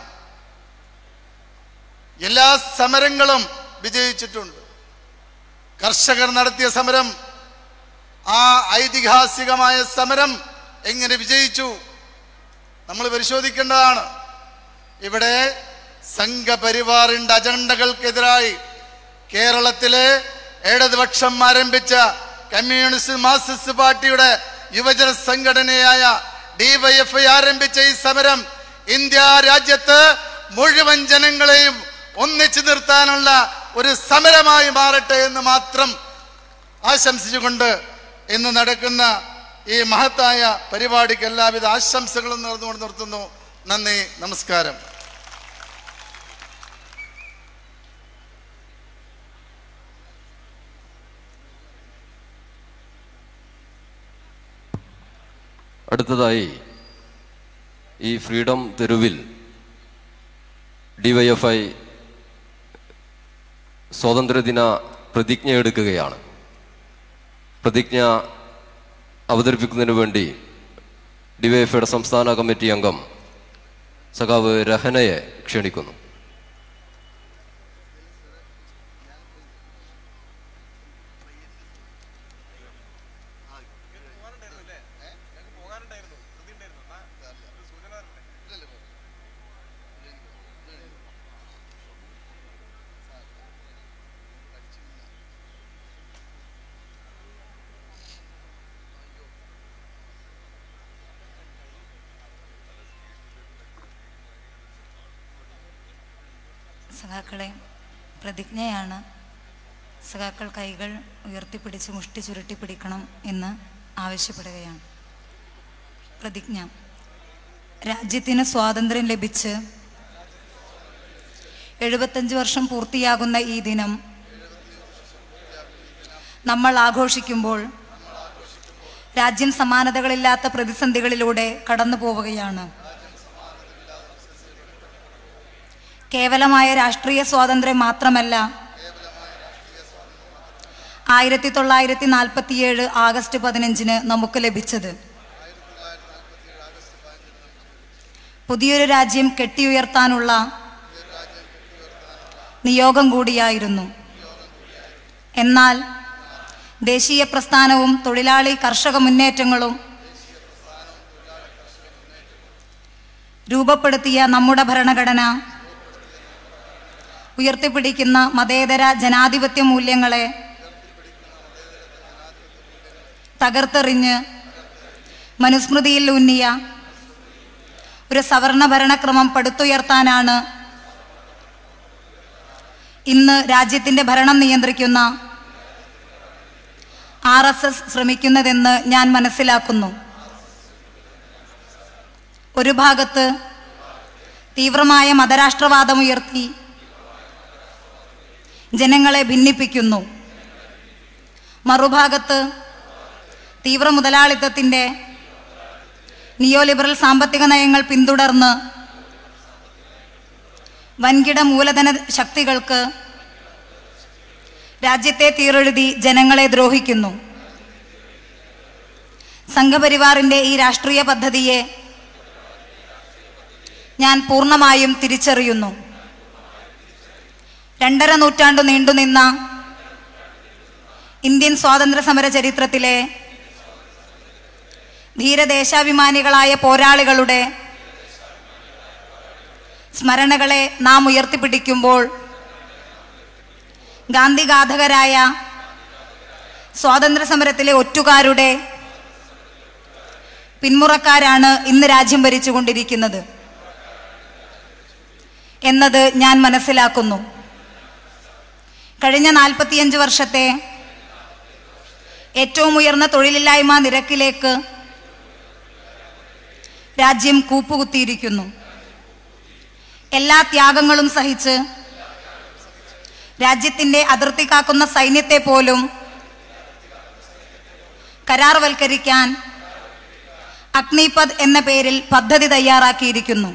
F: എല്ലാ സമരങ്ങളും വിജയിച്ചിട്ടുണ്ട് കർഷകർ നടത്തിയ സമരം ആ ഐതിഹാസികമായ സമരം എങ്ങനെ വിജയിച്ചു നമ്മൾ പരിശോധിക്കേണ്ടതാണ് ഇവിടെ സംഘപരിവാറിന്റെ അജണ്ടകൾക്കെതിരായി കേരളത്തിലെ ഇടതുപക്ഷം ആരംഭിച്ച കമ്മ്യൂണിസ്റ്റ് മാർക്സിസ്റ്റ് പാർട്ടിയുടെ യുവജന സംഘടനയായ ഡിവൈഎഫ്ഐ ആരംഭിച്ച ഈ സമരം ഇന്ത്യ രാജ്യത്ത് മുഴുവൻ ജനങ്ങളെയും ഒന്നിച്ചു നിർത്താനുള്ള ഒരു സമരമായി മാറട്ടെ എന്ന് മാത്രം ആശംസിച്ചുകൊണ്ട് ഇന്ന് നടക്കുന്ന ഈ മഹത്തായ പരിപാടിക്ക് എല്ലാവിധ ആശംസകളും നേർന്നുകൊണ്ട് നിർത്തുന്നു നന്ദി നമസ്കാരം
C: അടുത്തതായി ഈ ഫ്രീഡം തെരുവിൽ ഡിവൈഎഫ്ഐ സ്വാതന്ത്ര്യദിന പ്രതിജ്ഞ എടുക്കുകയാണ് പ്രതിജ്ഞ അവതരിപ്പിക്കുന്നതിന് വേണ്ടി ഡിവൈഎഫ്ഐയുടെ സംസ്ഥാന കമ്മിറ്റി അംഗം സഖാവ് രഹനയെ ക്ഷണിക്കുന്നു
G: സഖാക്കളെ പ്രതിജ്ഞയാണ് സഖാക്കൾ കൈകൾ ഉയർത്തിപ്പിടിച്ച് മുഷ്ടി ചുരുട്ടി പിടിക്കണം എന്ന് ആവശ്യപ്പെടുകയാണ് പ്രതിജ്ഞ രാജ്യത്തിന് സ്വാതന്ത്ര്യം ലഭിച്ച് എഴുപത്തഞ്ച് വർഷം പൂർത്തിയാകുന്ന ഈ ദിനം നമ്മൾ ആഘോഷിക്കുമ്പോൾ രാജ്യം സമാനതകളില്ലാത്ത പ്രതിസന്ധികളിലൂടെ കടന്നു പോവുകയാണ് കേവലമായ രാഷ്ട്രീയ സ്വാതന്ത്ര്യം മാത്രമല്ല ആയിരത്തി തൊള്ളായിരത്തി നാൽപ്പത്തിയേഴ് ആഗസ്റ്റ് പതിനഞ്ചിന് നമുക്ക് ലഭിച്ചത് പുതിയൊരു രാജ്യം കെട്ടിയുയർത്താനുള്ള നിയോഗം കൂടിയായിരുന്നു എന്നാൽ ദേശീയ പ്രസ്ഥാനവും തൊഴിലാളി കർഷക മുന്നേറ്റങ്ങളും രൂപപ്പെടുത്തിയ നമ്മുടെ ഭരണഘടന ഉയർത്തിപ്പിടിക്കുന്ന മതേതര ജനാധിപത്യ മൂല്യങ്ങളെ തകർത്തെറിഞ്ഞ് മനുസ്മൃതിയിൽ ഊന്നിയ ഒരു സവർണ ഭരണക്രമം പടുത്തുയർത്താനാണ് ഇന്ന് രാജ്യത്തിന്റെ ഭരണം നിയന്ത്രിക്കുന്ന ആർ എസ് എസ് ശ്രമിക്കുന്നതെന്ന് ഞാൻ മനസ്സിലാക്കുന്നു ഒരു ഭാഗത്ത് തീവ്രമായ മതരാഷ്ട്രവാദമുയർത്തി ജനങ്ങളെ ഭിന്നിപ്പിക്കുന്നു മറുഭാഗത്ത് തീവ്ര മുതലാളിത്തത്തിൻ്റെ നിയോലിബറൽ സാമ്പത്തിക നയങ്ങൾ പിന്തുടർന്ന് വൻകിട മൂലധന ശക്തികൾക്ക് രാജ്യത്തെ തീറെഴുതി ജനങ്ങളെ ദ്രോഹിക്കുന്നു സംഘപരിവാറിന്റെ ഈ രാഷ്ട്രീയ പദ്ധതിയെ ഞാൻ പൂർണ്ണമായും തിരിച്ചറിയുന്നു രണ്ടര നൂറ്റാണ്ടു നീണ്ടുനിന്ന ഇന്ത്യൻ സ്വാതന്ത്ര്യ സമര ചരിത്രത്തിലെ ധീരദേശാഭിമാനികളായ പോരാളികളുടെ സ്മരണകളെ നാം ഉയർത്തിപ്പിടിക്കുമ്പോൾ ഗാന്ധിഗാഥകരായ സ്വാതന്ത്ര്യ സമരത്തിലെ ഒറ്റുകാരുടെ പിന്മുറക്കാരാണ് ഇന്ന് രാജ്യം ഭരിച്ചുകൊണ്ടിരിക്കുന്നത് എന്നത് ഞാൻ മനസ്സിലാക്കുന്നു കഴിഞ്ഞ നാൽപ്പത്തിയഞ്ച് വർഷത്തെ ഏറ്റവും ഉയർന്ന തൊഴിലില്ലായ്മ നിരക്കിലേക്ക് രാജ്യം കൂപ്പുകുത്തിയിരിക്കുന്നു എല്ലാ ത്യാഗങ്ങളും സഹിച്ച് രാജ്യത്തിന്റെ അതിർത്തി കാക്കുന്ന സൈന്യത്തെ പോലും കരാർവൽക്കരിക്കാൻ അഗ്നിപത് എന്ന പേരിൽ പദ്ധതി തയ്യാറാക്കിയിരിക്കുന്നു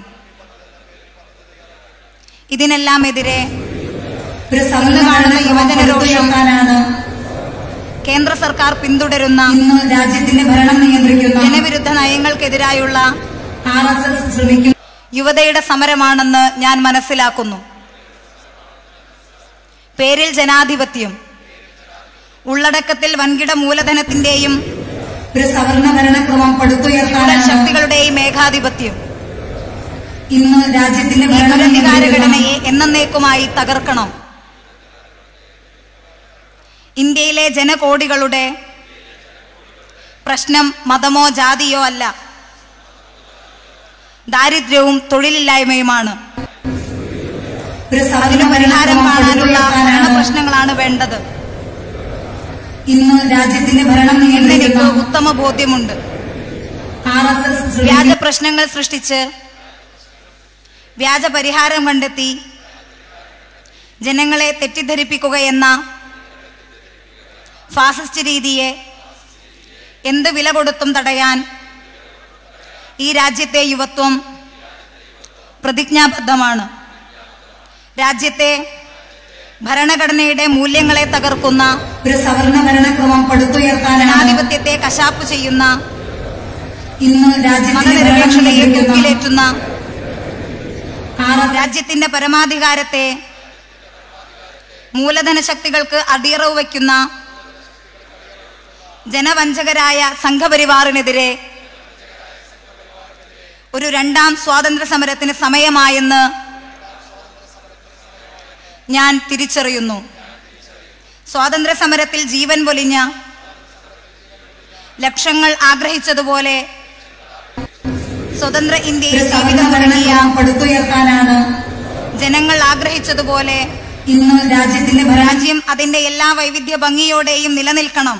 G: ഇതിനെല്ലാം എതിരെ
H: ഒരു
G: ഇന്ന് കാണുന്ന യുവജന രോഷം
H: സമ്മേളനമാണ്
G: കേന്ദ്ര സർക്കാർ പിന്തുടരുന്ന
H: ഇന്ന് രാജ്യത്തിന്റെ ഭരണം നിയന്ത്രിക്കുന്ന
G: ജനവിരുദ്ധ നയങ്ങൾക്കെതിരായുള്ള
H: ആർ എസ് എസ് ശ്രമിക്കുന്ന
G: യുവതയുടെ സമരമാണെന്ന് ഞാൻ മനസ്സിലാക്കുന്നു പേരിൽ ജനാധിപത്യം ഉള്ളടക്കത്തിൽ വൻകിട മൂലധനത്തിന്റെയും
H: ഒരു സവർണ ഭരണക്രമം
G: കൂടുതൽ
H: പടുത്തുയർത്താനാണ്
G: ശക്തികളുടെയും ഏകാധിപത്യം
H: ഇന്ന് രാജ്യത്തിന്റെ
G: ഈ
H: ഭരണം
G: ദുരധികാര
H: നിയന്ത്രിക്കുന്ന
G: ഘടനയെ എന്നേക്കുമായി തകർക്കണം ഇന്ത്യയിലെ ജനകോടികളുടെ പ്രശ്നം മതമോ ജാതിയോ അല്ല ദാരിദ്ര്യവും തൊഴിലില്ലായ്മയുമാണ്
H: ഒരു സവർണ
G: അതിന് പരിഹാരം
H: ഭരണക്രമം
G: കാണാനുള്ള
H: പടുത്തുയർത്താനാണ്
G: ഭരണപ്രശ്നങ്ങളാണ് വേണ്ടത്
H: ഇന്ന് രാജ്യത്തിന്റെ ഭരണം
G: എന്നെനിക്ക്
H: നിയന്ത്രിക്കുന്ന
G: ഉത്തമ ബോധ്യമുണ്ട്
H: ആർ എസ് എസ്
G: വ്യാജ പ്രശ്നങ്ങൾ സൃഷ്ടിച്ച് വ്യാജ പരിഹാരം കണ്ടെത്തി ജനങ്ങളെ തെറ്റിദ്ധരിപ്പിക്കുക എന്ന ഫാസിസ്റ്റ് രീതിയെ എന്ത് വില കൊടുത്തും തടയാൻ ഈ രാജ്യത്തെ യുവത്വം പ്രതിജ്ഞാബദ്ധമാണ് രാജ്യത്തെ ഭരണഘടനയുടെ മൂല്യങ്ങളെ തകർക്കുന്ന
H: ഒരു സവർണ ഭരണക്രമം പടുത്തുയർത്താനാണ്
G: ജനാധിപത്യത്തെ കശാപ്പ് ചെയ്യുന്ന
H: ഇന്ന് രാജ്യത്തിന്റെ ഭരണം
G: മതനിരപേക്ഷതയെ
H: നിയന്ത്രിക്കുന്ന
G: തൂക്കിലേറ്റുന്ന
H: ആർ എസ്
G: രാജ്യത്തിന്റെ പരമാധികാരത്തെ മൂലധന ശക്തികൾക്ക് അടിയറവ് വയ്ക്കുന്ന ജനവഞ്ചകരായ സംഘപരിവാറിനെതിരെ ഒരു രണ്ടാം സ്വാതന്ത്ര്യ സമരത്തിന് സമയമായെന്ന് ഞാൻ തിരിച്ചറിയുന്നു സ്വാതന്ത്ര്യ സമരത്തിൽ ജീവൻ പൊലിഞ്ഞ ലക്ഷങ്ങൾ ആഗ്രഹിച്ചതുപോലെ സ്വതന്ത്ര ഇന്ത്യയിൽ
H: ഒരു സവർണ
G: ജീവിതം തുടങ്ങിയ
H: ഭരണക്രമം പടുത്തുയർത്താനാണ്
G: ജനങ്ങൾ ആഗ്രഹിച്ചതുപോലെ
H: ഇന്ന് രാജ്യത്തിന്റെ ഭരണം
G: രാജ്യം അതിന്റെ എല്ലാ വൈവിധ്യ ഭംഗിയോടെയും നിലനിൽക്കണം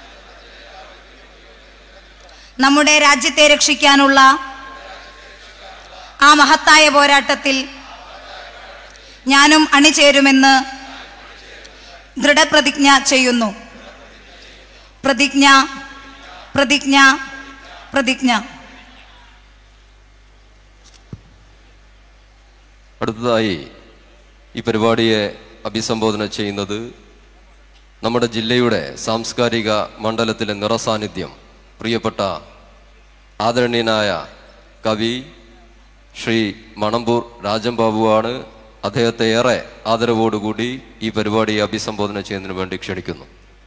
G: നമ്മുടെ രാജ്യത്തെ രക്ഷിക്കാനുള്ള ആ മഹത്തായ പോരാട്ടത്തിൽ ഞാനും അണിചേരുമെന്ന് ദൃഢപ്രതിജ്ഞ ചെയ്യുന്നു പ്രതിജ്ഞ പ്രതിജ്ഞ പ്രതിജ്ഞ
C: അടുത്തതായി ഈ പരിപാടിയെ അഭിസംബോധന ചെയ്യുന്നത് നമ്മുടെ ജില്ലയുടെ സാംസ്കാരിക മണ്ഡലത്തിലെ നിറസാന്നിധ്യം പ്രിയപ്പെട്ട ആദരണീയനായ കവി ശ്രീ മണമ്പൂർ രാജംബാബുവാണ് അദ്ദേഹത്തെ ഏറെ ആദരവോടുകൂടി ഈ പരിപാടിയെ അഭിസംബോധന ചെയ്യുന്നതിന് വേണ്ടി ക്ഷണിക്കുന്നു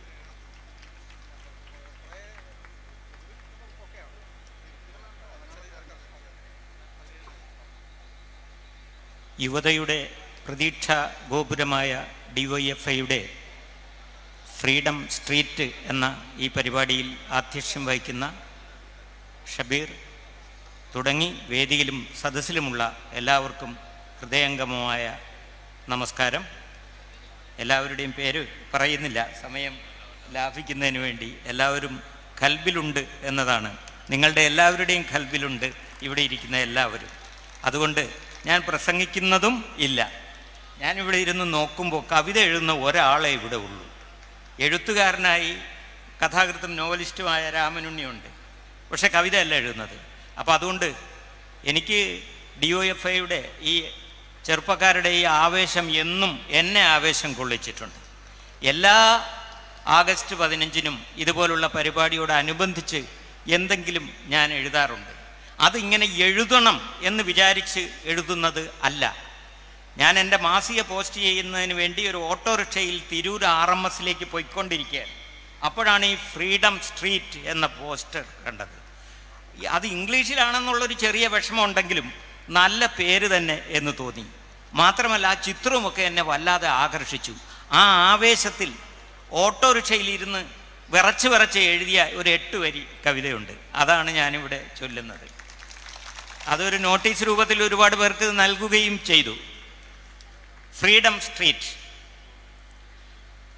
I: യുവതയുടെ പ്രതീക്ഷാ ഗോപുരമായ ഡിവൈഎഫ്ഐയുടെ ഫ്രീഡം സ്ട്രീറ്റ് എന്ന ഈ പരിപാടിയിൽ ആധ്യക്ഷ്യം വഹിക്കുന്ന ഷബീർ തുടങ്ങി വേദിയിലും സദസ്സിലുമുള്ള എല്ലാവർക്കും ഹൃദയംഗമമായ നമസ്കാരം എല്ലാവരുടെയും പേര് പറയുന്നില്ല സമയം ലാഭിക്കുന്നതിന് വേണ്ടി എല്ലാവരും കൽബിലുണ്ട് എന്നതാണ് നിങ്ങളുടെ എല്ലാവരുടെയും കൽബിലുണ്ട് ഇവിടെ ഇരിക്കുന്ന എല്ലാവരും അതുകൊണ്ട് ഞാൻ പ്രസംഗിക്കുന്നതും ഇല്ല ഞാനിവിടെ ഇരുന്ന് നോക്കുമ്പോൾ കവിത എഴുതുന്ന ഒരാളെ ഇവിടെ ഉള്ളൂ എഴുത്തുകാരനായി കഥാകൃത്തും നോവലിസ്റ്റുമായ രാമനുണ്ണിയുണ്ട് പക്ഷെ കവിത അല്ല എഴുതുന്നത് അപ്പോൾ അതുകൊണ്ട് എനിക്ക് ഡി ഒ എഫ് ഐയുടെ ഈ ചെറുപ്പക്കാരുടെ ഈ ആവേശം എന്നും എന്നെ ആവേശം കൊള്ളിച്ചിട്ടുണ്ട് എല്ലാ ആഗസ്റ്റ് പതിനഞ്ചിനും ഇതുപോലുള്ള പരിപാടിയോടനുബന്ധിച്ച് എന്തെങ്കിലും ഞാൻ എഴുതാറുണ്ട് അതിങ്ങനെ എഴുതണം എന്ന് വിചാരിച്ച് എഴുതുന്നത് അല്ല ഞാൻ എൻ്റെ മാസിക പോസ്റ്റ് ചെയ്യുന്നതിന് വേണ്ടി ഒരു ഓട്ടോറിക്ഷയിൽ തിരൂർ ആർ എം എസിലേക്ക് പോയിക്കൊണ്ടിരിക്കുകയാണ് അപ്പോഴാണ് ഈ ഫ്രീഡം സ്ട്രീറ്റ് എന്ന പോസ്റ്റർ കണ്ടത് ഈ- അത് ഇംഗ്ലീഷിലാണെന്നുള്ളൊരു ചെറിയ വിഷമമുണ്ടെങ്കിലും നല്ല പേര് തന്നെ എന്ന് തോന്നി മാത്രമല്ല ആ ചിത്രവുമൊക്കെ എന്നെ വല്ലാതെ ആകർഷിച്ചു ആ ആവേശത്തിൽ ഓട്ടോറിക്ഷയിൽ ഇരുന്ന് വിറച്ച് വിറച്ച് എഴുതിയ ഒരു എട്ട് വരി കവിതയുണ്ട് അതാണ് ഞാനിവിടെ ചൊല്ലുന്നത് അതൊരു നോട്ടീസ് രൂപത്തിൽ ഒരുപാട് പേർക്ക് നൽകുകയും ചെയ്തു ഫ്രീഡം സ്ട്രീറ്റ്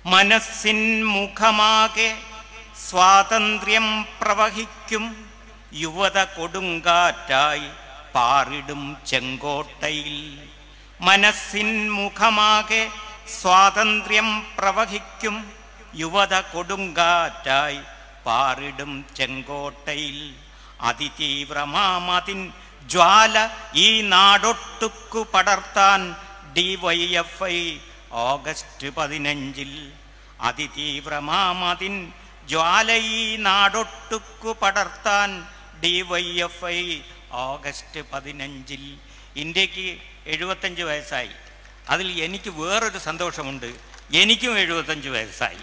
I: മനസ്സിൻ മുഖമാകെ സ്വാതന്ത്ര്യം പ്രവഹിക്കും യുവത കൊടുങ്കാറ്റായി പാറിടും ചെങ്കോട്ടയിൽ മനസ്സിൻ മുഖമാകെ സ്വാതന്ത്ര്യം പ്രവഹിക്കും യുവത കൊടുങ്കാറ്റായി പാറിടും ചെങ്കോട്ടയിൽ അതിതീവ്രമാമതിൻ ജ്വാല ഈ നാടൊട്ടുക്കു പടർത്താൻ ഡിവൈഎഫ്ഐ ഓഗസ്റ്റ് പതിനഞ്ചിൽ അതിതീവ്രമാമതിൻ ജ്വാല ഈ നാടൊട്ടുക്കു പടർത്താൻ ഡിവൈഎഫ്ഐ ഓഗസ്റ്റ് പതിനഞ്ചിൽ ഇന്ത്യക്ക് എഴുപത്തഞ്ച് വയസ്സായി അതിൽ എനിക്ക് വേറൊരു സന്തോഷമുണ്ട് എനിക്കും എഴുപത്തഞ്ച് വയസ്സായി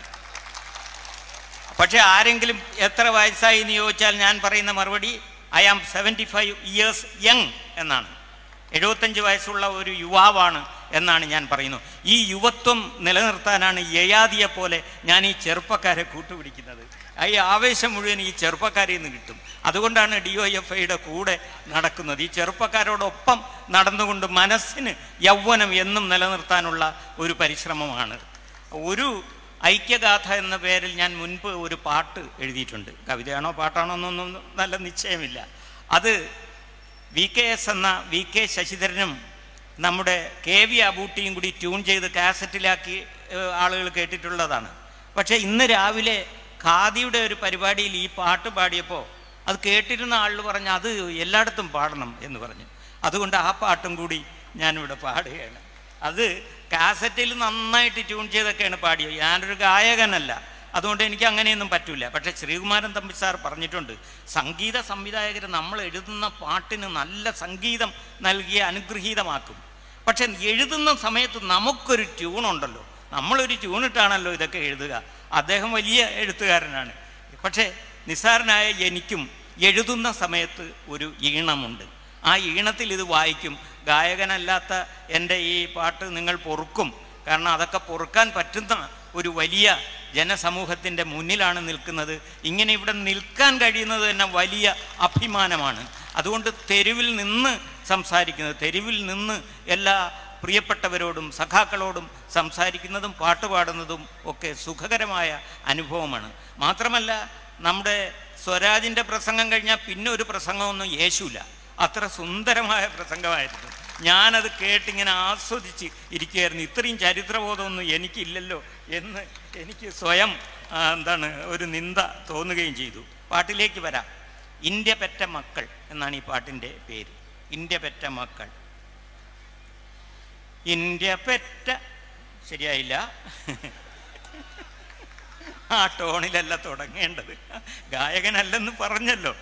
I: പക്ഷെ ആരെങ്കിലും എത്ര വയസ്സായി എന്ന് ചോദിച്ചാൽ ഞാൻ പറയുന്ന മറുപടി I am seventy five years young എന്നാണ് എഴുപത്തഞ്ച് വയസ്സുള്ള ഒരു യുവാവാണ് എന്നാണ് ഞാൻ പറയുന്നത് ഈ യുവത്വം നിലനിർത്താനാണ് യയാദിയെ പോലെ ഞാൻ ഈ ചെറുപ്പക്കാരെ കൂട്ടുപിടിക്കുന്നത് ഈ ആവേശം മുഴുവൻ ഈ ചെറുപ്പക്കാരിൽ നിന്ന് കിട്ടും അതുകൊണ്ടാണ് ഡി ഒ എഫ് ഐയുടെ കൂടെ നടക്കുന്നത് ഈ ചെറുപ്പക്കാരോടൊപ്പം നടന്നുകൊണ്ട് മനസ്സിന് യൗവനം എന്നും നിലനിർത്താനുള്ള ഒരു പരിശ്രമമാണ് ഒരു ഐക്യഗാഥ എന്ന പേരിൽ ഞാൻ മുൻപ് ഒരു പാട്ട് എഴുതിയിട്ടുണ്ട് കവിതയാണോ പാട്ടാണോ എന്നൊന്നും നല്ല നിശ്ചയമില്ല അത് വി കെ എസ് എന്ന വി കെ ശശിധരനും നമ്മുടെ കെ വി അബൂട്ടിയും കൂടി ട്യൂൺ ചെയ്ത് കാസറ്റിലാക്കി ഏഹ്, ആളുകൾ കേട്ടിട്ടുള്ളതാണ് പക്ഷേ ഇന്ന് രാവിലെ ഖാദിയുടെ ഒരു പരിപാടിയിൽ ഈ പാട്ട് പാടിയപ്പോൾ അത് കേട്ടിരുന്ന ആളുകൾ പറഞ്ഞു അത് എല്ലായിടത്തും പാടണം എന്ന് പറഞ്ഞു അതുകൊണ്ട് ആ പാട്ടും കൂടി ഞാനിവിടെ പാടുകയാണ് അത് കാസറ്റിൽ നന്നായിട്ട് ട്യൂൺ ചെയ്തൊക്കെയാണ് പാടിയത് ഞാനൊരു ഗായകനല്ല അതുകൊണ്ട് എനിക്ക് അങ്ങനെയൊന്നും പറ്റില്ല പക്ഷേ ശ്രീകുമാരൻ തമ്പി സാർ പറഞ്ഞിട്ടുണ്ട് സംഗീത സംവിധായകർ നമ്മൾ എഴുതുന്ന പാട്ടിന് നല്ല സംഗീതം നൽകിയ അനുഗ്രഹീതമാക്കും പക്ഷെ എഴുതുന്ന സമയത്ത് നമുക്കൊരു ട്യൂണുണ്ടല്ലോ നമ്മളൊരു ട്യൂണിട്ടാണല്ലോ ഇതൊക്കെ എഴുതുക അദ്ദേഹം വലിയ എഴുത്തുകാരനാണ് പക്ഷേ നിസ്സാരനായ എനിക്കും എഴുതുന്ന സമയത്ത് ഒരു ഈണമുണ്ട് ആ ഈണത്തിൽ ഇത് വായിക്കും ഗായകനല്ലാത്ത എൻ്റെ ഈ പാട്ട് നിങ്ങൾ പൊറുക്കും കാരണം അതൊക്കെ പൊറുക്കാൻ പറ്റുന്ന ഒരു വലിയ ജനസമൂഹത്തിൻ്റെ മുന്നിലാണ് നിൽക്കുന്നത് ഇങ്ങനെ ഇവിടെ നിൽക്കാൻ കഴിയുന്നത് തന്നെ വലിയ അഭിമാനമാണ് അതുകൊണ്ട് തെരുവിൽ നിന്ന് സംസാരിക്കുന്നത് തെരുവിൽ നിന്ന് എല്ലാ പ്രിയപ്പെട്ടവരോടും സഖാക്കളോടും സംസാരിക്കുന്നതും പാട്ട് പാടുന്നതും ഒക്കെ സുഖകരമായ അനുഭവമാണ് മാത്രമല്ല നമ്മുടെ സ്വരാജിൻ്റെ പ്രസംഗം കഴിഞ്ഞാൽ പിന്നെ ഒരു പ്രസംഗമൊന്നും യേശുല്ല അത്ര സുന്ദരമായ പ്രസംഗമായിരുന്നു ഞാനത് കേട്ടിങ്ങനെ ആസ്വദിച്ച് ഇരിക്കുകയായിരുന്നു ഇത്രയും ചരിത്രബോധമൊന്നും എനിക്കില്ലല്ലോ എന്ന് എനിക്ക് സ്വയം ആ, എന്താണ് ഒരു നിന്ദ തോന്നുകയും ചെയ്തു പാട്ടിലേക്ക് വരാം ഇന്ത്യ പെറ്റ മക്കൾ എന്നാണ് ഈ പാട്ടിൻ്റെ പേര് ഇന്ത്യ പെറ്റ മക്കൾ ഇന്ത്യ പെറ്റ ശരിയായില്ല ആ ടോണിലല്ല തുടങ്ങേണ്ടത് ഗായകനല്ലെന്ന് പറഞ്ഞല്ലോ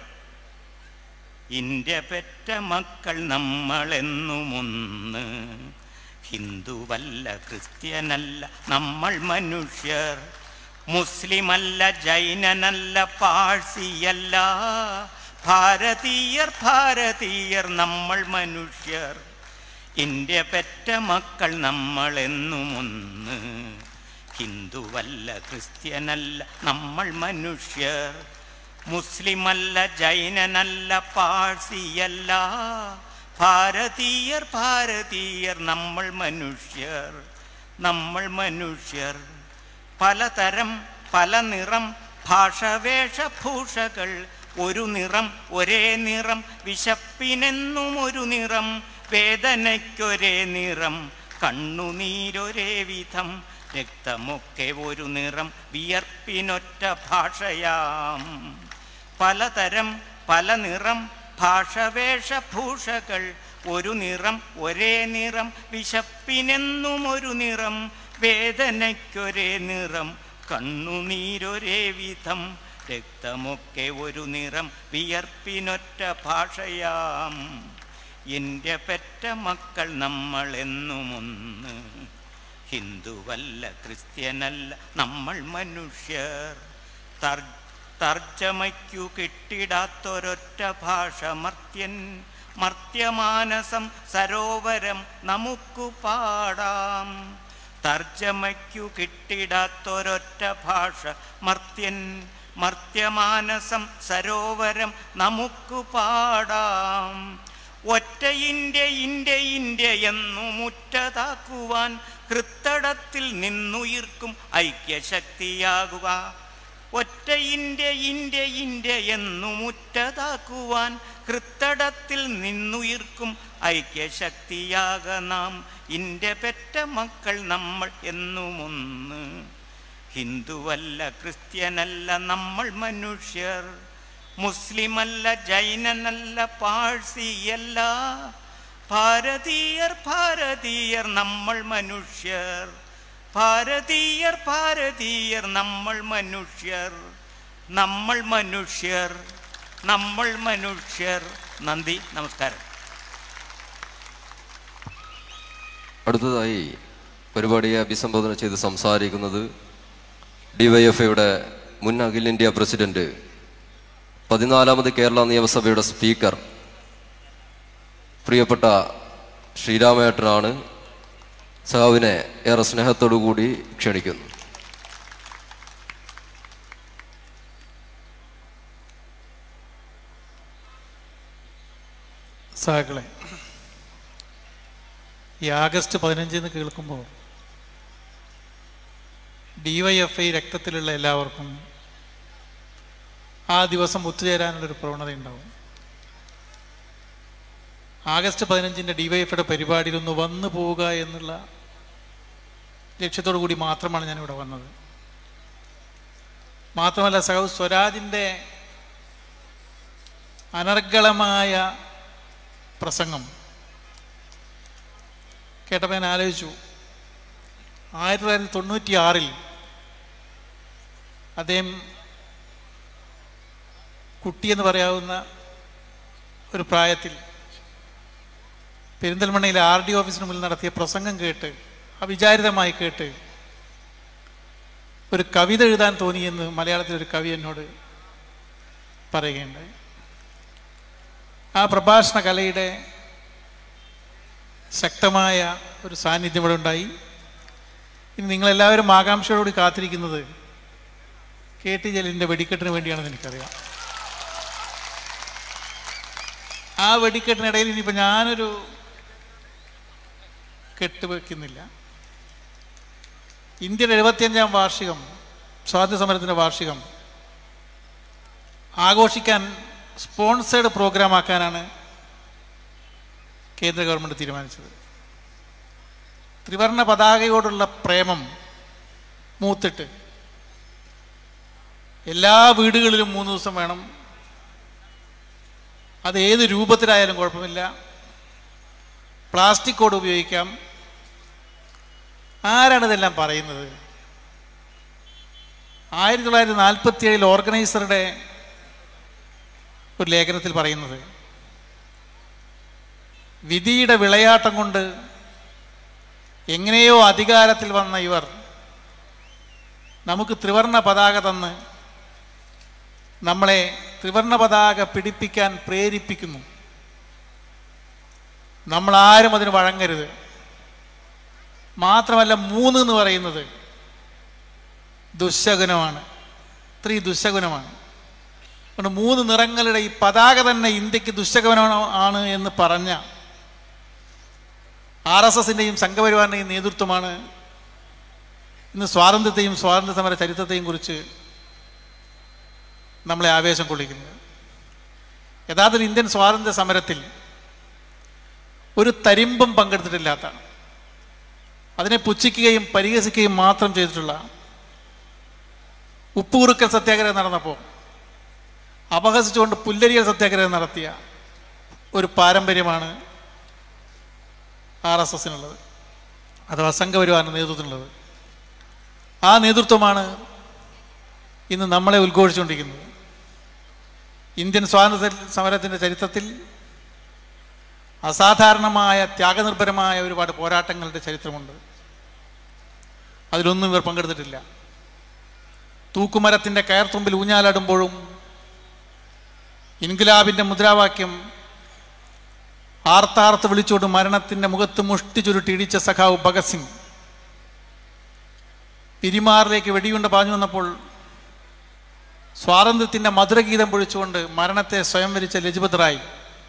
I: ഇന്ത്യ പെറ്റ മക്കൾ നമ്മളെന്നുമൊന്ന് ഹിന്ദുവല്ല ക്രിസ്ത്യനല്ല നമ്മൾ മനുഷ്യർ മുസ്ലിമല്ല ജൈനനല്ല പാഴ്സിയല്ല ഭാരതീയർ ഭാരതീയർ നമ്മൾ മനുഷ്യർ ഇന്ത്യ പെറ്റ മക്കൾ നമ്മളെന്നുമൊന്ന് ഹിന്ദുവല്ല ക്രിസ്ത്യനല്ല നമ്മൾ മനുഷ്യർ മുസ്ലിമല്ല ജൈനനല്ല പാഴ്സിയല്ല ഭാരതീയർ ഭാരതീയർ നമ്മൾ മനുഷ്യർ നമ്മൾ മനുഷ്യർ പലതരം പല നിറം ഭാഷവേഷഭൂഷകൾ ഒരു നിറം ഒരേ നിറം വിശപ്പിനെന്നും ഒരു നിറം വേദനയ്ക്കൊരേ നിറം കണ്ണുനീരൊരേ വിധം രക്തമൊക്കെ ഒരു നിറം വിയർപ്പിനൊറ്റ ഭാഷയാം പലതരം പല നിറം ഭാഷവേഷഭൂഷകൾ ഒരു നിറം ഒരേ നിറം വിശപ്പിനെന്നും ഒരു നിറം വേദനയ്ക്കൊരേ നിറം കണ്ണുനീരൊരേ വിധം രക്തമൊക്കെ ഒരു നിറം വിയർപ്പിനൊറ്റ ഭാഷയാം എൻ്റെ പെറ്റ മക്കൾ നമ്മളെന്നുമൊന്ന് ഹിന്ദുവല്ല ക്രിസ്ത്യനല്ല നമ്മൾ മനുഷ്യർ തർ തർജ്ജമയ്ക്കു കിട്ടിടാത്തൊരൊറ്റ ഭാഷ മർത്യൻ മർത്യമാനസം സരോവരം നമുക്കു പാടാം തർജ്ജമയ്ക്കു കിട്ടിടാത്തൊരൊറ്റ ഭാഷ മർത്യൻ മർത്യമാനസം സരോവരം നമുക്കു പാടാം ഒറ്റ ഇന്ത്യ ഇന്ത്യ ഇന്ത്യ എന്നു മുറ്റതാക്കുവാൻ കൃത്തടത്തിൽ നിന്നുയിർക്കും ഐക്യശക്തിയാകുക ഒറ്റ ഇന്ത്യ ഇന്ത്യ ഇന്ത്യ എന്നു മുറ്റതാക്കുവാൻ ഹൃത്തടത്തിൽ നിന്നുയിർക്കും ഐക്യശക്തിയാക നാം ഇന്ത്യ പെറ്റ മക്കൾ നമ്മൾ എന്നുമൊന്ന് ഹിന്ദുവല്ല ക്രിസ്ത്യനല്ല നമ്മൾ മനുഷ്യർ മുസ്ലിമല്ല ജൈനനല്ല പാഴ്സിയല്ല ഭാരതീയർ ഭാരതീയർ നമ്മൾ മനുഷ്യർ ഭാരതീയർ ഭാരതീയർ നമ്മൾ മനുഷ്യർ നമ്മൾ മനുഷ്യർ നമ്മൾ മനുഷ്യർ നന്ദി നമസ്കാരം
C: അടുത്തതായി പരിപാടിയെ അഭിസംബോധന ചെയ്ത് സംസാരിക്കുന്നത് ഡിവൈഎഫ്ഐയുടെ മുൻ അഖിലേന്ത്യാ പ്രസിഡന്റ് പതിനാലാമത് കേരള നിയമസഭയുടെ സ്പീക്കർ പ്രിയപ്പെട്ട ശ്രീരാമേട്ടനാണ് സഹാവിനെ ഏറെ സ്നേഹത്തോടു കൂടി ക്ഷണിക്കുന്നു
J: സഹാക്കളെ ഈ ആഗസ്റ്റ് പതിനഞ്ചിന്ന് കേൾക്കുമ്പോൾ ഡി വൈ എഫ് ഐ രക്തത്തിലുള്ള എല്ലാവർക്കും ആ ദിവസം ഒത്തുചേരാനുള്ളൊരു പ്രവണത ഉണ്ടാവും ആഗസ്റ്റ് പതിനഞ്ചിൻ്റെ ഡി വൈ എഫയുടെ പരിപാടിയിൽ ഒന്ന് വന്നു പോവുക എന്നുള്ള ലക്ഷ്യത്തോടു കൂടി മാത്രമാണ് ഞാനിവിടെ വന്നത് മാത്രമല്ല സഹ സ്വരാജിൻ്റെ അനർഗളമായ പ്രസംഗം കേട്ടപ്പോൾ ഞാൻ ആലോചിച്ചു ആയിരത്തി തൊള്ളായിരത്തി തൊണ്ണൂറ്റി ആറിൽ അദ്ദേഹം കുട്ടിയെന്ന് പറയാവുന്ന ഒരു പ്രായത്തിൽ പെരിന്തൽമണ്ണയിലെ ആർ ഡി ഓഫീസിന് മുന്നിൽ നടത്തിയ പ്രസംഗം കേട്ട് അവിചാരിതമായി കേട്ട് ഒരു കവിത എഴുതാൻ തോന്നിയെന്ന് മലയാളത്തിൽ ഒരു കവി എന്നോട് പറയുകയുണ്ടായി ആ പ്രഭാഷണ കലയുടെ ശക്തമായ ഒരു സാന്നിധ്യം ഇവിടെ ഉണ്ടായി ഇനി നിങ്ങളെല്ലാവരും ആകാംക്ഷയോടുകൂടി കാത്തിരിക്കുന്നത് കെ ടി ജലീലിൻ്റെ വെടിക്കെട്ടിന് വേണ്ടിയാണെന്ന് എനിക്കറിയാം ആ വെടിക്കെട്ടിനിടയിൽ ഇനിയിപ്പോൾ ഞാനൊരു കെട്ടുവെക്കുന്നില്ല ഇന്ത്യയുടെ എഴുപത്തിയഞ്ചാം വാർഷികം സ്വാതന്ത്ര്യ സമരത്തിൻ്റെ വാർഷികം ആഘോഷിക്കാൻ സ്പോൺസേഡ് പ്രോഗ്രാം ആക്കാനാണ് കേന്ദ്ര ഗവൺമെൻറ് തീരുമാനിച്ചത് ത്രിവർണ പതാകയോടുള്ള പ്രേമം മൂത്തിട്ട് എല്ലാ വീടുകളിലും മൂന്ന് ദിവസം വേണം അത് ഏത് രൂപത്തിലായാലും കുഴപ്പമില്ല പ്ലാസ്റ്റിക് കോഡ് ഉപയോഗിക്കാം ആരാണ് ഇതെല്ലാം പറയുന്നത് ആയിരത്തി തൊള്ളായിരത്തി നാൽപ്പത്തി ഏഴിൽ ഓർഗനൈസറുടെ ഒരു ലേഖനത്തിൽ പറയുന്നത് വിധിയുടെ വിളയാട്ടം കൊണ്ട് എങ്ങനെയോ അധികാരത്തിൽ വന്ന ഇവർ നമുക്ക് ത്രിവർണ പതാക തന്ന് നമ്മളെ ത്രിവർണ പതാക പിടിപ്പിക്കാൻ പ്രേരിപ്പിക്കുന്നു നമ്മളാരും അതിന് വഴങ്ങരുത് മാത്രമല്ല മൂന്ന് എന്ന് പറയുന്നത് ദുശകുനമാണ് ത്രീ ദുശകുനമാണ് അതുകൊണ്ട് മൂന്ന് നിറങ്ങളുടെ ഈ പതാക തന്നെ ഇന്ത്യക്ക് ദുശകവനമാണ് ആണ് എന്ന് പറഞ്ഞ ആർ എസ് എസിൻ്റെയും സംഘപരിവാറിൻ്റെയും നേതൃത്വമാണ് ഇന്ന് സ്വാതന്ത്ര്യത്തെയും സ്വാതന്ത്ര്യ സമര ചരിത്രത്തെയും കുറിച്ച് നമ്മളെ ആവേശം കൊള്ളിക്കുന്നത് യഥാർത്ഥത്തിൽ ഇന്ത്യൻ സ്വാതന്ത്ര്യ സമരത്തിൽ ഒരു തരിമ്പും പങ്കെടുത്തിട്ടില്ലാത്ത അതിനെ പുച്ഛിക്കുകയും പരിഹസിക്കുകയും മാത്രം ചെയ്തിട്ടുള്ള ഉപ്പുകുറുക്കൽ സത്യാഗ്രഹം നടന്നപ്പോൾ അപഹസിച്ചുകൊണ്ട് പുല്ലരിയൽ സത്യാഗ്രഹം നടത്തിയ ഒരു പാരമ്പര്യമാണ് ആർ എസ് എസിനുള്ളത് അഥവാ സംഘപരിവാറിൻ്റെ നേതൃത്വത്തിനുള്ളത് ആ നേതൃത്വമാണ് ഇന്ന് നമ്മളെ ഉദ്ഘോഷിച്ചുകൊണ്ടിരിക്കുന്നത് ഇന്ത്യൻ സ്വാതന്ത്ര്യ സമരത്തിൻ്റെ ചരിത്രത്തിൽ അസാധാരണമായ ത്യാഗനിർഭരമായ ഒരുപാട് പോരാട്ടങ്ങളുടെ ചരിത്രമുണ്ട് അതിലൊന്നും ഇവർ പങ്കെടുത്തിട്ടില്ല തൂക്കുമരത്തിൻ്റെ കയർത്തുമ്പിൽ ഊഞ്ഞാലാടുമ്പോഴും ഇൻഗുലാബിൻ്റെ മുദ്രാവാക്യം ആർത്താർത്ത് വിളിച്ചുകൊണ്ട് മരണത്തിൻ്റെ മുഖത്ത് മുഷ്ടി ചുരുട്ടി ഇടിച്ച സഖാവ് ഭഗത് സിംഗ് പിരിമാറിലേക്ക് വെടിയുണ്ട പാഞ്ഞു വന്നപ്പോൾ സ്വാതന്ത്ര്യത്തിൻ്റെ മധുരഗീതം പൊഴിച്ചുകൊണ്ട് മരണത്തെ സ്വയം വരിച്ച ലജ്പത് റായ്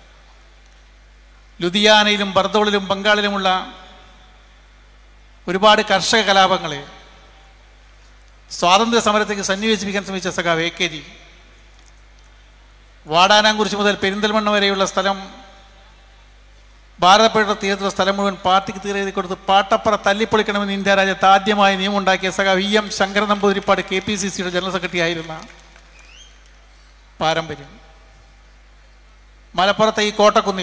J: ലുധിയാനയിലും ബർദോളിലും ബംഗാളിലുമുള്ള ഒരുപാട് കർഷക കലാപങ്ങളെ സ്വാതന്ത്ര്യ സമരത്തേക്ക് സന്നിവേശിപ്പിക്കാൻ ശ്രമിച്ച സഖാവ് എ കെ ജി വാടാനാംകുറിച്ച് മുതൽ പെരിന്തൽമണ്ണ വരെയുള്ള സ്ഥലം ഭാരതപ്പുഴ തീരത്തുള്ള സ്ഥലം മുഴുവൻ പാർട്ടിക്ക് തീരെഴുതി കൊടുത്ത് പാട്ടപ്പുറ തല്ലിപ്പൊളിക്കണമെന്ന് ഇന്ത്യ രാജ്യത്ത് ആദ്യമായി നിയമം ഉണ്ടാക്കിയ സഖാവ് E M Sankaran Namboodiripad K P C സിയുടെ ജനറൽ സെക്രട്ടറി ആയിരുന്ന പാരമ്പര്യം മലപ്പുറത്തെ ഈ കോട്ടക്കുന്നിൽ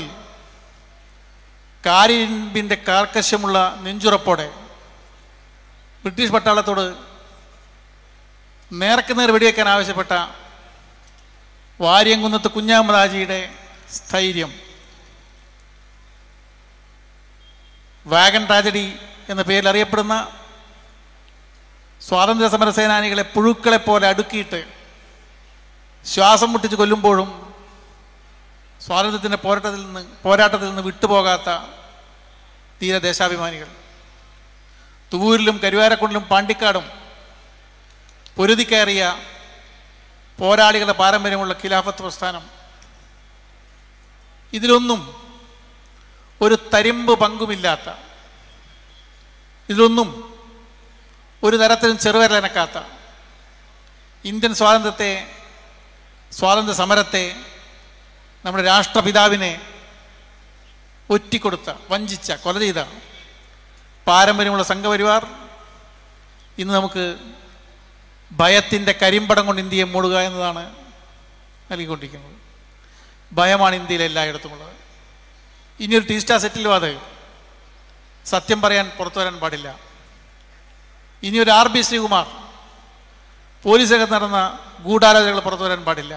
J: കാരിമ്പിൻ്റെ കാർക്കശ്യമുള്ള നെഞ്ചുറപ്പോടെ ബ്രിട്ടീഷ് പട്ടാളത്തോട് നേർക്ക് നേർ വെടിവെക്കാൻ ആവശ്യപ്പെട്ട വാര്യംകുന്നത്ത് കുഞ്ഞാമദാജിയുടെ സ്ഥൈര്യം വാഗൺ ട്രാജഡി എന്ന പേരിൽ അറിയപ്പെടുന്ന സ്വാതന്ത്ര്യ സമര സേനാനികളെ പുഴുക്കളെ പോലെ അടുക്കിയിട്ട് ശ്വാസം മുട്ടിച്ച് കൊല്ലുമ്പോഴും സ്വാതന്ത്ര്യത്തിൻ്റെ പോരാട്ടത്തിൽ നിന്ന് പോരാട്ടത്തിൽ നിന്ന് വിട്ടുപോകാത്ത തീരദേശാഭിമാനികൾ തുവൂരിലും കരുവാരക്കുണ്ടിലും പാണ്ടിക്കാടും പൊരുതിക്കയറിയ പോരാളികളുടെ പാരമ്പര്യമുള്ള ഖിലാഫത്ത് പ്രസ്ഥാനം ഇതിലൊന്നും ഒരു തരിമ്പ് പങ്കുമില്ലാത്ത ഇതിലൊന്നും ഒരു തരത്തിലും ചെറുവിരലനക്കാത്ത ഇന്ത്യൻ സ്വാതന്ത്ര്യത്തെ സ്വാതന്ത്ര്യ സമരത്തെ നമ്മുടെ രാഷ്ട്രപിതാവിനെ ഒറ്റിക്കൊടുത്ത വഞ്ചിച്ച കൊല ചെയ്ത പാരമ്പര്യമുള്ള സംഘപരിവാർ ഇന്ന് നമുക്ക് ഭയത്തിൻ്റെ കരിമ്പടം കൊണ്ട് ഇന്ത്യയെ മൂടുക എന്നതാണ് നൽകിക്കൊണ്ടിരിക്കുന്നത് ഭയമാണ് ഇന്ത്യയിൽ എല്ലായിടത്തുമുള്ളത് ഇനിയൊരു ടീ സ്റ്റാർ സെറ്റിൽ അത് സത്യം പറയാൻ പുറത്തു വരാൻ പാടില്ല ഇനിയൊരു ആർ ബി ശ്രീകുമാർ പോലീസൊക്കെ നടന്ന ഗൂഢാലോചനകൾ പുറത്തു വരാൻ പാടില്ല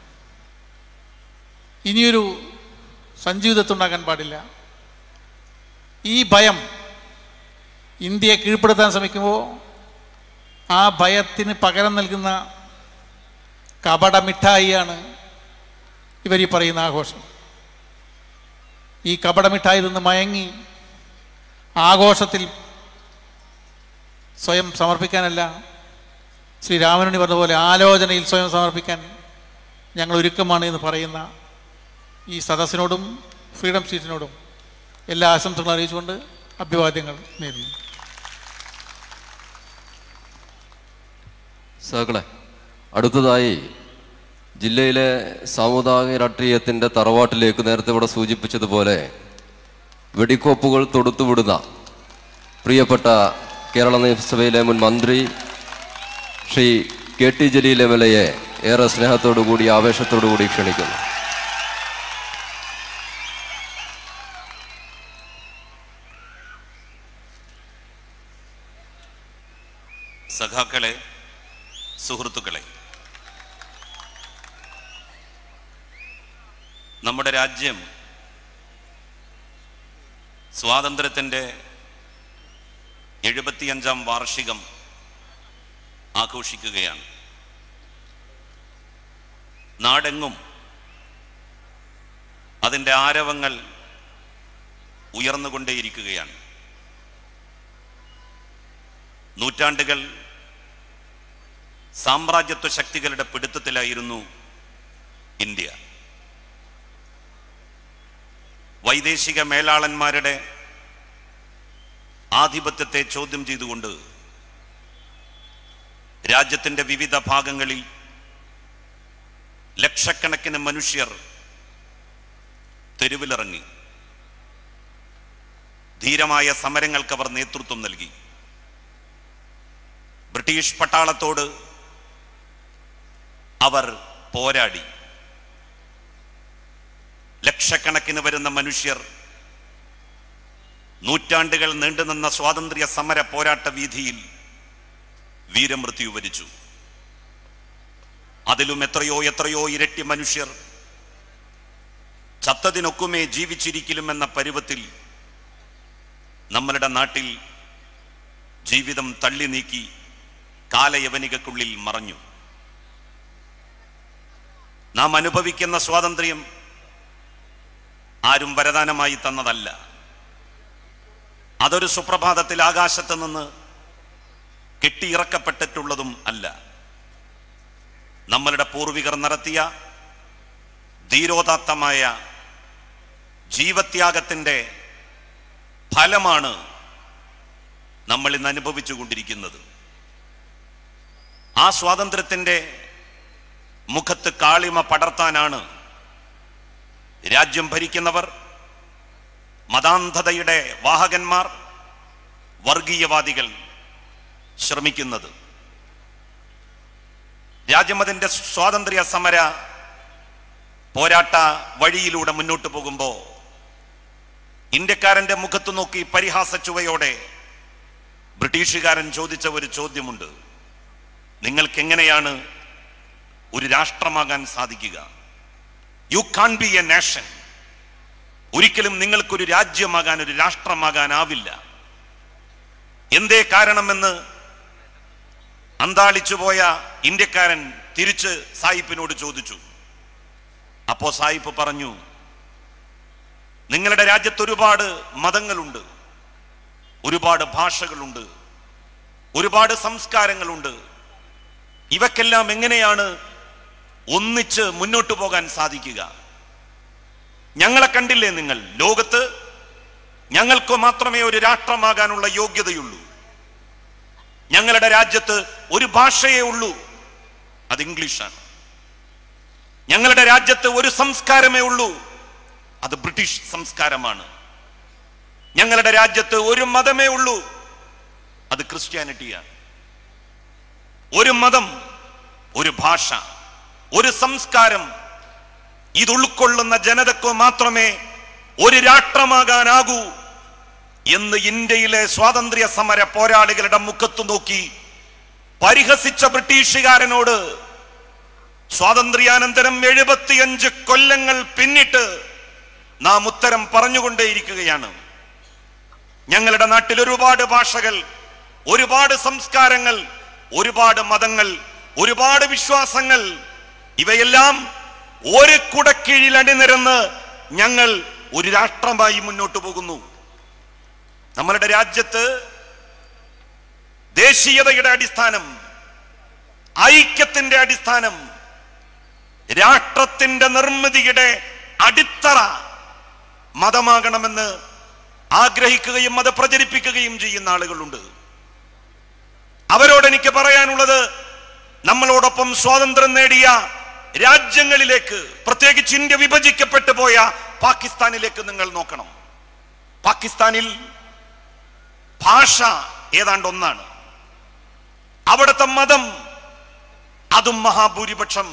J: ഇനിയൊരു സഞ്ജീവിതത്തുണ്ടാകാൻ പാടില്ല ഈ ഭയം ഇന്ത്യയെ കീഴ്പ്പെടുത്താൻ ശ്രമിക്കുമ്പോൾ ആ ഭയത്തിന് പകരം നൽകുന്ന കപട മിഠായിയാണ് ഇവർ ഈ പറയുന്ന ആഘോഷം ഈ കപട മിഠായി നിന്ന് മയങ്ങി ആഘോഷത്തിൽ സ്വയം സമർപ്പിക്കാനല്ല ശ്രീരാമനുണി പറഞ്ഞതുപോലെ ആലോചനയിൽ സ്വയം സമർപ്പിക്കാൻ ഞങ്ങൾ ഒരുക്കമാണ് എന്ന് പറയുന്ന ഈ സദസ്സിനോടും ഫ്രീഡം സ്ട്രീറ്റിനോടും എല്ലാ ആശംസകളും അറിയിച്ചുകൊണ്ട് അഭിവാദ്യങ്ങൾ നേരുന്നു
C: സഹകളെ അടുത്തതായി ജില്ലയിലെ സാമുദായിക രാഷ്ട്രീയത്തിൻ്റെ തറവാട്ടിലേക്ക് നേരത്തെ ഇവിടെ സൂചിപ്പിച്ചതുപോലെ വെടിക്കോപ്പുകൾ തൊടുത്തുവിടുന്ന പ്രിയപ്പെട്ട കേരള നിയമസഭയിലെ മുൻ മന്ത്രി Shri K T Jaleel M L എയെ ഏറെ സ്നേഹത്തോടു കൂടി ആവേശത്തോടു കൂടി ക്ഷണിക്കുന്നു
K: സഖാക്കളെ സുഹൃത്തുക്കളെ നമ്മുടെ രാജ്യം സ്വാതന്ത്ര്യത്തിൻ്റെ എഴുപത്തിയഞ്ചാം വാർഷികം ആഘോഷിക്കുകയാണ് നാടെങ്ങും അതിൻ്റെ ആരവങ്ങൾ ഉയർന്നുകൊണ്ടേയിരിക്കുകയാണ് നൂറ്റാണ്ടുകൾ സാമ്രാജ്യത്വ ശക്തികളുടെ പിടുത്തത്തിലായിരുന്നു ഇന്ത്യ വൈദേശിക മേലാളന്മാരുടെ ആധിപത്യത്തെ ചോദ്യം ചെയ്തുകൊണ്ട് രാജ്യത്തിൻ്റെ വിവിധ ഭാഗങ്ങളിൽ ലക്ഷക്കണക്കിന് മനുഷ്യർ തെരുവിലിറങ്ങി ധീരമായ സമരങ്ങൾക്ക് അവർ നേതൃത്വം നൽകി ബ്രിട്ടീഷ് പട്ടാളത്തോട് അവർ പോരാടി ലക്ഷക്കണക്കിന് വരുന്ന മനുഷ്യർ നൂറ്റാണ്ടുകൾ നീണ്ടുനിന്ന സ്വാതന്ത്ര്യ സമര പോരാട്ട വീതിയിൽ വീരമൃത്യു വരിച്ചു അതിലും എത്രയോ എത്രയോ ഇരട്ടി മനുഷ്യർ ചത്തതിനൊക്കുമേ ജീവിച്ചിരിക്കലുമെന്ന പരുവത്തിൽ നമ്മളുടെ നാട്ടിൽ ജീവിതം തള്ളി നീക്കി കാലയവനികക്കുള്ളിൽ മറഞ്ഞു നാം അനുഭവിക്കുന്ന സ്വാതന്ത്ര്യം ആരും വരദാനമായി തന്നതല്ല അതൊരു സുപ്രഭാതത്തിൽ ആകാശത്ത് നിന്ന് കെട്ടിയിറക്കപ്പെട്ടിട്ടുള്ളതും അല്ല നമ്മളുടെ പൂർവികർ നടത്തിയ ധീരോദാത്തമായ ജീവത്യാഗത്തിൻ്റെ ഫലമാണ് നമ്മൾ ഇന്ന് അനുഭവിച്ചു കൊണ്ടിരിക്കുന്നത് ആ സ്വാതന്ത്ര്യത്തിന്റെ മുഖത്ത് കാളിമ പടർത്താനാണ് രാജ്യം ഭരിക്കുന്നവർ മതാന്ധതയുടെ വാഹകന്മാർ വർഗീയവാദികൾ ശ്രമിക്കുന്നത് രാജ്യം അതിന്റെ സ്വാതന്ത്ര്യ സമര പോരാട്ട വഴിയിലൂടെ മുന്നോട്ട് പോകുമ്പോൾ ഇന്ത്യക്കാരന്റെ മുഖത്ത് നോക്കി പരിഹാസ ചുവയോടെ ബ്രിട്ടീഷുകാരൻ ചോദിച്ച ഒരു ചോദ്യമുണ്ട് നിങ്ങൾക്ക് എങ്ങനെയാണ് ഒരു രാഷ്ട്രമാകാൻ സാധിക്കുക you can be a nation ഒരിക്കലും നിങ്ങൾക്കൊരു രാജ്യമാകാൻ ഒരു രാഷ്ട്രമാകാനാവില്ല എന്തേ കാരണമെന്ന് അന്താളിച്ചു പോയ ഇന്ത്യക്കാരൻ തിരിച്ച് സായിപ്പിനോട് ചോദിച്ചു അപ്പോ സായിപ്പ് പറഞ്ഞു നിങ്ങളുടെ രാജ്യത്ത് ഒരുപാട് മതങ്ങളുണ്ട് ഒരുപാട് ഭാഷകളുണ്ട് ഒരുപാട് സംസ്കാരങ്ങളുണ്ട് ഇവക്കെല്ലാം എങ്ങനെയാണ് ഒന്നിച്ച് മുന്നോട്ട് പോകാൻ സാധിക്കുക ഞങ്ങളെ കണ്ടില്ലേ നിങ്ങൾ ലോകത്ത് ഞങ്ങൾക്ക് മാത്രമേ ഒരു രാഷ്ട്രമാകാനുള്ള യോഗ്യതയുള്ളൂ ഞങ്ങളുടെ രാജ്യത്ത് ഒരു ഭാഷയേ ഉള്ളൂ അത് ഇംഗ്ലീഷാണ് ഞങ്ങളുടെ രാജ്യത്ത് ഒരു സംസ്കാരമേ ഉള്ളൂ അത് ബ്രിട്ടീഷ് സംസ്കാരമാണ് ഞങ്ങളുടെ രാജ്യത്ത് ഒരു മതമേ ഉള്ളൂ അത് ക്രിസ്ത്യാനിറ്റിയാണ് ഒരു മതം ഒരു ഭാഷ ഒരു സംസ്കാരം ഇത് ഉൾക്കൊള്ളുന്ന ജനതക്കു മാത്രമേ ഒരു രാഷ്ട്രമാകാനാകൂ എന്ന് ഇന്ത്യയിലെ സ്വാതന്ത്ര്യ സമര പോരാളികളുടെ മുഖത്ത് നോക്കി പരിഹസിച്ച ബ്രിട്ടീഷുകാരനോട് സ്വാതന്ത്ര്യാനന്തരം എഴുപത്തിയഞ്ച് കൊല്ലങ്ങൾ പിന്നിട്ട് നാം ഉത്തരം പറഞ്ഞുകൊണ്ടേയിരിക്കുകയാണ് ഞങ്ങളുടെ നാട്ടിൽ ഒരുപാട് ഭാഷകൾ ഒരുപാട് സംസ്കാരങ്ങൾ ഒരുപാട് മതങ്ങൾ ഒരുപാട് വിശ്വാസങ്ങൾ ഇവയെല്ലാം ഒരു കുടക്കീഴിൽ അണിനിരന്ന് ഞങ്ങൾ ഒരു രാഷ്ട്രമായി മുന്നോട്ട് പോകുന്നു നമ്മളുടെ രാജ്യത്ത് ദേശീയതയുടെ അടിസ്ഥാനം ഐക്യത്തിന്റെ അടിസ്ഥാനം രാഷ്ട്രത്തിന്റെ നിർമ്മിതിയുടെ അടിത്തറ മതമാകണമെന്ന് ആഗ്രഹിക്കുകയും അത് പ്രചരിപ്പിക്കുകയും ചെയ്യുന്ന ആളുകളുണ്ട് അവരോട് എനിക്ക് പറയാനുള്ളത് നമ്മളോടൊപ്പം സ്വാതന്ത്ര്യം നേടിയ രാജ്യങ്ങളിലേക്ക് പ്രത്യേകിച്ച് ഇന്ത്യ വിഭജിക്കപ്പെട്ടു പോയ പാകിസ്ഥാനിലേക്ക് നിങ്ങൾ നോക്കണം പാകിസ്ഥാനിൽ ഭാഷ ഏതാണ്ട് ഒന്നാണ് അവിടുത്തെ മതം അതും മഹാഭൂരിപക്ഷം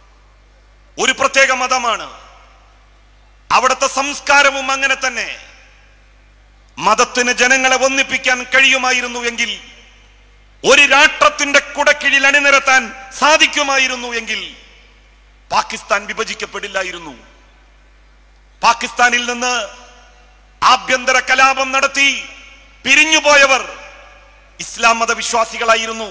K: ഒരു പ്രത്യേക മതമാണ് അവിടുത്തെ സംസ്കാരവും അങ്ങനെ തന്നെ മതത്തിന് ജനങ്ങളെ ഒന്നിപ്പിക്കാൻ കഴിയുമായിരുന്നു എങ്കിൽ ഒരു രാഷ്ട്രത്തിന്റെ കുടക്കീഴിൽ അണിനിരത്താൻ സാധിക്കുമായിരുന്നു എങ്കിൽ പാകിസ്ഥാൻ വിഭജിക്കപ്പെടില്ലായിരുന്നു പാകിസ്ഥാനിൽ നിന്ന് ആഭ്യന്തര കലാപം നടത്തി പിരിഞ്ഞുപോയവർ ഇസ്ലാം മതവിശ്വാസികളായിരുന്നു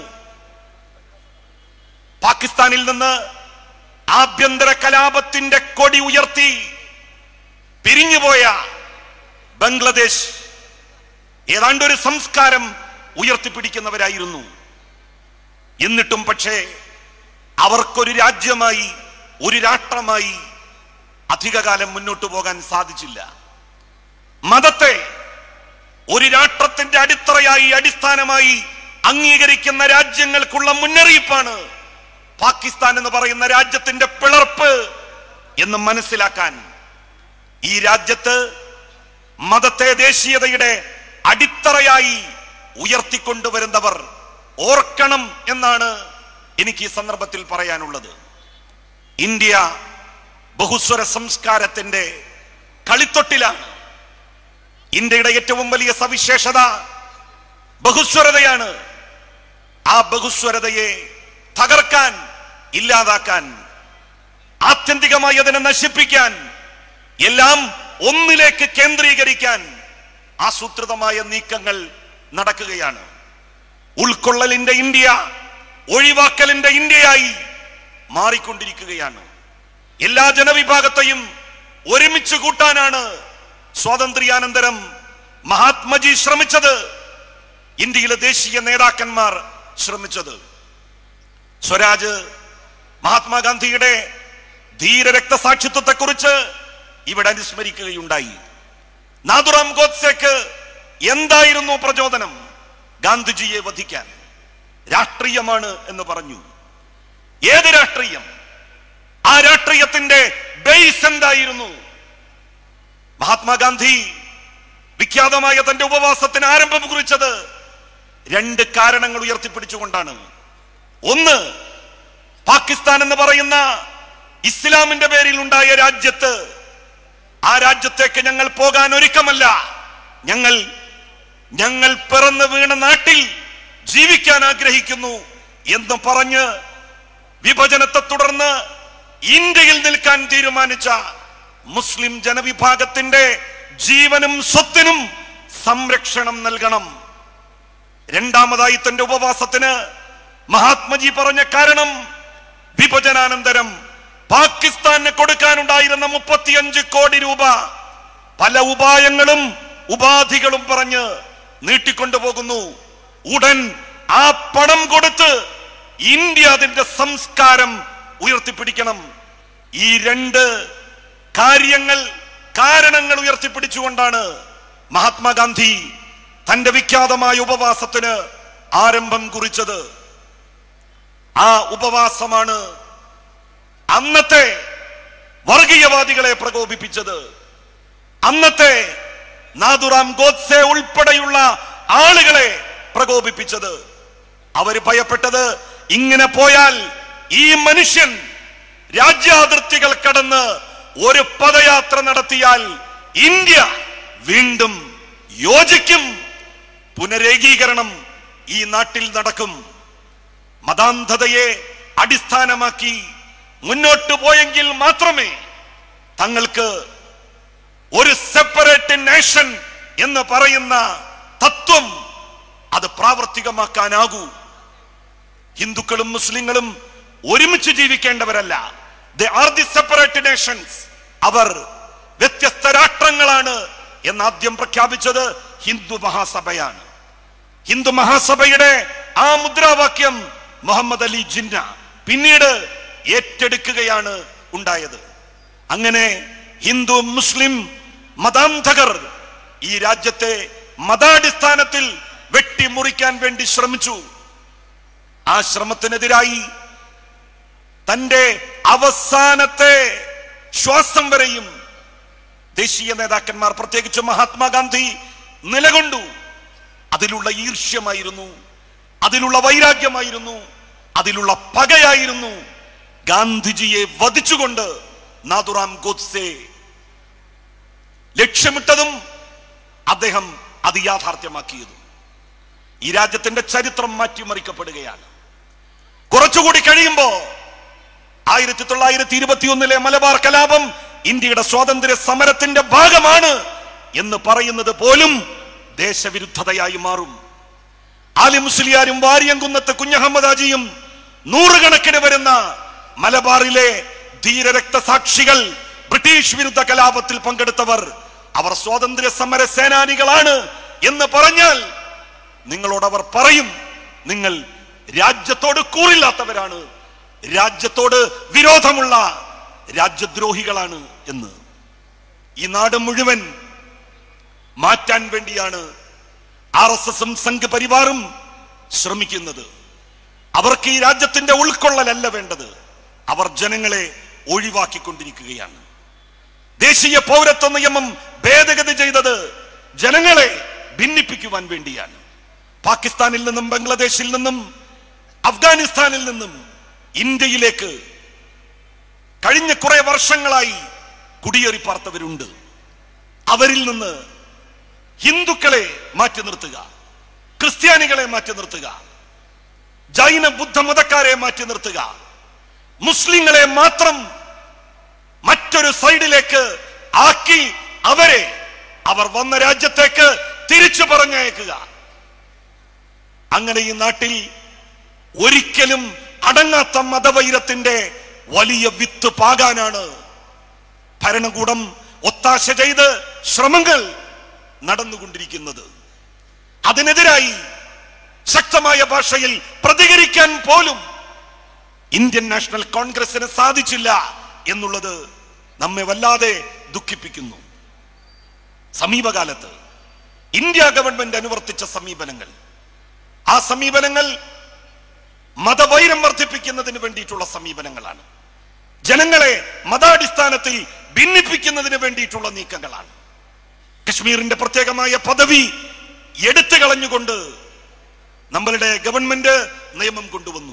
K: പാകിസ്ഥാനിൽ നിന്ന് ആഭ്യന്തര കലാപത്തിന്റെ കൊടി ഉയർത്തി പിരിഞ്ഞുപോയ ബംഗ്ലാദേശ് ഏതാണ്ട് ഒരു സംസ്കാരം ഉയർത്തിപ്പിടിക്കുന്നവരായിരുന്നു എന്നിട്ടും പക്ഷേ അവർക്കൊരു രാജ്യമായി ഒരു രാഷ്ട്രമായി അധികകാലം മുന്നോട്ട് പോകാൻ സാധിച്ചില്ല മതത്തെ ഒരു രാഷ്ട്രത്തിന്റെ അടിത്തറയായി അടിസ്ഥാനമായി അംഗീകരിക്കുന്ന രാജ്യങ്ങൾക്കുള്ള മുന്നറിയിപ്പാണ് പാകിസ്ഥാൻ എന്ന് പറയുന്ന രാജ്യത്തിന്റെ പിളർപ്പ് എന്ന് മനസ്സിലാക്കാൻ ഈ രാജ്യത്ത് മതത്തെ ദേശീയതയുടെ അടിത്തറയായി ഉയർത്തിക്കൊണ്ടുവരുന്നവർ ഓർക്കണം എന്നാണ് എനിക്ക് ഈ സന്ദർഭത്തിൽ പറയാനുള്ളത് ഇന്ത്യ ബഹുസ്വര സംസ്കാരത്തിന്റെ കളിത്തൊട്ടിലാണ് ഇന്ത്യയുടെ ഏറ്റവും വലിയ സവിശേഷത ബഹുസ്വരതയാണ് ആ ബഹുസ്വരതയെ തകർക്കാൻ ഇല്ലാതാക്കാൻ ആത്യന്തികമായി അതിനെ നശിപ്പിക്കാൻ എല്ലാം ഒന്നിലേക്ക് കേന്ദ്രീകരിക്കാൻ ആസൂത്രിതമായ നീക്കങ്ങൾ നടക്കുകയാണ് ഉൾക്കൊള്ളലിന്റെ ഇന്ത്യ ഒഴിവാക്കലിന്റെ ഇന്ത്യയായി മാറിക്കൊണ്ടിരിക്കുകയാണ് എല്ലാ ജനവിഭാഗത്തെയും ഒരുമിച്ച് കൂട്ടാനാണ് സ്വാതന്ത്ര്യാനന്തരം മഹാത്മജി ശ്രമിച്ചത് ഇന്ത്യയിലെ ദേശീയ നേതാക്കന്മാർ ശ്രമിച്ചത് സ്വരാജ് മഹാത്മാഗാന്ധിയുടെ ധീര രക്തസാക്ഷിത്വത്തെക്കുറിച്ച് ഇവിടെ അനുസ്മരിക്കുകയുണ്ടായി നാഥുറാം ഗോഡ്സെക്ക് എന്തായിരുന്നു പ്രചോദനം ഗാന്ധിജിയെ വധിക്കാൻ രാഷ്ട്രീയമാണ് എന്ന് പറഞ്ഞു ഏത് രാഷ്ട്രീയം ആ രാഷ്ട്രീയത്തിന്റെ ബേസ് എന്തായിരുന്നു മഹാത്മാഗാന്ധി വിഖ്യാതമായ തന്റെ ഉപവാസത്തിന് ആരംഭം കുറിച്ചത് രണ്ട് കാരണങ്ങൾ ഉയർത്തിപ്പിടിച്ചുകൊണ്ടാണ് ഒന്ന് പാകിസ്ഥാൻ എന്ന് പറയുന്ന ഇസ്ലാമിന്റെ പേരിൽ ഉണ്ടായ രാജ്യത്ത് ആ രാജ്യത്തേക്ക് ഞങ്ങൾ പോകാൻ ഒരുക്കമല്ല ഞങ്ങൾ ഞങ്ങൾ പിറന്നു വീണ നാട്ടിൽ ജീവിക്കാൻ ആഗ്രഹിക്കുന്നു എന്ന് പറഞ്ഞ് വിഭജനത്തെ തുടർന്ന് ഇന്ത്യയിൽ നിൽക്കാൻ തീരുമാനിച്ച മുസ്ലിം ജനവിഭാഗത്തിന്റെ ജീവനും സ്വത്തിനും സംരക്ഷണം നൽകണം രണ്ടാമതായി തന്റെ ഉപവാസത്തിന് മഹാത്മജി പറഞ്ഞ കാരണം വിഭജനാനന്തരം പാകിസ്ഥാന് കൊടുക്കാനുണ്ടായിരുന്ന മുപ്പത്തിയഞ്ച് കോടി രൂപ പല ഉപായങ്ങളും ഉപാധികളും പറഞ്ഞ് നീട്ടിക്കൊണ്ടുപോകുന്നു ഉടൻ ആ പണം കൊടുത്ത് ഇന്ത്യ അതിന്റെ സംസ്കാരം ഉയർത്തിപ്പിടിക്കണം ഈ രണ്ട് കാര്യങ്ങൾ കാരണങ്ങൾ ഉയർത്തിപ്പിടിച്ചുകൊണ്ടാണ് മഹാത്മാഗാന്ധി തന്റെ വിഖ്യാതമായ ഉപവാസത്തിന് ആരംഭം കുറിച്ചത് ആ ഉപവാസമാണ് അന്നത്തെ വർഗീയവാദികളെ പ്രകോപിപ്പിച്ചത് അന്നത്തെ നാഥുറാം ഗോഡ്സെ ഉൾപ്പെടെയുള്ള ആളുകളെ പ്രകോപിപ്പിച്ചത് അവര് ഭയപ്പെട്ടത് ഇങ്ങനെ പോയാൽ ഈ മനുഷ്യൻ രാജ്യാതിർത്തികൾ കടന്ന് ഒരു പദയാത്ര നടത്തിയാൽ ഇന്ത്യ വീണ്ടും യോജിക്കും പുനരേകീകരണം ഈ നാട്ടിൽ നടക്കും മതാന്ധതയെ അടിസ്ഥാനമാക്കി മുന്നോട്ട് പോയെങ്കിൽ മാത്രമേ തങ്ങൾക്ക് ഒരു സെപ്പറേറ്റ് നേഷൻ എന്ന് പറയുന്ന തത്വം അത് പ്രാവർത്തികമാക്കാനാകൂ ഹിന്ദുക്കളും മുസ്ലിങ്ങളും ഒരുമിച്ച് ജീവിക്കേണ്ടവരല്ല they are the separate nations അവർ വ്യത്യസ്ത രാഷ്ട്രങ്ങളാണ് എന്ന് ആദ്യം പ്രഖ്യാപിച്ചത് ഹിന്ദു മഹാസഭയാണ് ഹിന്ദു മഹാസഭയുടെ ആ മുദ്രാവാക്യം മുഹമ്മദ് അലി ജിന്ന പിന്നീട് ഏറ്റെടുക്കുകയാണ് ഉണ്ടായത് അങ്ങനെ ഹിന്ദു മുസ്ലിം മതാന്ധകർ ഈ രാജ്യത്തെ മതാടിസ്ഥാനത്തിൽ വെട്ടിമുറിക്കാൻ വേണ്ടി ശ്രമിച്ചു ആ ശ്രമത്തിനെതിരായി തന്റെ അവസാനത്തെ ശ്വാസം വരെയും ദേശീയ നേതാക്കന്മാർ പ്രത്യേകിച്ച് മഹാത്മാഗാന്ധി നിലകൊണ്ടു അതിലുള്ള ഈർഷ്യമായിരുന്നു അതിലുള്ള വൈരാഗ്യമായിരുന്നു അതിലുള്ള പകയായിരുന്നു ഗാന്ധിജിയെ വധിച്ചുകൊണ്ട് നാഥുറാം ഗോഡ്സെ ലക്ഷ്യമിട്ടതും അദ്ദേഹം അത് യാഥാർത്ഥ്യമാക്കിയതും ഈ രാജ്യത്തിന്റെ ചരിത്രം മാറ്റിമറിക്കപ്പെടുകയാണ് കുറച്ചുകൂടി കഴിയുമ്പോ ആയിരത്തി തൊള്ളായിരത്തി ഇരുപത്തിയൊന്നിലെ മലബാർ കലാപം ഇന്ത്യയുടെ സ്വാതന്ത്ര്യ സമരത്തിന്റെ ഭാഗമാണ് എന്ന് പറയുന്നത് പോലും ദേശവിരുദ്ധതയായി മാറും ആലി മുസ്ലിയാരും വാരിയംകുന്നത്ത് കുഞ്ഞഹമ്മദ് ഹാജിയും നൂറുകണക്കിന് വരുന്ന മലബാറിലെ ധീരരക്തസാക്ഷികൾ ബ്രിട്ടീഷ് വിരുദ്ധ കലാപത്തിൽ പങ്കെടുത്തവർ അവർ സ്വാതന്ത്ര്യ സമര സേനാനികളാണ് എന്ന് പറഞ്ഞാൽ നിങ്ങളോട് അവർ പറയും നിങ്ങൾ രാജ്യത്തോട് കൂറില്ലാത്തവരാണ് രാജ്യത്തോട് വിരോധമുള്ള രാജ്യദ്രോഹികളാണ് എന്ന് ഈ നാട് മുഴുവൻ മാറ്റാൻ വേണ്ടിയാണ് ആർ എസ് എസും സംഘ് പരിവാറും ശ്രമിക്കുന്നത് അവർക്ക് ഈ രാജ്യത്തിന്റെ ഉൾക്കൊള്ളലല്ല വേണ്ടത് അവർ ജനങ്ങളെ ഒഴിവാക്കിക്കൊണ്ടിരിക്കുകയാണ് ദേശീയ പൗരത്വ നിയമം ഭേദഗതി ചെയ്തത് ജനങ്ങളെ ഭിന്നിപ്പിക്കുവാൻ വേണ്ടിയാണ് പാകിസ്ഥാനിൽ നിന്നും ബംഗ്ലാദേശിൽ നിന്നും അഫ്ഗാനിസ്ഥാനിൽ നിന്നും ഇന്ത്യയിലേക്ക് കഴിഞ്ഞ കുറെ വർഷങ്ങളായി കുടിയേറി പാർത്തവരുണ്ട് അവരിൽ നിന്ന് ഹിന്ദുക്കളെ മാറ്റി നിർത്തുക ക്രിസ്ത്യാനികളെ മാറ്റി നിർത്തുക ജൈന ബുദ്ധ മതക്കാരെ മാറ്റി നിർത്തുക മുസ്ലിങ്ങളെ മാത്രം മറ്റൊരു സൈഡിലേക്ക് ആക്കി അവരെ അവർ വന്ന രാജ്യത്തേക്ക് തിരിച്ചു പറഞ്ഞയക്കുക അങ്ങനെ ഈ നാട്ടിൽ ഒരിക്കലും അടങ്ങാത്ത മതവൈരത്തിന്റെ വലിയ വിത്ത് പാകാനാണ് ഭരണകൂടം ഒത്താശ ചെയ്ത് ശ്രമങ്ങൾ നടന്നുകൊണ്ടിരിക്കുന്നത് അതിനെതിരായി ശക്തമായ ഭാഷയിൽ പ്രതികരിക്കാൻ പോലും ഇന്ത്യൻ നാഷണൽ കോൺഗ്രസിന് സാധിച്ചില്ല എന്നുള്ളത് നമ്മെ വല്ലാതെ ദുഃഖിപ്പിക്കുന്നു സമീപകാലത്ത് ഇന്ത്യ ഗവൺമെന്റ് അനുവർത്തിച്ച സമീപനങ്ങൾ ആ സമീപനങ്ങൾ മതവൈരം വർദ്ധിപ്പിക്കുന്നതിന് വേണ്ടിയിട്ടുള്ള സമീപനങ്ങളാണ് ജനങ്ങളെ മതാടിസ്ഥാനത്തിൽ ഭിന്നിപ്പിക്കുന്നതിന് വേണ്ടിയിട്ടുള്ള നീക്കങ്ങളാണ് കശ്മീരിന്റെ പ്രത്യേകമായ പദവി എടുത്തു കളഞ്ഞുകൊണ്ട് നമ്മളുടെ ഗവൺമെന്റ് നിയമം കൊണ്ടുവന്നു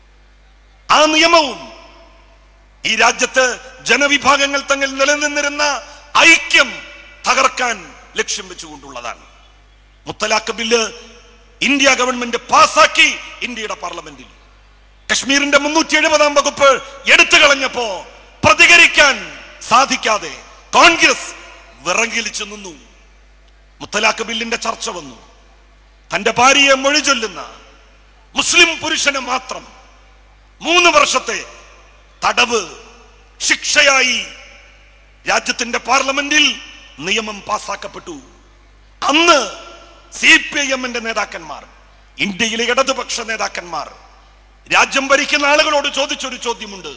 K: ആ നിയമവും ഈ രാജ്യത്ത് ജനവിഭാഗങ്ങൾ തമ്മിൽ നിലനിന്നിരുന്ന ഐക്യം തകർക്കാൻ ലക്ഷ്യം വെച്ചുകൊണ്ടുള്ളതാണ് മുത്തലാഖ് ബില്ല് ഇന്ത്യ ഗവൺമെന്റ് പാസാക്കി ഇന്ത്യയുടെ പാർലമെന്റിൽ കശ്മീരിന്റെ മുന്നൂറ്റി എഴുപതാം വകുപ്പ് എടുത്തു കളഞ്ഞപ്പോ പ്രതികരിക്കാൻ സാധിക്കാതെ കോൺഗ്രസ് വിറങ്ങിലിച്ചു നിന്നു മുത്തലാഖ് ബില്ലിന്റെ ചർച്ച വന്നു തന്റെ ഭാര്യയെ മൊഴി ചൊല്ലുന്ന മുസ്ലിം പുരുഷന് മാത്രം മൂന്ന് വർഷത്തെ തടവ് ശിക്ഷയായി രാജ്യത്തിന്റെ പാർലമെന്റിൽ നിയമം പാസാക്കപ്പെട്ടു അന്ന് സി പി ഐ എമ്മിന്റെ നേതാക്കന്മാർ ഇന്ത്യയിലെ ഇടതുപക്ഷ നേതാക്കന്മാർ രാജ്യം ഭരിക്കുന്ന ആളുകളോട് ചോദിച്ചൊരു ചോദ്യമുണ്ട്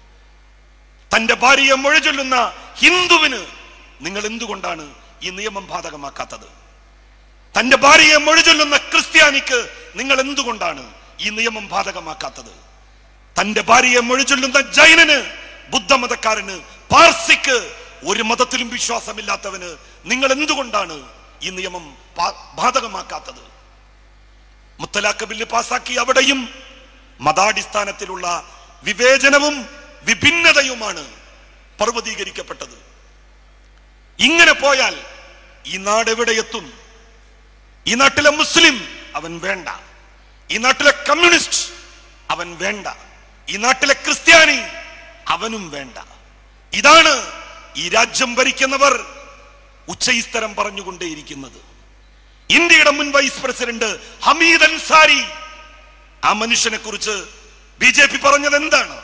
K: തന്റെ ഭാര്യയെ മൊഴി ചൊല്ലുന്ന ഹിന്ദുവിന് നിങ്ങൾ എന്തുകൊണ്ടാണ് ഈ നിയമം ബാധകമാക്കാത്തത് തന്റെ ഭാര്യയെ മൊഴി ചൊല്ലുന്ന ക്രിസ്ത്യാനിക്ക് നിങ്ങൾ എന്തുകൊണ്ടാണ് ഈ നിയമം ബാധകമാക്കാത്തത് തന്റെ ഭാര്യയെ മൊഴി ചൊല്ലുന്ന ജൈനന് ബുദ്ധമതക്കാരന് പാർസിക്ക് ഒരു മതത്തിലും വിശ്വാസമില്ലാത്തവന് നിങ്ങൾ എന്തുകൊണ്ടാണ് ഈ നിയമം പാ- ബാധകമാക്കാത്തത് മുത്തലാഖ് ബില്ല് പാസാക്കി അവിടെയും മതാടിസ്ഥാനത്തിലുള്ള വിവേചനവും വിഭിന്നതയുമാണ് പർവ്വതീകരിക്കപ്പെട്ടത് ഇങ്ങനെ പോയാൽ ഈ നാട് എവിടെ എത്തും ഈ നാട്ടിലെ മുസ്ലിം അവൻ വേണ്ട ഈ നാട്ടിലെ കമ്മ്യൂണിസ്റ്റ് അവൻ വേണ്ട ഈ നാട്ടിലെ ക്രിസ്ത്യാനി അവനും വേണ്ട ഇതാണ് ഈ രാജ്യം ഭരിക്കുന്നവർ ഉച്ചയിസ്തരം പറഞ്ഞുകൊണ്ടേയിരിക്കുന്നത് ഇന്ത്യയുടെ മുൻ വൈസ് പ്രസിഡന്റ് ഹമീദ് അൻസാരി ആ മനുഷ്യനെ കുറിച്ച് ബി ജെ പി പറഞ്ഞത് എന്താണ്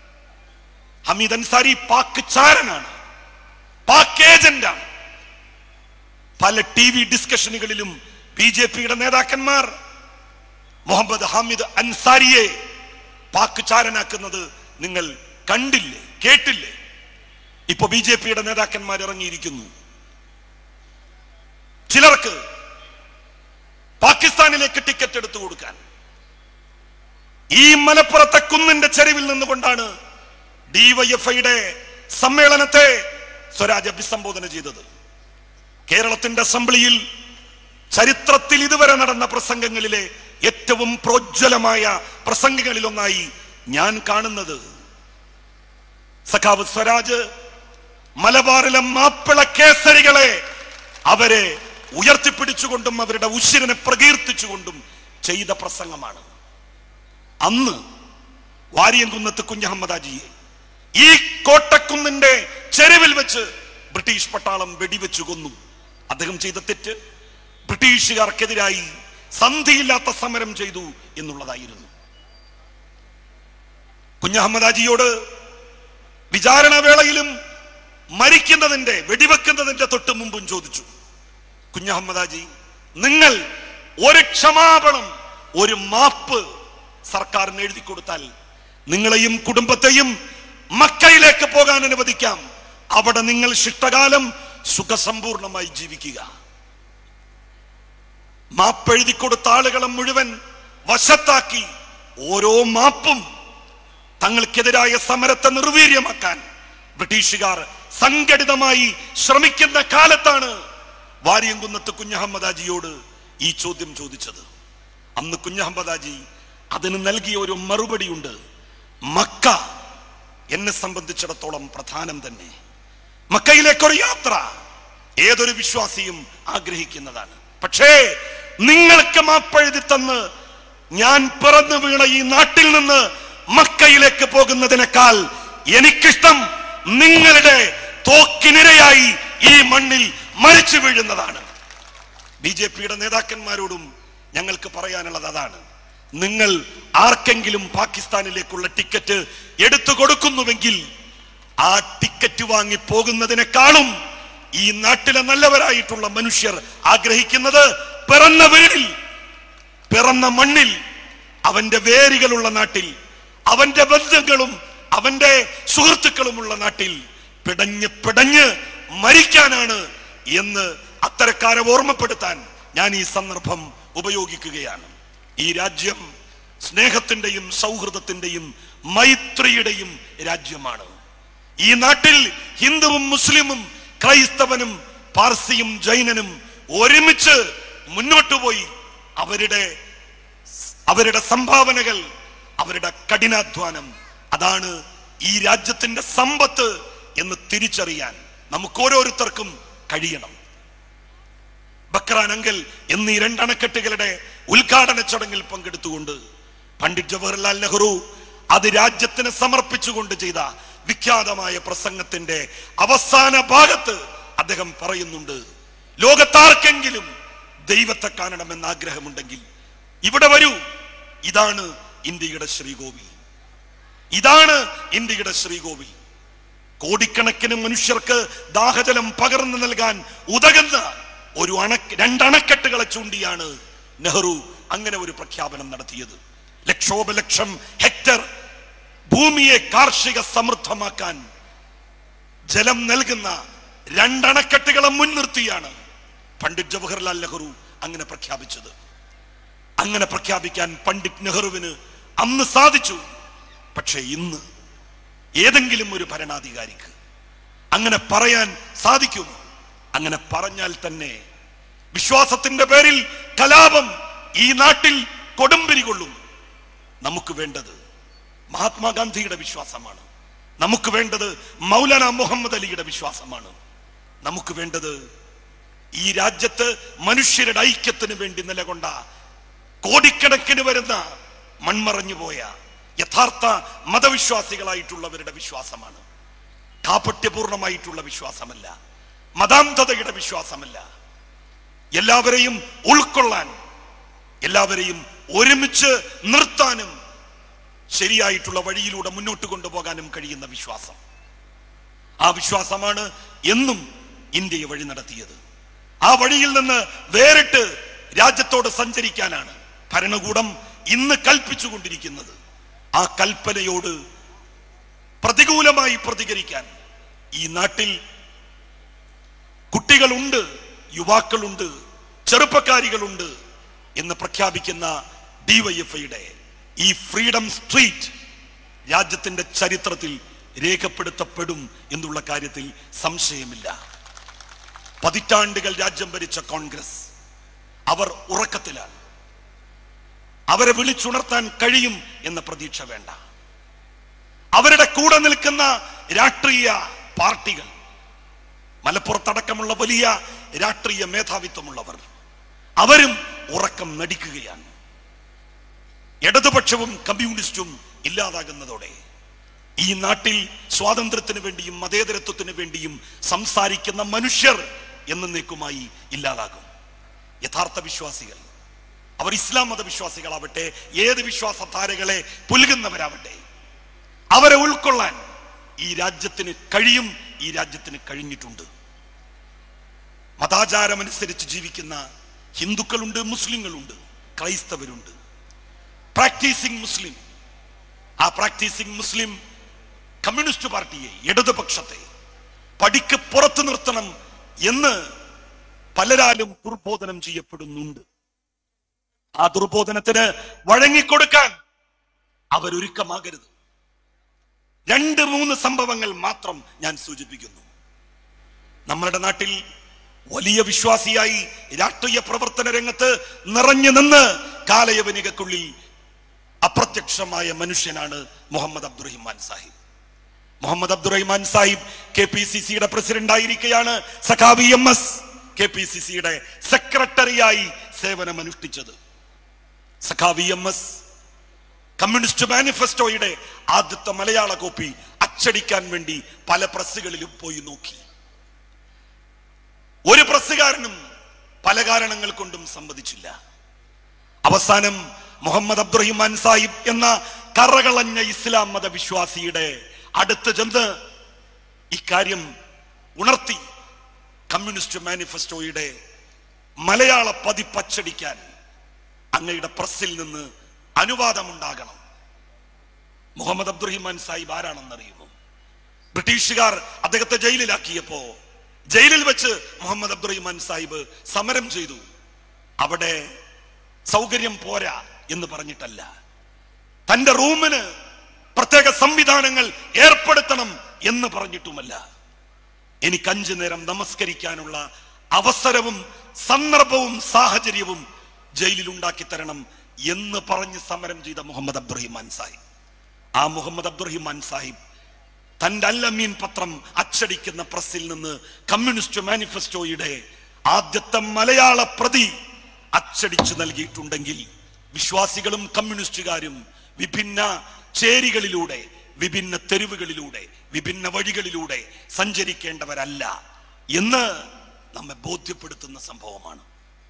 K: ഹമീദ് അൻസാരി പാക് ചാരനാണ് പാക് ഏജന്റാണ് പല ടി വി ഡിസ്കഷനുകളിലും ബി ജെ പിയുടെ നേതാക്കന്മാർ മുഹമ്മദ് ഹമീദ് അൻസാരിയെ പാക് ചാരനാക്കുന്നത് നിങ്ങൾ കണ്ടില്ലേ കേട്ടില്ലേ ഇപ്പൊ ബി ജെ പിയുടെ നേതാക്കന്മാർ ഇറങ്ങിയിരിക്കുന്നു ചിലർക്ക് പാകിസ്ഥാനിലേക്ക് ടിക്കറ്റ് എടുത്തു കൊടുക്കാൻ ഈ മലപ്പുറത്തെ കുന്നിന്റെ ചെരുവിൽ നിന്നുകൊണ്ടാണ് ഡിവൈഎഫ്ഐയുടെ സമ്മേളനത്തെ സ്വരാജ് അഭിസംബോധന ചെയ്തത് കേരളത്തിന്റെ അസംബ്ലിയിൽ ചരിത്രത്തിൽ ഇതുവരെ നടന്ന പ്രസംഗങ്ങളിലെ ഏറ്റവും പ്രോജ്വലമായ പ്രസംഗങ്ങളിലൊന്നായി ഞാൻ കാണുന്നത് സഖാവ് സ്വരാജ് മലബാറിലെ മാപ്പിള കേസരികളെ അവരെ ഉയർത്തിപ്പിടിച്ചുകൊണ്ടും അവരുടെ ഉശിരനെ പ്രകീർത്തിച്ചുകൊണ്ടും ചെയ്ത പ്രസംഗമാണ് അന്ന് വാരിയംകുന്നത്ത് കുഞ്ഞഹമ്മദാജിയെ ഈ കോട്ടക്കുന്നിന്റെ ചെരുവിൽ വെച്ച് ബ്രിട്ടീഷ് പട്ടാളം വെടിവെച്ചു കൊന്നു അദ്ദേഹം ചെയ്ത തെറ്റ് ബ്രിട്ടീഷുകാർക്കെതിരായി സന്ധിയില്ലാത്ത സമരം ചെയ്തു എന്നുള്ളതായിരുന്നു കുഞ്ഞഹമ്മദാജിയോട് വിചാരണ വേളയിലും മരിക്കുന്നതിന്റെ വെടിവെക്കുന്നതിന്റെ തൊട്ട് മുമ്പും ചോദിച്ചു കുഞ്ഞഹമ്മദാജി നിങ്ങൾ ഒരു ക്ഷമാപണം ഒരു മാപ്പ് സർക്കാരിന് എഴുതി കൊടുത്താൽ നിങ്ങളെയും കുടുംബത്തെയും മക്കയിലേക്ക് പോകാൻ അനുവദിക്കാം അവിടെ നിങ്ങൾ ശിഷ്ടകാലം സുഖസമ്പൂർണമായി ജീവിക്കുക മാപ്പെഴുതി കൊടുത്ത ആളുകളെ മുഴുവൻ വശത്താക്കി ഓരോ മാപ്പും തങ്ങൾക്കെതിരായ സമരത്തെ നിർവീര്യമാക്കാൻ ബ്രിട്ടീഷുകാർ സംഘടിതമായി ശ്രമിക്കുന്ന കാലത്താണ് വാര്യംകുന്നത്ത് കുഞ്ഞഹമ്മദാജിയോട് ഈ ചോദ്യം ചോദിച്ചത് അന്ന് കുഞ്ഞഹമ്മദാജി അതിന് നൽകിയ ഒരു മറുപടിയുണ്ട് മക്ക എന്നെ സംബന്ധിച്ചിടത്തോളം പ്രധാനം തന്നെ മക്കയിലേക്കൊരു യാത്ര ഏതൊരു വിശ്വാസിയും ആഗ്രഹിക്കുന്നതാണ് പക്ഷേ നിങ്ങൾക്ക് മാപ്പെഴുതി തന്ന് ഞാൻ പിറന്നു വീണ ഈ നാട്ടിൽ നിന്ന് മക്കയിലേക്ക് പോകുന്നതിനേക്കാൾ എനിക്കിഷ്ടം നിങ്ങളുടെ തോക്കിനിരയായി ഈ മണ്ണിൽ മരിച്ചു വീഴുന്നതാണ് ബി ജെ പിയുടെ നേതാക്കന്മാരോടും ഞങ്ങൾക്ക് പറയാനുള്ളത് അതാണ് നിങ്ങൾ ആർക്കെങ്കിലും പാകിസ്ഥാനിലേക്കുള്ള ടിക്കറ്റ് എടുത്തു കൊടുക്കുന്നുവെങ്കിൽ ആ ടിക്കറ്റ് വാങ്ങി പോകുന്നതിനേക്കാളും ഈ നാട്ടിലെ നല്ലവരായിട്ടുള്ള മനുഷ്യർ ആഗ്രഹിക്കുന്നത് പിറന്ന വീടിൽ പിറന്ന മണ്ണിൽ അവന്റെ വേരുകളുള്ള നാട്ടിൽ അവന്റെ ബന്ധങ്ങളും അവന്റെ സുഹൃത്തുക്കളുമുള്ള നാട്ടിൽ പിടഞ്ഞ് പിടഞ്ഞ് മരിക്കാനാണ് എന്ന് അത്തരക്കാരെ ഓർമ്മപ്പെടുത്താൻ ഞാൻ ഈ സന്ദർഭം ഉപയോഗിക്കുകയാണ് ഈ രാജ്യം സ്നേഹത്തിന്റെയും സൗഹൃദത്തിന്റെയും മൈത്രിയുടെയും രാജ്യമാണ് ഈ നാട്ടിൽ ഹിന്ദുവും മുസ്ലിമും ക്രൈസ്തവനും പാർസിയും ജൈനനും ഒരുമിച്ച് മുന്നോട്ട് പോയി അവരുടെ അവരുടെ സംഭാവനകൾ അവരുടെ കഠിനാധ്വാനം അതാണ് ഈ രാജ്യത്തിന്റെ സമ്പത്ത് എന്ന് തിരിച്ചറിയാൻ നമുക്ക് ഓരോരുത്തർക്കും കഴിയണം ബക്രാൻ അങ്കൽ എന്നീ രണ്ടണക്കെട്ടുകളുടെ ഉദ്ഘാടന ചടങ്ങിൽ പങ്കെടുത്തുകൊണ്ട് പണ്ഡിറ്റ് ജവഹർലാൽ നെഹ്റു അത് രാജ്യത്തിന് സമർപ്പിച്ചുകൊണ്ട് ചെയ്ത വിഖ്യാതമായ പ്രസംഗത്തിന്റെ അവസാന ഭാഗത്ത് അദ്ദേഹം പറയുന്നുണ്ട് ലോകത്താർക്കെങ്കിലും ദൈവത്തെ കാണണമെന്ന് ആഗ്രഹമുണ്ടെങ്കിൽ ഇവിടെ വരൂ ഇതാണ് ഇന്ത്യയുടെ ശ്രീകോവിൽ ഇതാണ് ഇന്ത്യയുടെ ശ്രീകോവിൽ കോടിക്കണക്കിന് മനുഷ്യർക്ക് ദാഹജലം പകർന്നു നൽകാൻ ഉതകുന്ന ഒരു അണ രണ്ടണക്കെട്ടുകളെ ചൂണ്ടിയാണ് നെഹ്റു അങ്ങനെ ഒരു പ്രഖ്യാപനം നടത്തിയത് ലക്ഷോപലക്ഷം ഹെക്ടർ ഭൂമിയെ കാർഷിക സമൃദ്ധമാക്കാൻ ജലം നൽകുന്ന രണ്ടണക്കെട്ടുകളെ മുൻനിർത്തിയാണ് പണ്ഡിറ്റ് ജവഹർലാൽ നെഹ്റു അങ്ങനെ പ്രഖ്യാപിച്ചത് അങ്ങനെ പ്രഖ്യാപിക്കാൻ പണ്ഡിറ്റ് നെഹ്റുവിന് അന്ന് സാധിച്ചു പക്ഷേ ഇന്ന് ഏതെങ്കിലും ഒരു ഭരണാധികാരിക്ക് അങ്ങനെ പറയാൻ സാധിക്കുമോ അങ്ങനെ പറഞ്ഞാൽ തന്നെ വിശ്വാസത്തിന്റെ പേരിൽ കലാപം ഈ നാട്ടിൽ കൊടുമ്പിരി കൊള്ളും നമുക്ക് വേണ്ടത് മഹാത്മാഗാന്ധിയുടെ വിശ്വാസമാണ് നമുക്ക് വേണ്ടത് മൗലാന മുഹമ്മദ് അലിയുടെ വിശ്വാസമാണ് നമുക്ക് വേണ്ടത് ഈ രാജ്യത്ത് മനുഷ്യരുടെ ഐക്യത്തിന് വേണ്ടി നിലകൊണ്ട കോടിക്കണക്കിന് വരുന്ന മൺമറഞ്ഞു പോയ യഥാർത്ഥ മതവിശ്വാസികളായിട്ടുള്ളവരുടെ വിശ്വാസമാണ് കാപട്യപൂർണമായിട്ടുള്ള വിശ്വാസമല്ല മതാന്ധതയുടെ വിശ്വാസമല്ല എല്ലാവരെയും ഉൾക്കൊള്ളാൻ എല്ലാവരെയും ഒരുമിച്ച് നിർത്താനും ശരിയായിട്ടുള്ള വഴിയിലൂടെ മുന്നോട്ട് കൊണ്ടുപോകാനും കഴിയുന്ന വിശ്വാസം ആ വിശ്വാസമാണ് എന്നും ഇന്ത്യയെ വഴി നടത്തിയത് ആ വഴിയിൽ നിന്ന് വേറിട്ട് രാജ്യത്തോട് സഞ്ചരിക്കാനാണ് ഭരണകൂടം ഇന്ന് കൽപ്പിച്ചുകൊണ്ടിരിക്കുന്നത് ആ കൽപ്പനയോട് പ്രതികൂലമായി പ്രതികരിക്കാൻ ഈ നാട്ടിൽ കുട്ടികളുണ്ട് യുവാക്കളുണ്ട് ചെറുപ്പക്കാരികളുണ്ട് എന്ന് പ്രഖ്യാപിക്കുന്ന ഡിവൈഎഫ്ഐയുടെ ഈ ഫ്രീഡം സ്ട്രീറ്റ് രാജ്യത്തിന്റെ ചരിത്രത്തിൽ രേഖപ്പെടുത്തപ്പെടും എന്നുള്ള കാര്യത്തിൽ സംശയമില്ല പതിറ്റാണ്ടുകൾ രാജ്യം ഭരിച്ച കോൺഗ്രസ് അവർ ഉറക്കത്തിലാണ് അവരെ വിളിച്ചുണർത്താൻ കഴിയും എന്ന പ്രതീക്ഷ വേണ്ട അവരുടെ കൂടെ നിൽക്കുന്ന രാഷ്ട്രീയ പാർട്ടികൾ മലപ്പുറത്തടക്കമുള്ള വലിയ രാഷ്ട്രീയ മേധാവിത്വമുള്ളവർ അവരും ഉറക്കം നടിക്കുകയാണ് ഇടതുപക്ഷവും കമ്മ്യൂണിസ്റ്റും ഇല്ലാതാകുന്നതോടെ ഈ നാട്ടിൽ സ്വാതന്ത്ര്യത്തിന് വേണ്ടിയും മതേതരത്വത്തിന് വേണ്ടിയും സംസാരിക്കുന്ന മനുഷ്യർ എന്നേക്കുമായി ഇല്ലാതാകും യഥാർത്ഥ വിശ്വാസികൾ അവർ ഇസ്ലാം മതവിശ്വാസികളാവട്ടെ ഏത് വിശ്വാസധാരകളെ പുലുകുന്നവരാവട്ടെ അവരെ ഉൾക്കൊള്ളാൻ ഈ രാജ്യത്തിന് കഴിയും ഈ രാജ്യത്തിന് കഴിഞ്ഞിട്ടുണ്ട് മതാചാരമനുസരിച്ച് ജീവിക്കുന്ന ഹിന്ദുക്കളുണ്ട് മുസ്ലിങ്ങളുണ്ട് ക്രൈസ്തവരുണ്ട് പ്രാക്ടീസിംഗ് മുസ്ലിം ആ പ്രാക്ടീസിംഗ് മുസ്ലിം കമ്മ്യൂണിസ്റ്റ് പാർട്ടിയെ ഇടതുപക്ഷത്തെ പടിക്ക് പുറത്തു നിർത്തണം എന്ന് പലരാലും ദുർബോധനം ചെയ്യപ്പെടുന്നുണ്ട് ആ ദുർബോധനത്തിന് വഴങ്ങിക്കൊടുക്കാൻ അവരൊരുക്കമാകരുത് രണ്ട് മൂന്ന് സംഭവങ്ങൾ മാത്രം ഞാൻ സൂചിപ്പിക്കുന്നു നമ്മുടെ നാട്ടിൽ വലിയ വിശ്വാസിയായി രാഷ്ട്രീയ പ്രവർത്തന രംഗത്ത് നിറഞ്ഞു നിന്ന് കാലയവനികക്കുള്ളിൽ അപ്രത്യക്ഷമായ മനുഷ്യനാണ് Muhammad Abdurahiman Sahib Muhammad Abdurahiman Sahib K P C സിയുടെ പ്രസിഡന്റ് ആയിരിക്കെയാണ് സഖാവി M S K P C സിയുടെ സെക്രട്ടറിയായി സേവനമനുഷ്ഠിച്ചത് സഖാവി എം എസ് കമ്മ്യൂണിസ്റ്റ് മാനിഫെസ്റ്റോയുടെ ആദ്യത്തെ മലയാള കോപ്പി അച്ചടിക്കാൻ വേണ്ടി പല പ്രസ്സുകളിലും പോയി നോക്കി ഒരു പ്രസ്സുകാരനും പല കാരണങ്ങൾ കൊണ്ടും സമ്മതിച്ചില്ല അവസാനം മുഹമ്മദ് അബ്ദുറഹിമാൻ സാഹിബ് എന്ന കറകളഞ്ഞ ഇസ്ലാം മത വിശ്വാസിയുടെ അടുത്ത് ചെന്ന് ഇക്കാര്യം ഉണർത്തി കമ്മ്യൂണിസ്റ്റ് മാനിഫെസ്റ്റോയുടെ മലയാള പതിപ്പച്ചടിക്കാൻ അങ്ങയുടെ പ്രസ്സിൽ നിന്ന് അനുവാദമുണ്ടാകണം മുഹമ്മദ് അബ്ദുറഹിമാൻ സാഹിബ് ആരാണെന്നറിയുമോ ബ്രിട്ടീഷുകാർ അദ്ദേഹത്തെ ജയിലിലാക്കിയപ്പോ ജയിലിൽ വെച്ച് മുഹമ്മദ് അബ്ദുറഹിമാൻ സാഹിബ് സമരം ചെയ്തു അവിടെ സൗകര്യം പോരാ എന്ന് പറഞ്ഞിട്ടല്ല
L: തന്റെ റൂമിന് പ്രത്യേക സംവിധാനങ്ങൾ ഏർപ്പെടുത്തണം എന്ന് പറഞ്ഞിട്ടുമല്ല എനിക്ക് അഞ്ചു നേരം നമസ്കരിക്കാനുള്ള അവസരവും സന്ദർഭവും സാഹചര്യവും ജയിലിൽ ഉണ്ടാക്കി തരണം എന്ന് പറഞ്ഞ് സമരം ചെയ്ത മുഹമ്മദ് അബ്ദുറഹിമാൻ സാഹിബ് ആ മുഹമ്മദ് അബ്ദുറഹിമാൻ സാഹിബ് തന്റെ അല്ലമീൻ പത്രം അച്ചടിക്കുന്ന പ്രസ്സിൽ നിന്ന് കമ്മ്യൂണിസ്റ്റ് മാനിഫെസ്റ്റോയുടെ ആദ്യത്തെ മലയാള പ്രതി അച്ചടിച്ചു നൽകിയിട്ടുണ്ടെങ്കിൽ വിശ്വാസികളും കമ്മ്യൂണിസ്റ്റുകാരും വിഭിന്ന ചേരികളിലൂടെ വിഭിന്ന തെരുവുകളിലൂടെ വിഭിന്ന വഴികളിലൂടെ സഞ്ചരിക്കേണ്ടവരല്ല എന്ന് നമ്മെ ബോധ്യപ്പെടുത്തുന്ന സംഭവമാണ്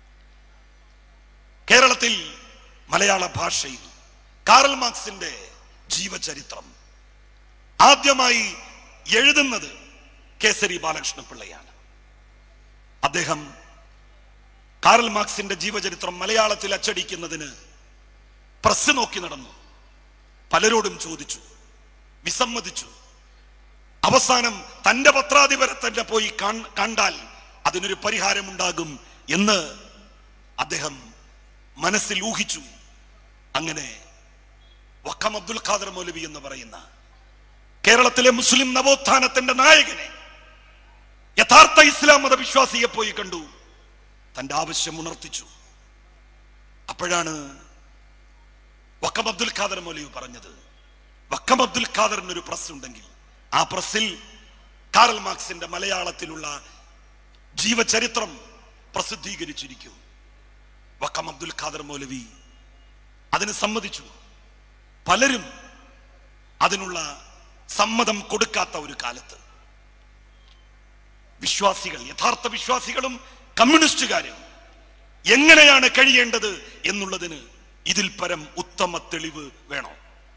L: കേരളത്തിൽ മലയാള ഭാഷയിൽ കാറൽ മാർക്സിന്റെ ജീവചരിത്രം ആദ്യമായി എഴുതുന്നത് കേസരി ബാലകൃഷ്ണ പിള്ളയാണ് അദ്ദേഹം കാറൽ മാർക്സിന്റെ ജീവചരിത്രം മലയാളത്തിൽ അച്ചടിക്കുന്നതിന് പ്രസ് നോക്കി നടന്നു പലരോടും ചോദിച്ചു വിസമ്മതിച്ചു അവസാനം തന്റെ പത്രാധിപരെ തന്നെ പോയി കാൺ- കണ്ടാൽ അതിനൊരു പരിഹാരമുണ്ടാകും എന്ന് അദ്ദേഹം മനസ്സിൽ ഊഹിച്ചു അങ്ങനെ വക്കം അബ്ദുൽ ഖാദർ മൗലവി എന്ന് പറയുന്ന കേരളത്തിലെ മുസ്ലിം നവോത്ഥാനത്തിന്റെ നായകനെ യഥാർത്ഥ ഇസ്ലാം മതവിശ്വാസിയെ പോയി കണ്ടു തന്റെ ആവശ്യം ഉണർത്തിച്ചു അപ്പോഴാണ് വക്കം അബ്ദുൽ ഖാദർ മൗലവി പറഞ്ഞത് വക്കം അബ്ദുൽ ഖാദറിന് ഒരു പ്രസ് ഉണ്ടെങ്കിൽ ആ പ്രസ്സിൽ കാറൽ മാർക്സിന്റെ മലയാളത്തിലുള്ള ജീവചരിത്രം പ്രസിദ്ധീകരിച്ചിരിക്കും വക്കം അബ്ദുൽ ഖാദർ മൗലവി അതിന് സമ്മതിച്ചു പലരും അതിനുള്ള സമ്മതം കൊടുക്കാത്ത ഒരു കാലത്ത് വിശ്വാസികൾ യഥാർത്ഥ വിശ്വാസികളും കമ്മ്യൂണിസ്റ്റുകാരും എങ്ങനെയാണ് കഴിയേണ്ടത് എന്നുള്ളതിന് ഇതിൽ പരം ഉത്തമ തെളിവ് വേണോ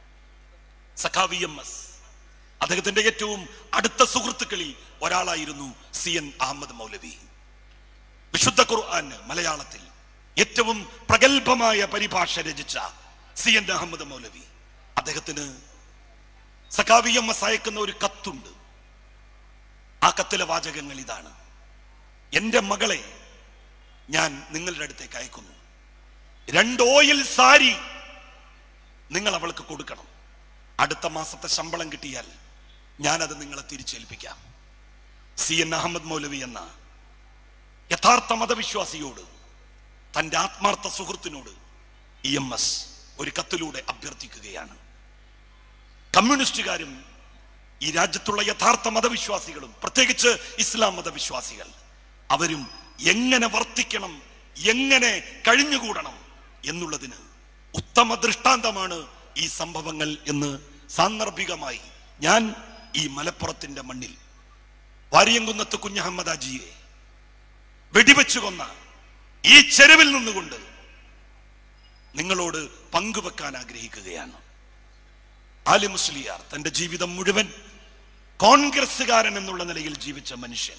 L: സഖാവി എം എസ് അദ്ദേഹത്തിന്റെ ഏറ്റവും അടുത്ത സുഹൃത്തുക്കളിൽ ഒരാളായിരുന്നു സി എൻ അഹമ്മദ് മൗലവി വിശുദ്ധ ഖുർആൻ മലയാളത്തിൽ ഏറ്റവും പ്രഗത്ഭമായ പരിഭാഷ രചിച്ച സി എൻ അഹമ്മദ് മൗലവി അദ്ദേഹത്തിന് സഖാവി എം എസ് അയക്കുന്ന ഒരു കത്തുണ്ട് ആ കത്തിലെ വാചകങ്ങൾ ഇതാണ് എന്റെ മകളെ ഞാൻ നിങ്ങളുടെ അടുത്തേക്ക് അയക്കുന്നു രണ്ട് ഓയിൽ സാരി നിങ്ങൾ അവൾക്ക് കൊടുക്കണം അടുത്ത മാസത്തെ ശമ്പളം കിട്ടിയാൽ ഞാനത് നിങ്ങളെ തിരിച്ചേൽപ്പിക്കാം സി എൻ അഹമ്മദ് മൗലവി എന്ന യഥാർത്ഥ മതവിശ്വാസിയോട് തന്റെ ആത്മാർത്ഥ സുഹൃത്തിനോട് ഇ എം എസ് ഒരു കത്തിലൂടെ അഭ്യർത്ഥിക്കുകയാണ് കമ്മ്യൂണിസ്റ്റുകാരും ഈ രാജ്യത്തുള്ള യഥാർത്ഥ മതവിശ്വാസികളും പ്രത്യേകിച്ച് ഇസ്ലാം മതവിശ്വാസികൾ അവരും എങ്ങനെ വർത്തിക്കണം എങ്ങനെ കഴിഞ്ഞുകൂടണം എന്നുള്ളതിന് ഉത്തമ ദൃഷ്ടാന്തമാണ് ഈ സംഭവങ്ങൾ എന്ന് സാന്ദർഭികമായി ഞാൻ ഈ മലപ്പുറത്തിന്റെ മണ്ണിൽ വാരിയംകുന്നത്ത് കുഞ്ഞഹമ്മദാജിയെ വെടിവെച്ചു കൊന്ന ഈ ചെരുവിൽ നിന്നുകൊണ്ട് നിങ്ങളോട് പങ്കുവെക്കാൻ ആഗ്രഹിക്കുകയാണ് ആലി മുസ്ലിയാർ തന്റെ ജീവിതം മുഴുവൻ കോൺഗ്രസ്സുകാരൻ എന്നുള്ള നിലയിൽ ജീവിച്ച മനുഷ്യൻ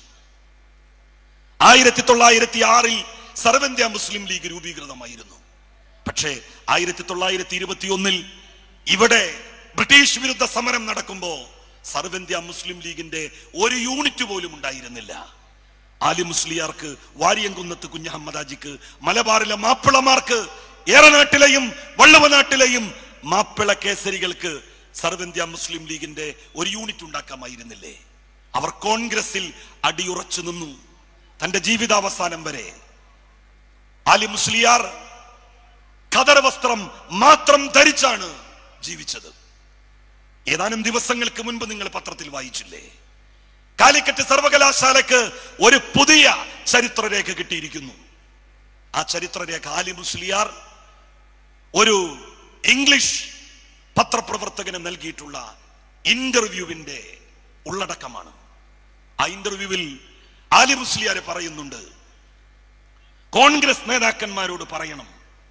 L: ആയിരത്തി തൊള്ളായിരത്തി ആറിൽ സർവന്ത്യ മുസ്ലിം ലീഗ് രൂപീകൃതമായിരുന്നു പക്ഷേ ആയിരത്തി തൊള്ളായിരത്തി ഇരുപത്തി ഒന്നിൽ ഇവിടെ ബ്രിട്ടീഷ് വിരുദ്ധ സമരം നടക്കുമ്പോ സർവന്ത്യ മുസ്ലിം ലീഗിന്റെ ഒരു യൂണിറ്റ് പോലും ഉണ്ടായിരുന്നില്ല ആലി മുസ്ലിയാർക്ക് വാരിയംകുന്നത്ത് കുഞ്ഞഹമ്മദാജിക്ക് മലബാറിലെ മാപ്പിളമാർക്ക് ഏറനാട്ടിലെയും വള്ളുവനാട്ടിലെയും മാപ്പിള കേസരികൾക്ക് സർവന്ത്യ മുസ്ലിം ലീഗിന്റെ ഒരു യൂണിറ്റ് ഉണ്ടാക്കാമായിരുന്നില്ലേ അവർ കോൺഗ്രസിൽ അടിയുറച്ചു നിന്നു തന്റെ ജീവിതാവസാനം വരെ ആലി മുസ്ലിയാർ ഖദർ വസ്ത്രം മാത്രം ധരിച്ചാണ് ജീവിച്ചത് ഏതാനും ദിവസങ്ങൾക്ക് മുൻപ് നിങ്ങൾ പത്രത്തിൽ വായിച്ചില്ലേ കാലിക്കറ്റ് സർവകലാശാലക്ക് ഒരു പുതിയ ചരിത്രരേഖ കിട്ടിയിരിക്കുന്നു ആ ചരിത്രരേഖ ആലി മുസ്ലിയാർ ഒരു ഇംഗ്ലീഷ് പത്രപ്രവർത്തകന് നൽകിയിട്ടുള്ള ഇന്റർവ്യൂവിന്റെ ഉള്ളടക്കമാണ് ആ ഇന്റർവ്യൂവിൽ ആലി മുസ്ലിയാർ പറയുന്നുണ്ട് കോൺഗ്രസ് നേതാക്കന്മാരോട് പറയണം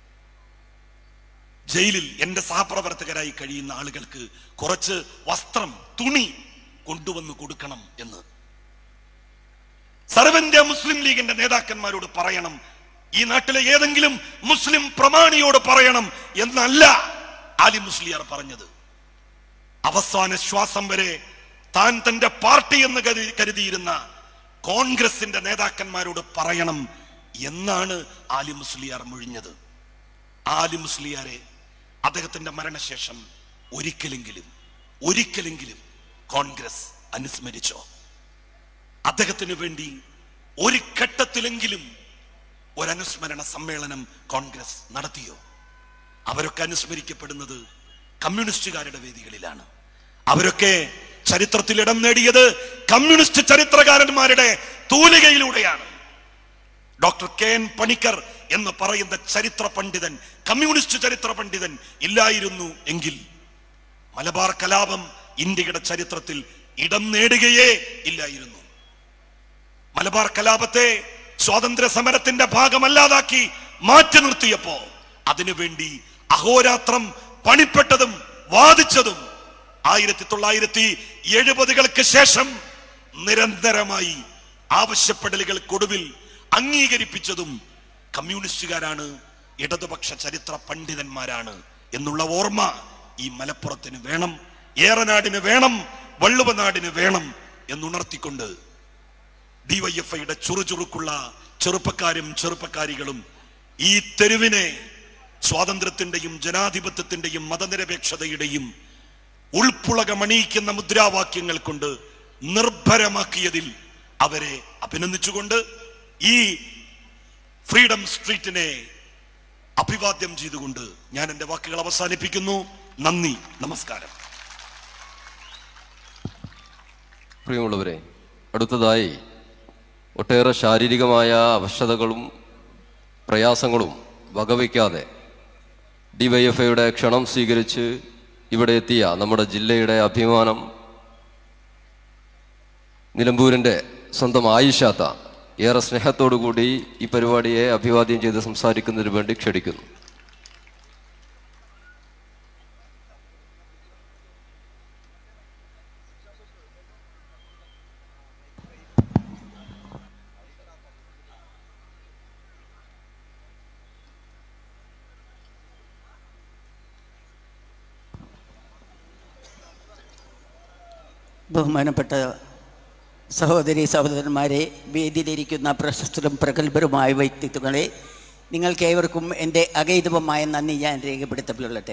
L: ജയിലിൽ എന്റെ സഹപ്രവർത്തകരായി കഴിയുന്ന ആളുകൾക്ക് കുറച്ച് വസ്ത്രം തുണി കൊണ്ടുവന്ന് കൊടുക്കണം എന്ന് സർവന്ത്യ മുസ്ലിം ലീഗിന്റെ നേതാക്കന്മാരോട് പറയണം ഈ നാട്ടിലെ ഏതെങ്കിലും മുസ്ലിം പ്രമാണിയോട് പറയണം എന്നല്ല ആലി മുസ്ലിയാർ പറഞ്ഞത് അവസാന ശ്വാസം വരെ താൻ തന്റെ പാർട്ടി എന്ന് കരുതി കരുതിയിരുന്ന കോൺഗ്രസിന്റെ നേതാക്കന്മാരോട് പറയണം എന്നാണ് ആലി മുസ്ലിയാർ മൊഴിഞ്ഞത് ആലി മുസ്ലിയാരെ അദ്ദേഹത്തിന്റെ മരണശേഷം ഒരിക്കലെങ്കിലും ഒരിക്കലെങ്കിലും കോൺഗ്രസ് അനുസ്മരിച്ചോ അദ്ദേഹത്തിന് വേണ്ടി ഒരു ഘട്ടത്തിലെങ്കിലും ഒരനുസ്മരണ സമ്മേളനം കോൺഗ്രസ് നടത്തിയോ അവരൊക്കെ അനുസ്മരിക്കപ്പെടുന്നത് കമ്മ്യൂണിസ്റ്റുകാരുടെ വേദികളിലാണ് അവരൊക്കെ ചരിത്രത്തിൽ ഇടം നേടിയത് കമ്മ്യൂണിസ്റ്റ് ചരിത്രകാരന്മാരുടെ തൂലികയിലൂടെയാണ് ഡോക്ടർ കെ എൻ പണിക്കർ എന്ന് പറയുന്ന ചരിത്ര പണ്ഡിതൻ കമ്മ്യൂണിസ്റ്റ് ചരിത്ര പണ്ഡിതൻ ഇല്ലായിരുന്നു എങ്കിൽ മലബാർ കലാപം ഇന്ത്യയുടെ ചരിത്രത്തിൽ ഇടം നേടുകയേ ഇല്ലായിരുന്നു മലബാർ കലാപത്തെ സ്വാതന്ത്ര്യ സമരത്തിന്റെ ഭാഗമല്ലാതാക്കി മാറ്റി നിർത്തിയപ്പോ അതിനുവേണ്ടി അഹോരാത്രം പണിപ്പെട്ടതും വാദിച്ചതും ആയിരത്തി തൊള്ളായിരത്തി എഴുപതുകൾക്ക് ശേഷം നിരന്തരമായി ആവശ്യപ്പെടലുകൾക്കൊടുവിൽ അംഗീകരിപ്പിച്ചതും കമ്മ്യൂണിസ്റ്റുകാരാണ് ഇടതുപക്ഷ ചരിത്ര പണ്ഡിതന്മാരാണ് എന്നുള്ള ഓർമ്മ ഈ മലപ്പുറത്തിന് വേണം ഏറനാടിന് വേണം വള്ളുവനാടിന് വേണം എന്നുണർത്തിക്കൊണ്ട് ഡിവൈഎഫ്ഐയുടെ ചുറുചുറുക്കുള്ള ചെറുപ്പക്കാരും ചെറുപ്പക്കാരികളും ഈ തെരുവിനെ സ്വാതന്ത്ര്യത്തിന്റെയും ജനാധിപത്യത്തിന്റെയും മതനിരപേക്ഷതയുടെയും ഉൾപ്പുളകമണിയിക്കുന്ന മുദ്രാവാക്യങ്ങൾ കൊണ്ട് നിർഭരമാക്കിയതിൽ അവരെ അഭിനന്ദിച്ചുകൊണ്ട് ഈ ഫ്രീഡം സ്ട്രീറ്റിനെ അഭിവാദ്യം ചെയ്തുകൊണ്ട് ഞാൻ എന്റെ വാക്കുകൾ അവസാനിപ്പിക്കുന്നു നന്ദി നമസ്കാരം
C: പ്രിയമുള്ളവരെ അടുത്തതായി ഒട്ടേറെ ശാരീരികമായ അവശതകളും പ്രയാസങ്ങളും വകവയ്ക്കാതെ ഡിവൈഎഫ്ഐയുടെ ക്ഷണം സ്വീകരിച്ച് ഇവിടെ എത്തിയ നമ്മുടെ ജില്ലയുടെ അഭിമാനം നിലമ്പൂരിൻ്റെ സ്വന്തം ആയിഷാത്ത ഏറെ സ്നേഹത്തോടു കൂടി ഈ പരിപാടിയെ അഭിവാദ്യം ചെയ്ത് സംസാരിക്കുന്നതിന് വേണ്ടി ക്ഷണിക്കുന്നു
M: ബഹുമാനപ്പെട്ട സഹോദരി സഹോദരന്മാരെ വേദിയിലിരിക്കുന്ന പ്രശസ്തരും പ്രഗത്ഭരുമായ വ്യക്തിത്വങ്ങളെ നിങ്ങൾക്ക് ഏവർക്കും എൻ്റെ അഗൈതവമായ നന്ദി ഞാൻ രേഖപ്പെടുത്തപ്പെടട്ടെ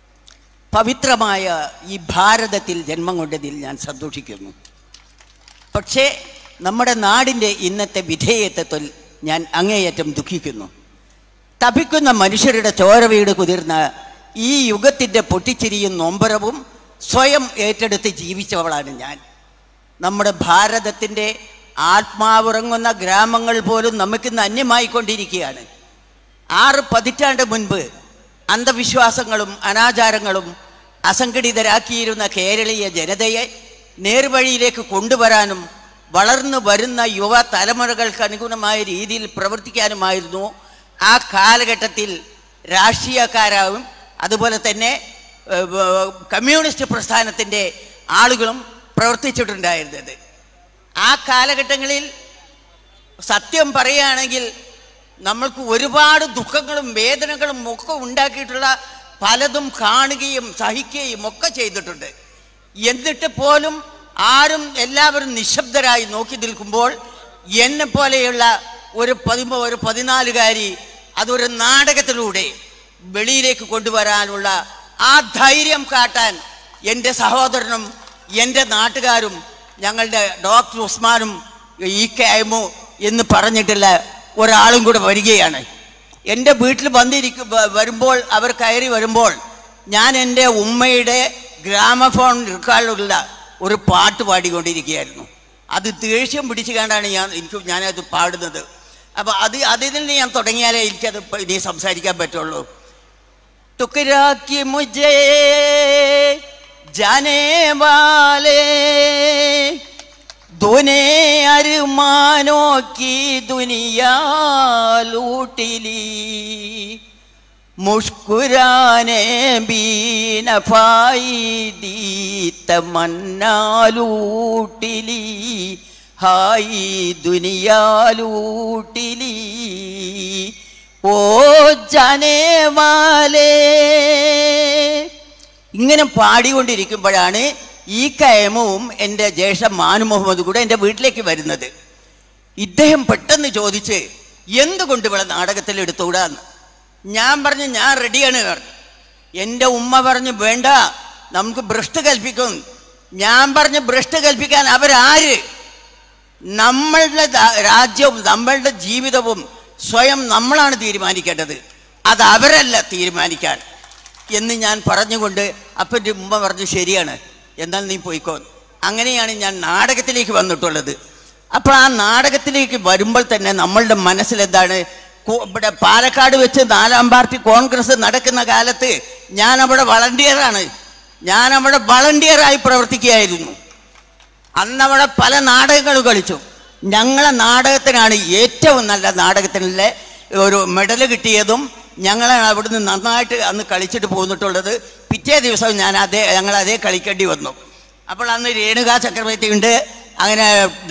M: പവിത്രമായ ഈ ഭാരതത്തിൽ ജന്മം കൊണ്ടതിൽ ഞാൻ സന്തോഷിക്കുന്നു പക്ഷേ നമ്മുടെ നാടിൻ്റെ ഇന്നത്തെ വിധേയത്വത്തിൽ ഞാൻ അങ്ങേയറ്റം ദുഃഖിക്കുന്നു തപിക്കുന്ന മനുഷ്യരുടെ ചോര വീട് കുതിർന്ന ഈ യുഗത്തിൻ്റെ പൊട്ടിച്ചിരിയും നൊമ്പരവും സ്വയം ഏറ്റെടുത്ത് ജീവിച്ചവളാണ് ഞാൻ നമ്മുടെ ഭാരതത്തിൻ്റെ ആത്മാവുറങ്ങുന്ന ഗ്രാമങ്ങൾ പോലും നമുക്കിന്ന് അന്യമായിക്കൊണ്ടിരിക്കുകയാണ് ആറ് പതിറ്റാണ്ട് മുൻപ് അന്ധവിശ്വാസങ്ങളും അനാചാരങ്ങളും അസംഘടിതരാക്കിയിരുന്ന കേരളീയ ജനതയെ നേർവഴിയിലേക്ക് കൊണ്ടുവരാനും വളർന്നു വരുന്ന യുവ തലമുറകൾക്ക് അനുഗുണമായ രീതിയിൽ പ്രവർത്തിക്കാനുമായിരുന്നു ആ കാലഘട്ടത്തിൽ രാഷ്ട്രീയക്കാരാവും അതുപോലെ തന്നെ ഏഹ്, ഏഹ്, കമ്മ്യൂണിസ്റ്റ് പ്രസ്ഥാനത്തിൻ്റെ ആളുകളും പ്രവർത്തിച്ചിട്ടുണ്ടായിരുന്നത് ആ കാലഘട്ടങ്ങളിൽ സത്യം പറയുകയാണെങ്കിൽ നമ്മൾക്ക് ഒരുപാട് ദുഃഖങ്ങളും വേദനകളും ഒക്കെ ഉണ്ടാക്കിയിട്ടുള്ള പലതും കാണുകയും സഹിക്കുകയും ഒക്കെ ചെയ്തിട്ടുണ്ട് എന്നിട്ട് പോലും ആരും എല്ലാവരും നിശബ്ദരായി നോക്കി നിൽക്കുമ്പോൾ എന്നെ പോലെയുള്ള ഒരു പതിമൂ ഒരു പതിനാലുകാരി അതൊരു നാടകത്തിലൂടെ വെളിയിലേക്ക് കൊണ്ടുവരാനുള്ള ആ ധൈര്യം കാട്ടാൻ എൻ്റെ സഹോദരനും എൻ്റെ നാട്ടുകാരും ഞങ്ങളുടെ ഡോക്ടർ ഉസ്മാനും ഈ കൈമു എന്ന് പറഞ്ഞിട്ടുള്ള ഒരാളും കൂടെ വരികയാണ് എൻ്റെ വീട്ടിൽ വന്നിരിക്കും വ- വരുമ്പോൾ അവർ കയറി വരുമ്പോൾ ഞാൻ എൻ്റെ ഉമ്മയുടെ ഗ്രാമഫോൺ റെക്കോർഡിലുള്ള ഒരു പാട്ട് പാടിക്കൊണ്ടിരിക്കുകയായിരുന്നു അത് ദേഷ്യം പിടിച്ചു കണ്ടാണ് ഞാൻ എനിക്ക് ഞാനത് പാടുന്നത് അപ്പോൾ അത് അതിൽ നിന്ന് ഞാൻ തുടങ്ങിയാലേ എനിക്കത് ഇപ്പൊ ഇനി സംസാരിക്കാൻ പറ്റുള്ളൂ टुकरा मुझे जाने वाले दोने अरमानों की दुनिया लूट ली मुस्कुराने भी नफाई दी तमन्ना लूट ली हाई दुनिया लूट ली ഓ ജനവാലേ ഇങ്ങനെ പാടിക്കൊണ്ടിരിക്കുമ്പോഴാണ് ഈ കയമവും എൻ്റെ ജ്യേഷ്ഠൻ മാനു മുഹമ്മദ് കൂടെ എൻ്റെ വീട്ടിലേക്ക് വരുന്നത് ഇദ്ദേഹം പെട്ടെന്ന് ചോദിച്ച് എന്തുകൊണ്ട് ഇവിടെ നാടകത്തിൽ എടുത്തുകൂടാന്ന് ഞാൻ പറഞ്ഞു ഞാൻ റെഡിയാണ് പറഞ്ഞു എൻ്റെ ഉമ്മ പറഞ്ഞു വേണ്ട നമുക്ക് ഭ്രഷ്ട് കൽപ്പിക്കും ഞാൻ പറഞ്ഞ് ഭ്രഷ്ട് കൽപ്പിക്കാൻ അവരാര് നമ്മളുടെ ദാ- രാജ്യവും നമ്മളുടെ ജീവിതവും സ്വയം നമ്മളാണ് തീരുമാനിക്കേണ്ടത് അത് അവരല്ല തീരുമാനിക്കാൻ എന്ന് ഞാൻ പറഞ്ഞുകൊണ്ട് അപ്പൻ്റെ ഉമ്മ പറഞ്ഞു ശരിയാണ് എന്നാൽ നീ പോയിക്കോ അങ്ങനെയാണ് ഞാൻ നാടകത്തിലേക്ക് വന്നിട്ടുള്ളത് അപ്പോൾ ആ നാടകത്തിലേക്ക് വരുമ്പോൾ തന്നെ നമ്മളുടെ മനസ്സിലെന്താണ് കോ- ഇവിടെ പാലക്കാട് വെച്ച് നാലാം പാർട്ടി കോൺഗ്രസ് നടക്കുന്ന കാലത്ത് ഞാൻ അവിടെ വളണ്ടിയറാണ് ഞാൻ അവിടെ വളണ്ടിയറായി പ്രവർത്തിക്കുകയായിരുന്നു അന്നവിടെ പല നാടകങ്ങൾ കളിച്ചു ഞങ്ങളെ നാടകത്തിനാണ് ഏറ്റവും നല്ല നാടകത്തിനുള്ള ഒരു മെഡൽ കിട്ടിയതും ഞങ്ങളെ അവിടുന്ന് നന്നായിട്ട് അന്ന് കളിച്ചിട്ട് പോന്നിട്ടുള്ളത് പിറ്റേ ദിവസം ഞാൻ അതേ ഞങ്ങൾ അതേ കളിക്കേണ്ടി വന്നു അപ്പോൾ അന്ന് രേണുക ചക്രവർത്തി ഉണ്ട് അങ്ങനെ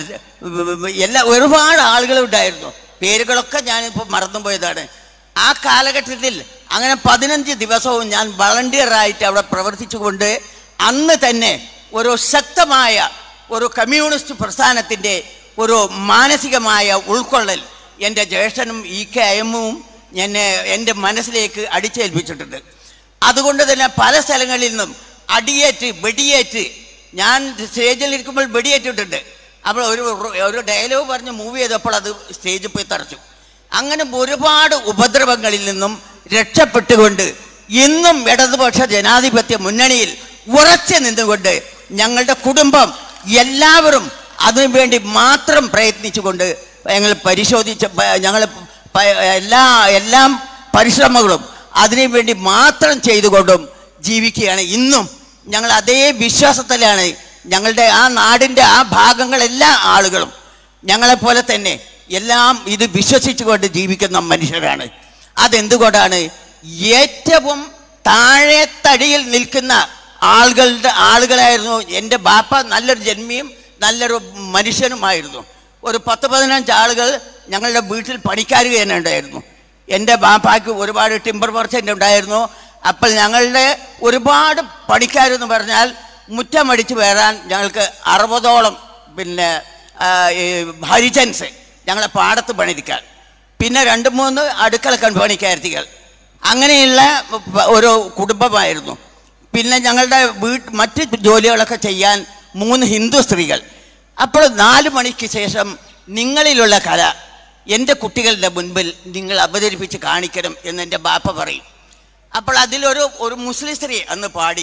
M: എല്ലാ ഒരുപാട് ആളുകളുണ്ടായിരുന്നു പേരുകളൊക്കെ ഞാനിപ്പോൾ മറന്നുപോയതാണ് ആ കാലഘട്ടത്തിൽ അങ്ങനെ പതിനഞ്ച് ദിവസവും ഞാൻ വളണ്ടിയറായിട്ട് അവിടെ പ്രവർത്തിച്ചുകൊണ്ട് അന്ന് തന്നെ ഒരു ശക്തമായ ഒരു കമ്മ്യൂണിസ്റ്റ് പ്രസ്ഥാനത്തിൻ്റെ ഒരു മാനസികമായ ഉൾക്കൊള്ളൽ എൻ്റെ ജ്യേഷ്ഠനും ഇ കെ അയമ്മും എന്നെ എൻ്റെ മനസ്സിലേക്ക് അടിച്ചേൽപ്പിച്ചിട്ടുണ്ട് അതുകൊണ്ട് തന്നെ പല സ്ഥലങ്ങളിൽ നിന്നും അടിയേറ്റ് വെടിയേറ്റ് ഞാൻ സ്റ്റേജിൽ ഇരിക്കുമ്പോൾ വെടിയേറ്റിട്ടുണ്ട് അപ്പോൾ ഒരു ഒരു ഡയലോഗ് പറഞ്ഞ് മൂവ് ചെയ്തപ്പോൾ അത് സ്റ്റേജിൽ പോയി തറച്ചു അങ്ങനെ ഒരുപാട് ഉപദ്രവങ്ങളിൽ നിന്നും രക്ഷപ്പെട്ടുകൊണ്ട് ഇന്നും ഇടതുപക്ഷ ജനാധിപത്യ മുന്നണിയിൽ ഉറച്ചു നിന്നുകൊണ്ട് ഞങ്ങളുടെ കുടുംബം എല്ലാവരും അതിനുവേണ്ടി മാത്രം പ്രയത്നിച്ചുകൊണ്ട് ഞങ്ങൾ പരിശോധിച്ച ഞങ്ങൾ എല്ലാ എല്ലാം പരിശ്രമങ്ങളും അതിനുവേണ്ടി മാത്രം ചെയ്തുകൊണ്ടും ജീവിക്കുകയാണ് ഇന്നും ഞങ്ങൾ അതേ വിശ്വാസത്തിലാണ് ഞങ്ങളുടെ ആ നാടിൻ്റെ ആ ഭാഗങ്ങളെല്ലാ ആളുകളും ഞങ്ങളെപ്പോലെ തന്നെ എല്ലാം ഇത് വിശ്വസിച്ചുകൊണ്ട് ജീവിക്കുന്ന മനുഷ്യരാണ് അതെന്തുകൊണ്ടാണ് ഏറ്റവും താഴെ തടിയിൽ നിൽക്കുന്ന ആളുകളുടെ ആളുകളായിരുന്നു എൻ്റെ ബാപ്പ നല്ലൊരു ജന്മിയും നല്ലൊരു മനുഷ്യനുമായിരുന്നു ഒരു പത്ത് പതിനഞ്ച് ആളുകൾ ഞങ്ങളുടെ വീട്ടിൽ പണിക്കാർ തന്നെ ഉണ്ടായിരുന്നു എൻ്റെ ബാപ്പാക്ക് ഒരുപാട് ടിമ്പർ മർച്ചൻ്റ് ഉണ്ടായിരുന്നു അപ്പോൾ ഞങ്ങളുടെ ഒരുപാട് പണിക്കാരെന്ന് പറഞ്ഞാൽ മുറ്റമടിച്ച് വരാൻ ഞങ്ങൾക്ക് അറുപതോളം പിന്നെ ആ, ഈ ഹരിജൻസ് ഞങ്ങളെ പാടത്ത് പണിരിക്കാൻ പിന്നെ രണ്ട് മൂന്ന് അടുക്കള പണിക്കാരത്തികൾ അങ്ങനെയുള്ള ഒരു കുടുംബമായിരുന്നു പിന്നെ ഞങ്ങളുടെ വീട്ട് മറ്റ് ജോലികളൊക്കെ ചെയ്യാൻ മൂന്ന് ഹിന്ദു സ്ത്രീകൾ അപ്പോൾ നാല് മണിക്ക് ശേഷം നിങ്ങളിലുള്ള കല എൻ്റെ കുട്ടികളുടെ മുൻപിൽ നിങ്ങൾ അവതരിപ്പിച്ച് കാണിക്കണം എന്ന് എൻ്റെ ബാപ്പ പറയും അപ്പോൾ അതിലൊരു ഒരു മുസ്ലിം സ്ത്രീ അന്ന് പാടി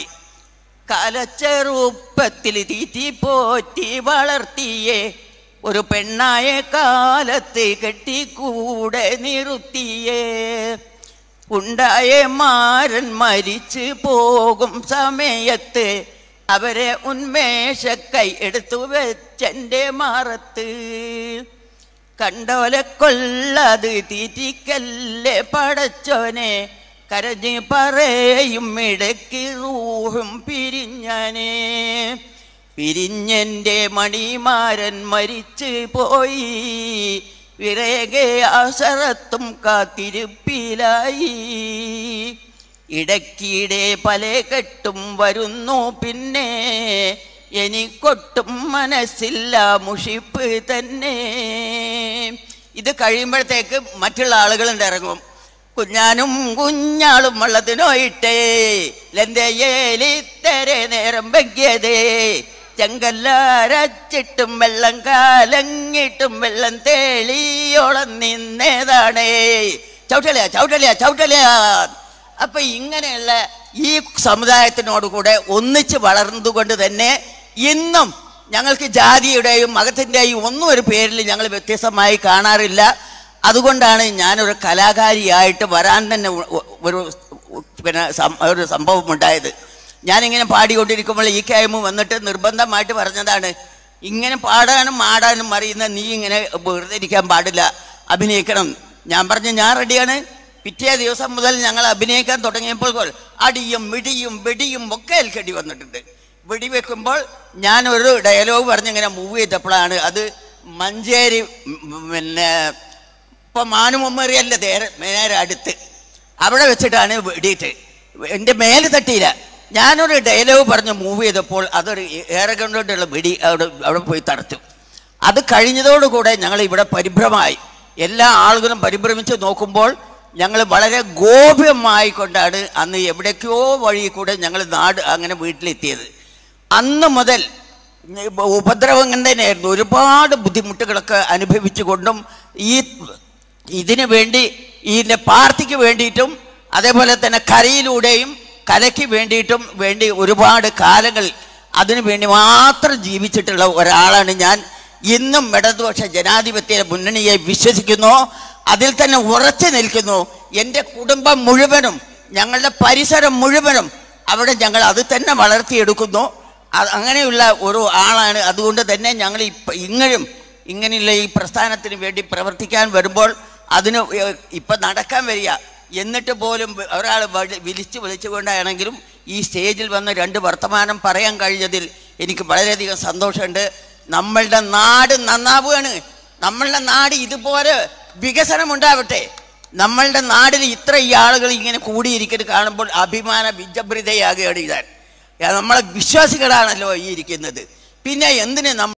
M: കലച്ചെറുപ്പത്തിൽ തീറ്റി പോറ്റി വളർത്തിയേ ഒരു പെണ്ണായ കാലത്ത് കെട്ടിക്കൂടെ നിർത്തിയേ ഉണ്ടായ മാരൻ മരിച്ചു പോകും സമയത്ത് അവരെ ഉന്മേഷക്കൈ എടുത്തു വെച്ചെൻ്റെ മാറത്ത് കണ്ടോലെ കൊള്ളത് തീറ്റിക്കല്ലേ പടച്ചോനെ കരഞ്ഞ് പറയും ഇടയ്ക്ക് റൂഹും പിരിഞ്ഞനെ പിരിഞ്ഞെൻ്റെ മണിമാരൻ മരിച്ചു പോയി വിറകെ അവസരത്തും കാത്തിരിപ്പിലായി ഇടയ്ക്കിടെ പല കെട്ടും വരുന്നു പിന്നെ എനിക്കൊട്ടും മനസ്സില്ല മുഷിപ്പ് തന്നെ ഇത് കഴിയുമ്പോഴത്തേക്ക് മറ്റുള്ള ആളുകളുണ്ട് ഇറങ്ങും കുഞ്ഞാനും കുഞ്ഞാളും വള്ളത്തിനോയിട്ടേ ലന്തയേലിത്തരെ നേരം വെക്കിയതേ ചെങ്കല്ലാരച്ചിട്ടും വെള്ളം കാലങ്ങിട്ടും വെള്ളം തേളിയോളം നിന്നേതാണേ ചവിട്ടലിയാ ചവിട്ടലിയാ ചവിട്ടലിയാ അപ്പൊ ഇങ്ങനെയുള്ള ഈ സമുദായത്തിനോട് കൂടെ ഒന്നിച്ച് വളർന്നുകൊണ്ട് തന്നെ ഇന്നും ഞങ്ങൾക്ക് ജാതിയുടെയും മതത്തിൻ്റെയും ഒന്നും ഒരു പേരിൽ ഞങ്ങൾ വ്യത്യസ്തമായി കാണാറില്ല അതുകൊണ്ടാണ് ഞാനൊരു കലാകാരിയായിട്ട് വരാൻ തന്നെ ഒ- ഒ- ഒരു പിന്നെ സം- ഒരു സംഭവം ഉണ്ടായത് ഞാനിങ്ങനെ പാടിക്കൊണ്ടിരിക്കുമ്പോൾ ഈ കൈമ വന്നിട്ട് നിർബന്ധമായിട്ട് പറഞ്ഞതാണ് ഇങ്ങനെ പാടാനും ആടാനും അറിയുന്ന നീ ഇങ്ങനെ വെറുതെ ഇരിക്കാൻ പാടില്ല അഭിനയിക്കണം ഞാൻ പറഞ്ഞു ഞാൻ റെഡിയാണ് പിറ്റേ ദിവസം മുതൽ ഞങ്ങൾ അഭിനയിക്കാൻ തുടങ്ങിയപ്പോൾ അടിയും മിടിയും വെടിയും ഒക്കെ ഏൽക്കേണ്ടി വന്നിട്ടുണ്ട് വെടിവെക്കുമ്പോൾ ഞാൻ ഒരു ഡയലോഗ് പറഞ്ഞിങ്ങനെ മൂവ് ചെയ്തപ്പോഴാണ് അത് മഞ്ചേരി ഉം, പിന്നെ ഇപ്പൊ മാനുമമ്മറിയല്ല നേരെ നേരെ അടുത്ത് അവിടെ വെച്ചിട്ടാണ് വെടിയിട്ട് എൻ്റെ മേലെ തട്ടിയില്ല ഞാനൊരു ഡയലോഗ് പറഞ്ഞ് മൂവ് ചെയ്തപ്പോൾ അതൊരു ഏറെ കൊണ്ടുള്ള വെടി അവിടെ അവിടെ പോയി തടച്ചു അത് കഴിഞ്ഞതോടുകൂടെ ഞങ്ങൾ ഇവിടെ പരിഭ്രമായി എല്ലാ ആളുകളും പരിഭ്രമിച്ച് നോക്കുമ്പോൾ ഞങ്ങൾ വളരെ ഗോപ്യമായിക്കൊണ്ടാണ് അന്ന് എവിടേക്കോ വഴി കൂടെ ഞങ്ങൾ നാട് അങ്ങനെ വീട്ടിലെത്തിയത് അന്ന് മുതൽ ഉപദ്രവം തന്നെയായിരുന്നു ഒരുപാട് ബുദ്ധിമുട്ടുകളൊക്കെ അനുഭവിച്ചുകൊണ്ടും ഈ ഇതിനു വേണ്ടി ഇതിൻ്റെ പാർട്ടിക്ക് വേണ്ടിയിട്ടും അതേപോലെ തന്നെ കരയിലൂടെയും കലയ്ക്ക് വേണ്ടിയിട്ടും വേണ്ടി ഒരുപാട് കാലങ്ങൾ അതിനു വേണ്ടി മാത്രം ജീവിച്ചിട്ടുള്ള ഒരാളാണ് ഞാൻ ഇന്നും ഇടതുപക്ഷ ജനാധിപത്യ മുന്നണിയെ വിശ്വസിക്കുന്നു അതിൽ തന്നെ ഉറച്ചു നിൽക്കുന്നു എൻ്റെ കുടുംബം മുഴുവനും ഞങ്ങളുടെ പരിസരം മുഴുവനും അവിടെ ഞങ്ങൾ അത് തന്നെ വളർത്തിയെടുക്കുന്നു അ- അങ്ങനെയുള്ള ഒരു ആളാണ് അതുകൊണ്ട് തന്നെ ഞങ്ങൾ ഇപ്പം ഇങ്ങനും ഇങ്ങനെയുള്ള ഈ പ്രസ്ഥാനത്തിന് വേണ്ടി പ്രവർത്തിക്കാൻ വരുമ്പോൾ അതിന് ഏഹ് ഇപ്പം നടക്കാൻ വരിക എന്നിട്ട് പോലും ഒരാൾ വിളിച്ച് വിളിച്ചുകൊണ്ടാണെങ്കിലും ഈ സ്റ്റേജിൽ വന്ന് രണ്ട് വർത്തമാനം പറയാൻ കഴിഞ്ഞതിൽ എനിക്ക് വളരെയധികം സന്തോഷമുണ്ട് നമ്മളുടെ നാട് നന്നാവുകയാണ് നമ്മളുടെ നാട് ഇതുപോലെ വികസനം ഉണ്ടാവട്ടെ നമ്മളുടെ നാടിൽ ഇത്ര ഈ ആളുകൾ ഇങ്ങനെ കൂടിയിരിക്കുന്നത് കാണുമ്പോൾ അഭിമാന വിജഭ്രിതയാകുകയാണ് ഞാൻ നമ്മളെ വിശ്വാസികളാണല്ലോ ഈ ഇരിക്കുന്നത് പിന്നെ എന്തിന് നമ്മൾ